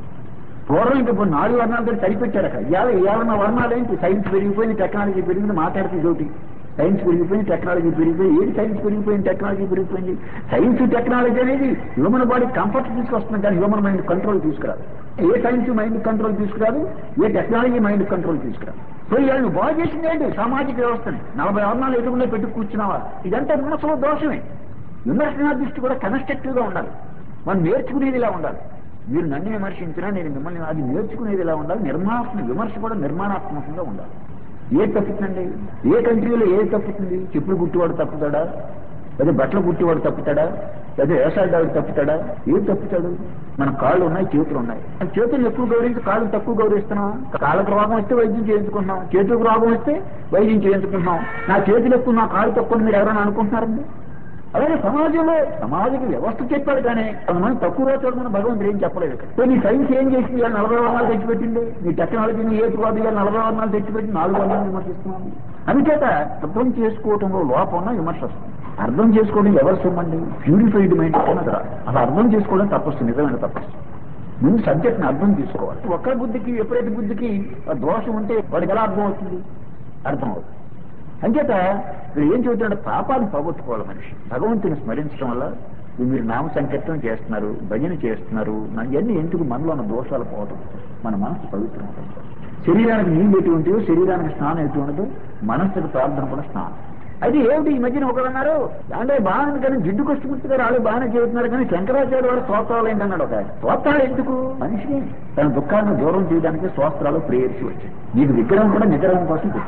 పూర్వం ఇంకా ఇప్పుడు నాలుగు వర్ణాలతో సరిపెట్టారు అక్కడ ఇవాళ ఇవాళ వర్ణాలు ఏంటి సైన్స్ పెరిగిపోయింది టెక్నాలజీ పెరిగింది మాట్లాడుతుంది ఒకటి సైన్స్ పెరిగిపోయింది టెక్నాలజీ పెరిగిపోయింది ఏది సైన్స్ పెరిగిపోయింది టెక్నాలజీ పెరిగిపోయింది సైన్స్ టెక్నాలజీ అనేది హ్యూమన్ బాడీ కంఫర్ట్ తీసుకొస్తుంది కానీ హ్యూమన్ మైండ్ కంట్రోల్ తీసుకురాదు ఏ సైన్స్ మైండ్ కంట్రోల్ తీసుకురాదు ఏ టెక్నాలజీ మైండ్ కంట్రోల్ తీసుకురాదు సో ఇవాళ నువ్వు బాగు చేసింది ఏంటి సామాజిక వ్యవస్థని నలభై వర్ణాలు ఎదుగులో పెట్టి కూర్చున్నావా ఇదంతా విమర్శలో దోషమే విమర్శన దృష్టి కూడా కన్స్ట్రక్టివ్ గా ఉండాలి మనం నేర్చుకునేది ఇలా ఉండాలి మీరు నన్ను విమర్శించినా నేను మిమ్మల్ని అది నేర్చుకునేది ఇలా ఉండాలి నిర్మాణాత్మక విమర్శ కూడా నిర్మాణాత్మకంగా ఉండాలి ఏ తప్పుతుందండి ఏ కంట్రీలో ఏ తప్పుతుంది చెప్పులు కుట్టివాడు తప్పుతాడా లేదా బట్టలు కుట్టివాడు తప్పుతాడా లేదా వ్యవసాయదారుడు తప్పుతాడా ఏం తప్పుతాడు మన కాళ్ళు ఉన్నాయి చేతులు ఉన్నాయి ఆ చేతులు ఎక్కువ గౌరవించి కాళ్ళు తక్కువ గౌరవిస్తున్నాం కాళ్ళకు రోగం వస్తే వైద్యం చేయించుకుంటున్నాం చేతులకు రోగం వస్తే వైద్యం చేయించుకుంటున్నాం నా చేతులు ఎక్కువ నా కాళ్ళు తక్కువ అని మీరు ఎవరైనా అనుకుంటున్నారండి అలాగే సమాజంలో సామాజిక వ్యవస్థ చెప్పాడు కానీ కొంతమంది తక్కువగా చూడమని భగవంతుడు ఏం చెప్పలేదు ఇక్కడ సో నీ సైన్స్ ఏం చేసింది ఇవాళ నలభై వర్ణాలు తెచ్చిపెట్టింది నీ టెక్నాలజీని ఏ కాదు ఇవాళ నలభై వర్ణాలు తెచ్చిపెట్టి నాలుగు వర్ణాలు విమర్శిస్తున్నాను అందుచేత అర్థం చేసుకోవటంలో లోపం విమర్శ వస్తుంది అర్థం చేసుకోవడం ఎవరు సొమ్మండి ప్యూరిఫైడ్ మైండ్ అన్నది రాదు అలా అర్థం చేసుకోవడం తపస్సు నిజమైన తపస్సు ముందు సబ్జెక్ట్ ని అర్థం చేసుకోవాలి ఒక్క బుద్ధికి ఎప్పుడైతే బుద్ధికి ఆ దోషం ఉంటే వాడికి ఎలా అర్థం అవుతుంది అర్థం అవుతుంది అంచేత ఇక్కడ ఏం చెబుతున్నాడు పాపాన్ని పోగొట్టుకోవాలి మనిషి భగవంతుని స్మరించడం వల్ల ఇప్పుడు మీరు నామ సంకీర్తనం చేస్తున్నారు భజన చేస్తున్నారు నా- ఇవన్నీ ఎందుకు మనలో ఉన్న దోషాలు పోవటం మన మనసు పవిత్రం అవడం కోసం. శరీరానికి నీళ్ళు ఎటు ఉంటాయో శరీరానికి స్నానం ఎటు ఉండదు మనస్సుకు ప్రార్థన కూడా స్నానం అయితే ఏమిటి ఈ మధ్యన ఒకరు అన్నారు అంటే బాగానే కానీ జిడ్డు కృష్ణమూర్తి గారు వాళ్ళు బాగానే చెబుతున్నారు కానీ శంకరాచార్య వాడు స్తోత్రాలు ఏంటన్నాడు ఒక ఆయన. స్తోత్రాలు ఎందుకు మనిషిని తన దుఃఖాన్ని దూరం చేయడానికి స్తోత్రాలు ప్రేయర్స్ వచ్చాయి నీకు విగ్రహం కూడా నిగ్రహం కోసం పెట్టారు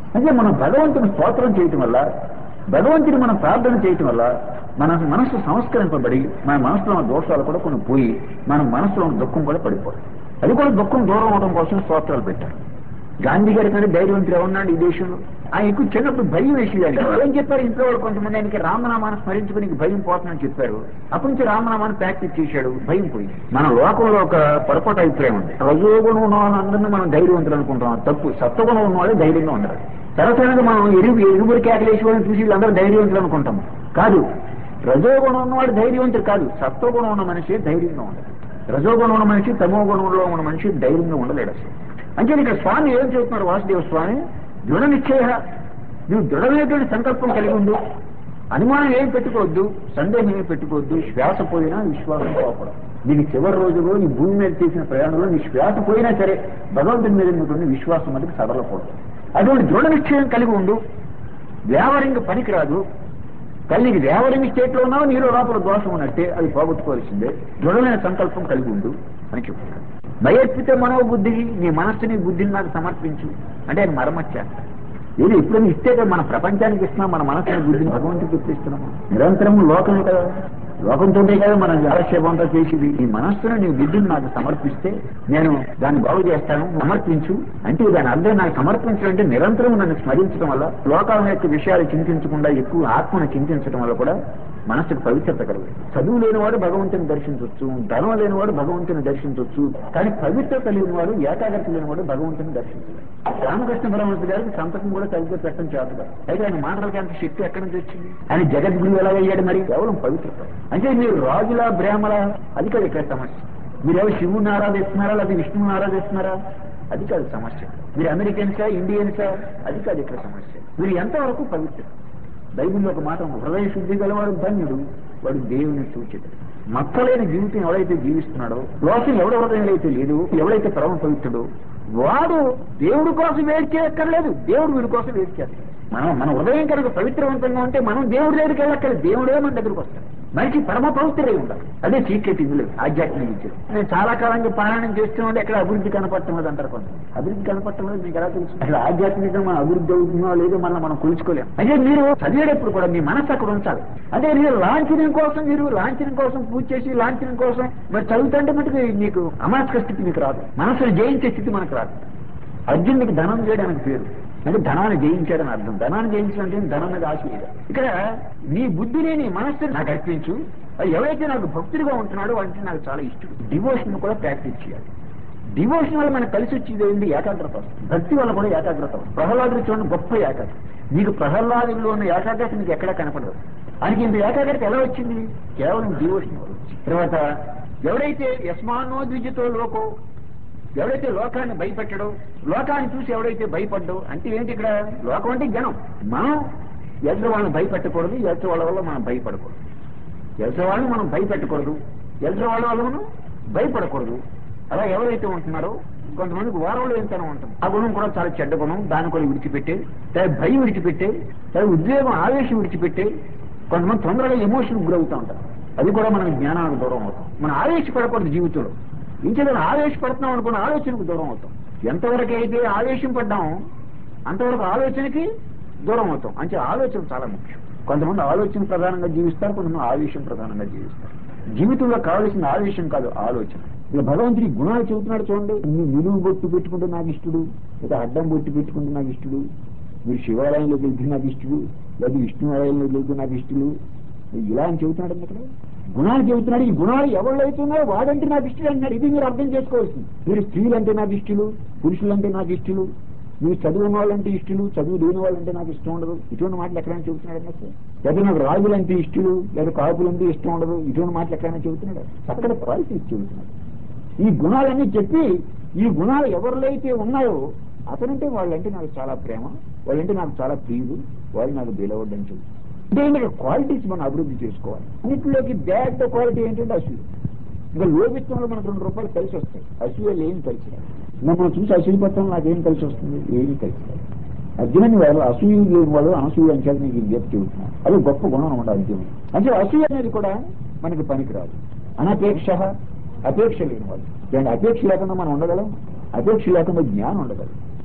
అంటే మనం భగవంతుని స్తోత్రం చేయటం వల్ల భగవంతుని మనం ప్రార్థన చేయటం వల్ల మన మనసు సంస్కరింపబడి మన మనసులో ఉన్న దోషాలు కూడా కొన్ని పోయి మన మనసులో ఉన్న దుఃఖం కూడా పడిపోతుంది అది కూడా దుఃఖం దూరం అవడం కోసం స్తోత్రాలు పెట్టారు గాంధీ గారి కంటే ధైర్యవంతులు ఎవరున్నాడు ఈ దేశంలో ఆయన ఎక్కువ చిన్నప్పుడు భయం వేసేయాలి ఏం చెప్పారు ఇంట్లో వాళ్ళు కొంతమంది ఆయనకి రామనామాన్ని స్మరించుకుని నీకు భయం పోతుందని చెప్పారు అప్పటి నుంచి రామనామాన్ని ప్రాక్టీస్ చేశాడు భయం పోయి మన లోకంలో ఒక పొరపాటు అభిప్రాయం ఉంది రజోగుణం ఉన్న వాళ్ళందరినీ మనం ధైర్యవంతులు అనుకుంటాం అది తప్పు సత్వగుణం ఉన్న వాళ్ళు ధైర్యంగా ఉండరు సరసనగా మనం ఎరువు ఎరుగురి కేకలేసి వాళ్ళని చూసి వీళ్ళందరూ ధైర్యవంతులు అనుకుంటాం కాదు రజోగుణం ఉన్నవాడు ధైర్యవంతుడు కాదు సత్వగుణం ఉన్న మనిషి ధైర్యంగా ఉండదు రజోగుణం ఉన్న మనిషి తమో గుణంలో ఉన్న మనిషి ధైర్యంగా ఉండలేడు అసలు అంటే ఇక్కడ స్వామి ఏం చెబుతున్నారు వాసుదేవ స్వామి దృఢ నిశ్చయ నువ్వు దృఢమైనటువంటి సంకల్పం కలిగి ఉండు అనుమానం ఏం పెట్టుకోవద్దు సందేహం ఏం పెట్టుకోవద్దు శ్వాస పోయినా విశ్వాసం పోకూడదు నీకు చివరి రోజులో ఈ భూమి మీద చేసిన ప్రయాణంలో నీ శ్వాస పోయినా సరే భగవంతుని మీద ఉన్నటువంటి విశ్వాసం అనేది సడలకూడదు అటువంటి దృఢ నిశ్చయం కలిగి ఉండు వ్యావరింగ్ పనికిరాదు కానీ నీకు వ్యావరింగ్ స్టేట్ లో ఉన్నావు నీలో లోపల దోషం ఉన్నట్టే అది పోగొట్టుకోవాల్సిందే దృఢమైన సంకల్పం కలిగి ఉండు అని చెప్తున్నాడు భయర్పితే మనోబుద్ధి నీ మనస్సుని బుద్ధిని నాకు సమర్పించు అంటే ఆయన మరమచ్చేస్తాడు ఇది ఎప్పుడైనా ఇస్తే కదా మన ప్రపంచానికి ఇస్తున్నాం మన మనసుని బుద్ధిని భగవంతుడికి ఇప్పిస్తున్నాము నిరంతరం లోకమే కదా లోకంతోనే కదా మనం కాలక్షేపంతో చేసేది ఈ మనస్సును నీ బుద్ధిని నాకు సమర్పిస్తే నేను దాన్ని బాగు చేస్తాను సమర్పించు అంటే దాని అర్థం నాకు సమర్పించడం అంటే నిరంతరం నన్ను స్మరించడం వల్ల లోకాల యొక్క విషయాలు చింతించకుండా ఎక్కువ ఆత్మను చింతించడం వల్ల కూడా మనసుకు పవిత్రత కలుగుతుంది చదువు లేనివాడు భగవంతుని దర్శించవచ్చు ధనం లేనివాడు భగవంతుని దర్శించవచ్చు కానీ పవిత్రత లేనివాడు ఏకాగ్రత లేనివాడు భగవంతుని దర్శించలేదు రామకృష్ణ పరమహంస గారికి సంతకం కూడా సరిగ్గా పెట్టడం చేత అయితే ఆయన మాటలకి అంత శక్తి ఎక్కడి నుంచి వచ్చింది ఆయన జగద్గురు ఎలా అయ్యాడు మరి కేవలం పవిత్రత అంటే మీరు రాజుల బ్రాహ్మణ అది కాదు ఇక్కడ సమస్య మీరెవరు శివుని ఆరాధిస్తున్నారా లేదా విష్ణువుని ఆరాధిస్తున్నారా అది కాదు సమస్య మీరు అమెరికన్సా ఇండియన్సా అది కాదు ఇక్కడ సమస్య మీరు ఎంతవరకు పవిత్ర బైబిల్లో ఒక మాట ఉంది, హృదయ శుద్ధి గలవాడు ధన్యుడు వాడు దేవుని సూచితుడు మచ్చలేని జీవితం ఎవడైతే జీవిస్తున్నాడో లోకం ఎవడ హృదయంలో అయితే లేదు ఎవడైతే పరమ పవిత్రుడో వాడు దేవుడి కోసం వేడి చేయక్కర్లేదు దేవుడు వీడి కోసం వేడి చేస్తాడు మనం మన హృదయం కనుక పవిత్రవంతంగా ఉంటే మనం దేవుడి దగ్గరికి వెళ్ళక్కర్లేదు దేవుడే మన దగ్గరికి వస్తాడు మనిషి పరమ పవిత్రై ఉండాలి అదే సీక్రెట్ ఇందులో ఆధ్యాత్మిక విద్య నేను చాలా కాలంగా పారాయణం చేస్తున్నాంటే ఎక్కడ అభివృద్ధి కనపడటం లేదు అంటారు కొంత అభివృద్ధి కనపడటం లేదు మీకు ఎలా తెలుసు అసలు ఆధ్యాత్మికంగా మనం అభివృద్ధి అవుతుందో లేదో మనం మనం కొలుచుకోలేం అయితే మీరు చదివేటప్పుడు కూడా మీ మనసు అక్కడ ఉంచాలి అదే మీరు లాంఛనం కోసం మీరు లాంఛనం కోసం పూజ చేసి లాంఛనం కోసం మరి చదువుతుంటే మటుకు మీకు అమాస్క స్థితి మీకు రాదు మనసును జయించే స్థితి మనకు రాదు అర్జునుడికి ధనం చేయడానికి పేరు అంటే ధనాన్ని జయించాడని అర్థం ధనాన్ని జయించడం అంటే ధనం మీద ఆశ లేదు ఇక్కడ నీ బుద్ధిని నీ మనస్సుని నాకు అర్పించు అది ఎవరైతే నాకు భక్తుడిగా ఉంటున్నాడో అంటే నాకు చాలా ఇష్టం డివోషన్ కూడా ప్రాక్టీస్ చేయాలి డివోషన్ వల్ల మనకు కలిసి వచ్చేది ఏంటి ఏకాగ్రత వస్తుంది. భక్తి వల్ల కూడా ఏకాగ్రత వస్తుంది. ప్రహ్లాదుడు చూడండి గొప్ప ఏకాగ్రత నీకు ప్రహ్లాదులో ఉన్న ఏకాగ్రత నీకు ఎక్కడా కనపడదు ఆయనకి ఇంత ఏకాగ్రత ఎలా వచ్చింది కేవలం డివోషన్ వల్ల వచ్చింది. తర్వాత ఎవరైతే యస్మానో ద్విజతో లోకో ఎవడైతే లోకాన్ని భయపెట్టడో లోకాన్ని చూసి ఎవడైతే భయపడ్డో అంటే ఏంటి ఇక్కడ లోకం అంటే జనం మనం ఎదురు వాళ్ళని భయపెట్టకూడదు ఎదురు వాళ్ళ వల్ల మనం భయపడకూడదు ఎదురు వాళ్ళని మనం భయపెట్టకూడదు ఎదురు వాళ్ళ వల్ల మనం భయపడకూడదు అలా ఎవరైతే ఉంటున్నారో కొంతమందికి వారంలో ఎంతనో ఉంటుంది ఆ గుణం కూడా చాలా చెడ్డ గుణం దాన్ని కూడా విడిచిపెట్టే లేదా భయం విడిచిపెట్టే లేదా ఉద్వేగం ఆవేశం విడిచిపెట్టే కొంతమంది తొందరగా ఎమోషన్ గురవుతూ ఉంటారు అది కూడా మనకి జ్ఞానానికి దూరం అవుతాం మనం ఆవేశపడకూడదు జీవితంలో ఇంకేదైనా ఆవేశపడుతున్నాం అనుకున్న ఆలోచనకు దూరం అవుతాం ఎంతవరకు అయితే ఆవేశం పడ్డామో అంతవరకు ఆలోచనకి దూరం అవుతాం అంటే ఆలోచన చాలా ముఖ్యం కొంతమంది ఆలోచన ప్రధానంగా జీవిస్తారు కొంతమంది ఆవేశం ప్రధానంగా జీవిస్తారు జీవితంలో కావాల్సిన ఆవేశం కాదు ఆలోచన ఇక భగవంతుడి గుణాలు చెబుతున్నాడు చూడండి నీ నిలువు బొట్టు పెట్టుకుంటే నాకు ఇష్టడు లేదా అడ్డం బొట్టు పెట్టుకుంటే నాకు ఇష్టడు మీరు శివాలయంలోకి వెళ్తే నాకు ఇష్టడు లేదా విష్ణు ఆలయంలోకి వెళ్తే నాకు ఇష్టడు ఇలా అని చెబుతున్నాడు అండి ఇక్కడ గుణాలు చెబుతున్నాడు ఈ గుణాలు ఎవరు అవుతున్నారో వాడంటే నాకు ఇష్టడు అంటున్నాడు ఇది మీరు అర్థం చేసుకోవాల్సింది మీరు స్త్రీలు అంటే నాకు ఇష్టలు పురుషులంటే నాకు ఇష్టలు మీరు చదువున్న వాళ్ళంటే ఇష్టలు చదువు లేని వాళ్ళంటే నాకు ఇష్టం ఉండదు ఇటువంటి మాటలు ఎక్కడైనా చెబుతున్నాడు అన్నట్టు లేదా నాకు రాజులంటే ఇష్టలు లేదా కాపులంటే ఇష్టం ఉండదు ఇటువంటి మాటలు ఎక్కడైనా చెబుతున్నాడు అక్కడ క్వాలిటీస్ చెబుతున్నాడు ఈ గుణాలన్నీ చెప్పి ఈ గుణాలు ఎవరిలో అయితే ఉన్నాయో అతనంటే వాళ్ళంటే నాకు చాలా ప్రేమ వాళ్ళంటే నాకు చాలా ప్రియులు వాళ్ళు నాకు బిలవద్దని చెప్పి అంటే ఏంటంటే క్వాలిటీస్ మనం అభివృద్ధి చేసుకోవాలి అన్నింటిలోకి బ్యాడ్ క్వాలిటీ ఏంటంటే అసూయ ఇంకా లోపిత్వంలో మనకు రెండు రూపాయలు కలిసి వస్తాయి అసూయలు ఏం కలిసి రాదు. ఇంకా మనం చూసి అసూయపత్రం నాకేం కలిసి వస్తుంది ఏమీ కలిసి రాదు. అర్జునుని వాడు అసూయ లేని వాడు అనసూయ అని చెప్పి నీకు గీత చెబుతున్నాను అది గొప్ప గుణం అనమాట అర్జునుడు అంటే అసూయ అనేది కూడా మనకి పనికిరాదు అనపేక్ష అపేక్ష లేని వాడు దాని అపేక్ష లేకుండా మనం ఉండగలం అపేక్ష లేకుండా జ్ఞానం ఉండగలం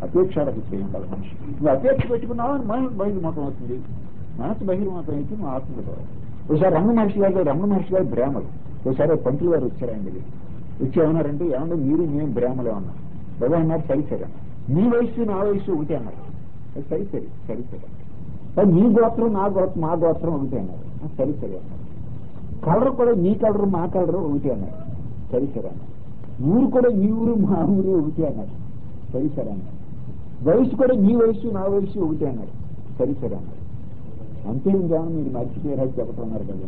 అపేక్షారహితం ఉండాలి మనిషి నువ్వు అపేక్ష పెట్టుకున్నావు అని మనసు బహిర్మతం అవుతుంది మనసు బహిర్మతం అయితే నువ్వు ఆత్మలో ఒకసారి రమణ మహర్షి గారు రమణ మహర్షి గారు బ్రాహ్మలు ఒకసారి పంతులు గారు వచ్చారండి వచ్చి ఏమన్నారంటే ఏమన్నా మీరు మేము బ్రాహ్మలే ఉన్నాం బాబా అన్నారు సరి సరే మీ వయస్సు నా వయస్సు ఒకటే అన్నారు అది సరి సరి సరి సరి మరి మీ గోత్రం నా గోత్రం మా గోత్రం ఒకటే అన్నారు ఆ, సరి సరి అన్నారు కలర్ కూడా మీ కలర్ మా కలర్ ఒకటి అన్నారు సరి సరే అన్నారు ఊరు కూడా మీ ఊరు మా ఊరు ఒకటి అన్నారు సరి సరే అన్నారు వయసు కూడా మీ వయసు నా వయసు ఒకటి అన్నారు సరి సరే అన్నారు అంతే ఇంకా మీరు మర్చిపోయారా చెబుతున్నారు కదా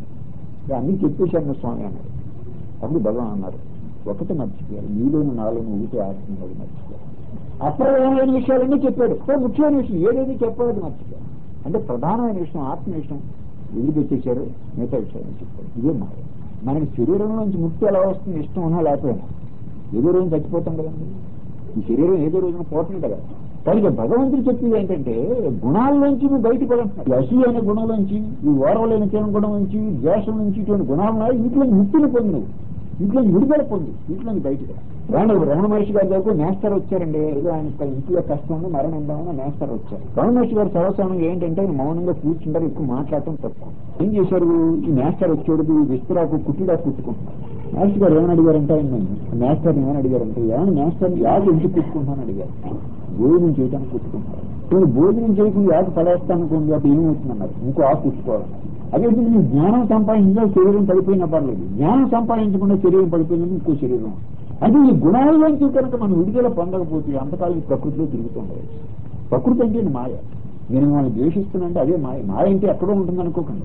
ఇక అన్నీ చెప్పేశాను స్వామి అన్నారు అప్పుడు భగవాన్ అన్నారు ఒకటి మర్చిపోయారు మీలోని నాలోని ఒకటి ఆత్మీయుడు మర్చిపోయారు అప్రధానమైన విషయాలన్నీ చెప్పాడు సో ముఖ్యమైన విషయం ఏదైనా చెప్పాలని మర్చిపోయారు అంటే ప్రధానమైన విషయం ఆత్మ విషయం ఎందుకు వచ్చేసారు మిగతా విషయాన్ని చెప్పారు ఇదే మాట మనకి శరీరం నుంచి ముక్తి ఎలా వస్తుంది ఇష్టం ఉన్నా లేకపోయినా ఏదో రోజు చచ్చిపోతాం కదండి ఈ శరీరం ఏదో రోజున పోతుంది కదా పైగా భగవంతుడు చెప్పేది ఏంటంటే గుణాల్లోంచి నువ్వు బయటపడుతున్నావు ఈ అసూయ అనే గుణంలోంచి ఈ ఓరవలేని గుణం నుంచి ద్వేషం నుంచి ఇటువంటి గుణాలు ఉన్నాయి వీటిలో ముక్తిని పొందు నువ్వు వీటిలో విడుదల పొందు వీటిలో బయటకు రా. రాండి రమణ మహర్షి గారి దగ్గరకు నేస్తారు వచ్చారండి ఏదో ఆయన ఇంట్లో కష్టం ఉంది మరణం ఉందామని నేస్తారు వచ్చారు రమణ మహర్షి గారు సర్వసానం ఏంటంటే ఆయన మౌనంగా కూర్చుంటారు ఎక్కువ మాట్లాడటం తక్కువ ఏం చేశారు ఈ నేస్తారు వచ్చాడు ఈ విస్తరాకు కుట్టిడా కుట్టుకుంటున్నారు మహర్షి గారు ఏమని అడిగారంటే ఆయన నేస్తారు ఏమని అడిగారంటే ఏమని నేస్తారు యాగ ఎందుకు కుట్టుకుంటానని అడిగారు భోజనం చేయడానికి కుట్టుకుంటారు ఇప్పుడు భోజనం చేయకుండా యాగ పడేస్తానుకోండి అప్పుడు ఏమవుతుందన్నారు ఇంకో ఆకు కుట్టుకోవాలన్నారు అదే నీ జ్ఞానం సంపాదించినా శరీరం పడిపోయినా పర్లేదు జ్ఞానం సంపాదించకుండా శరీరం పడిపోయినది ఇంకో శరీరం అంటే ఈ గుణాల్లోంచి కనుక మనం విడుదల పొందకపోతే అంతకాలం ఈ ప్రకృతిలో తిరుగుతుండదు ప్రకృతి అంటే ఇది మాయ నేను మిమ్మల్ని ద్వేషిస్తున్నానంటే అదే మాయ మాయ అంటే ఎక్కడో ఉంటుంది అనుకోకండి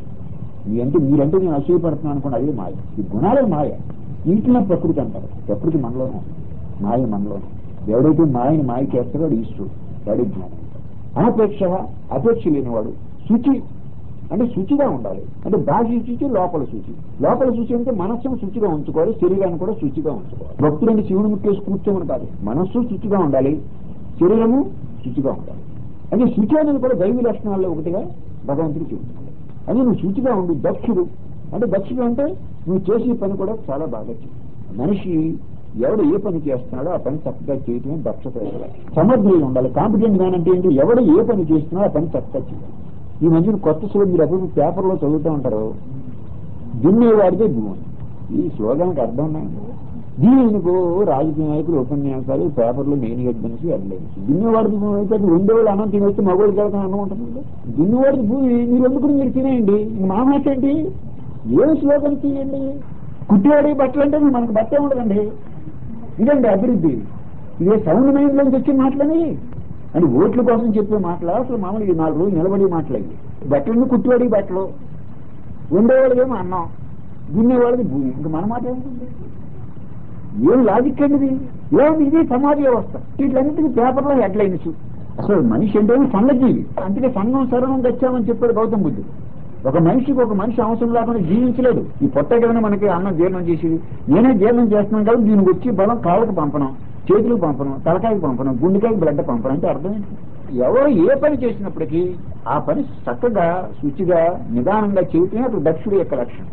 మీ అంటే మీరంటే నేను అసూయపడుతున్నాను అనుకోండి అదే మాయ ఈ గుణాలే మాయ ఇంట్లో ప్రకృతి అంటారు ప్రకృతి మనలోనే ఉంది. మాయ మనలోనే ఎవడైతే మాయని మాయ చేస్తాడో వాడు ఈశ్వరుడు వాడి జ్ఞానం అనపేక్ష అపేక్ష లేనివాడు శుచి అంటే శుచిగా ఉండాలి అంటే బాహ్య శుచి లోపల శుచి లోపల శుచి అంటే మనస్సును శుచిగా ఉంచుకోవాలి శరీరాన్ని కూడా శుచిగా ఉంచుకోవాలి భక్తులని శివుని ముట్టేసి కూర్చోమని కాదు మనస్సు శుచిగా ఉండాలి శరీరము శుచిగా ఉండాలి అంటే శుచి అనేది కూడా దైవ లక్షణాల్లో ఒకటిగా భగవంతుడు చెబుతున్నాడు అది నువ్వు శుచిగా ఉండు దక్షుడు అంటే దక్షుడు అంటే నువ్వు చేసే పని కూడా చాలా బాగా చేయి మనిషి ఎవడు ఏ పని చేస్తున్నాడో ఆ పని చక్కగా చేయటమే దక్షత సమర్థులు ఉండాలి కాంపిటెంట్ మ్యాన్ అంటే ఏంటి ఎవడు ఏ పని చేస్తున్నాడో ఆ పని చక్కగా చేయాలి ఈ మధ్యన కొత్త స్లో మీరు అప్పుడు పేపర్లో చదువుతూ ఉంటారు దున్నేవాడితే భూమి ఈ స్లోగానికి అర్థం ఉన్నాయండి దీనికో రాజకీయ నాయకులు ఉపన్యాసాలు పేపర్లో మెయిన్ హెడ్మెన్స్ వెళ్ళలేదు దున్నేవాడికి భూమి అయితే అది రెండో వాళ్ళు అన్నం తినేస్తే మగవాడికి వెళ్తాం అన్నం ఉంటుందండి దున్నేవాడికి భూమి మీరు ఎందుకు మీరు తినేయండి ఇంక మా మాట ఏంటి ఏ స్లోగన్ తీయండి కుట్టేవాడి బట్టలు అంటే మనకు బట్టే ఉండదండి ఇదండి అభివృద్ధి ఇదే సౌండ్ మైండ్ నుంచి వచ్చిన మాటలని అని ఓట్ల కోసం చెప్పే మాటలు అసలు మామూలుగా ఈ నాలుగు రోజులు నిలబడి మాటలయ్యి బట్టలను కుట్టివాడి బట్టలు ఉండేవాళ్ళకేమో అన్నం దున్నేవాళ్ళది భూమి ఇంకా మన మాట ఏముంటుంది ఏం లాజిక్ అండి ఇది ఏముంది ఇది సమాజ వ్యవస్థ వీటిలన్నిటికీ పేపర్లో హెడ్లైన్స్ అసలు మనిషి అంటే సన్నజీవి అందుకే సన్నం సరణం తెచ్చామని చెప్పాడు గౌతమ బుద్ధుడు ఒక మనిషికి ఒక మనిషి అవసరం లేకుండా జీవించలేడు ఈ పొట్ట కదనే మనకి అన్నం జీర్ణం చేసేది నేనే జీర్ణం చేస్తున్నాను కాబట్టి దీనికి వచ్చి బలం కాళ్ళకు పంపడం చేతులకు పంపడం తలకాయకి పంపడం గుండెకాయకి బ్లడ్ పంపడం అంటే అర్థం ఏంటి ఎవరు ఏ పని చేసినప్పటికీ ఆ పని చక్కగా శుచిగా నిదానంగా చేయటమే అప్పుడు దక్షుడి యొక్క లక్షణం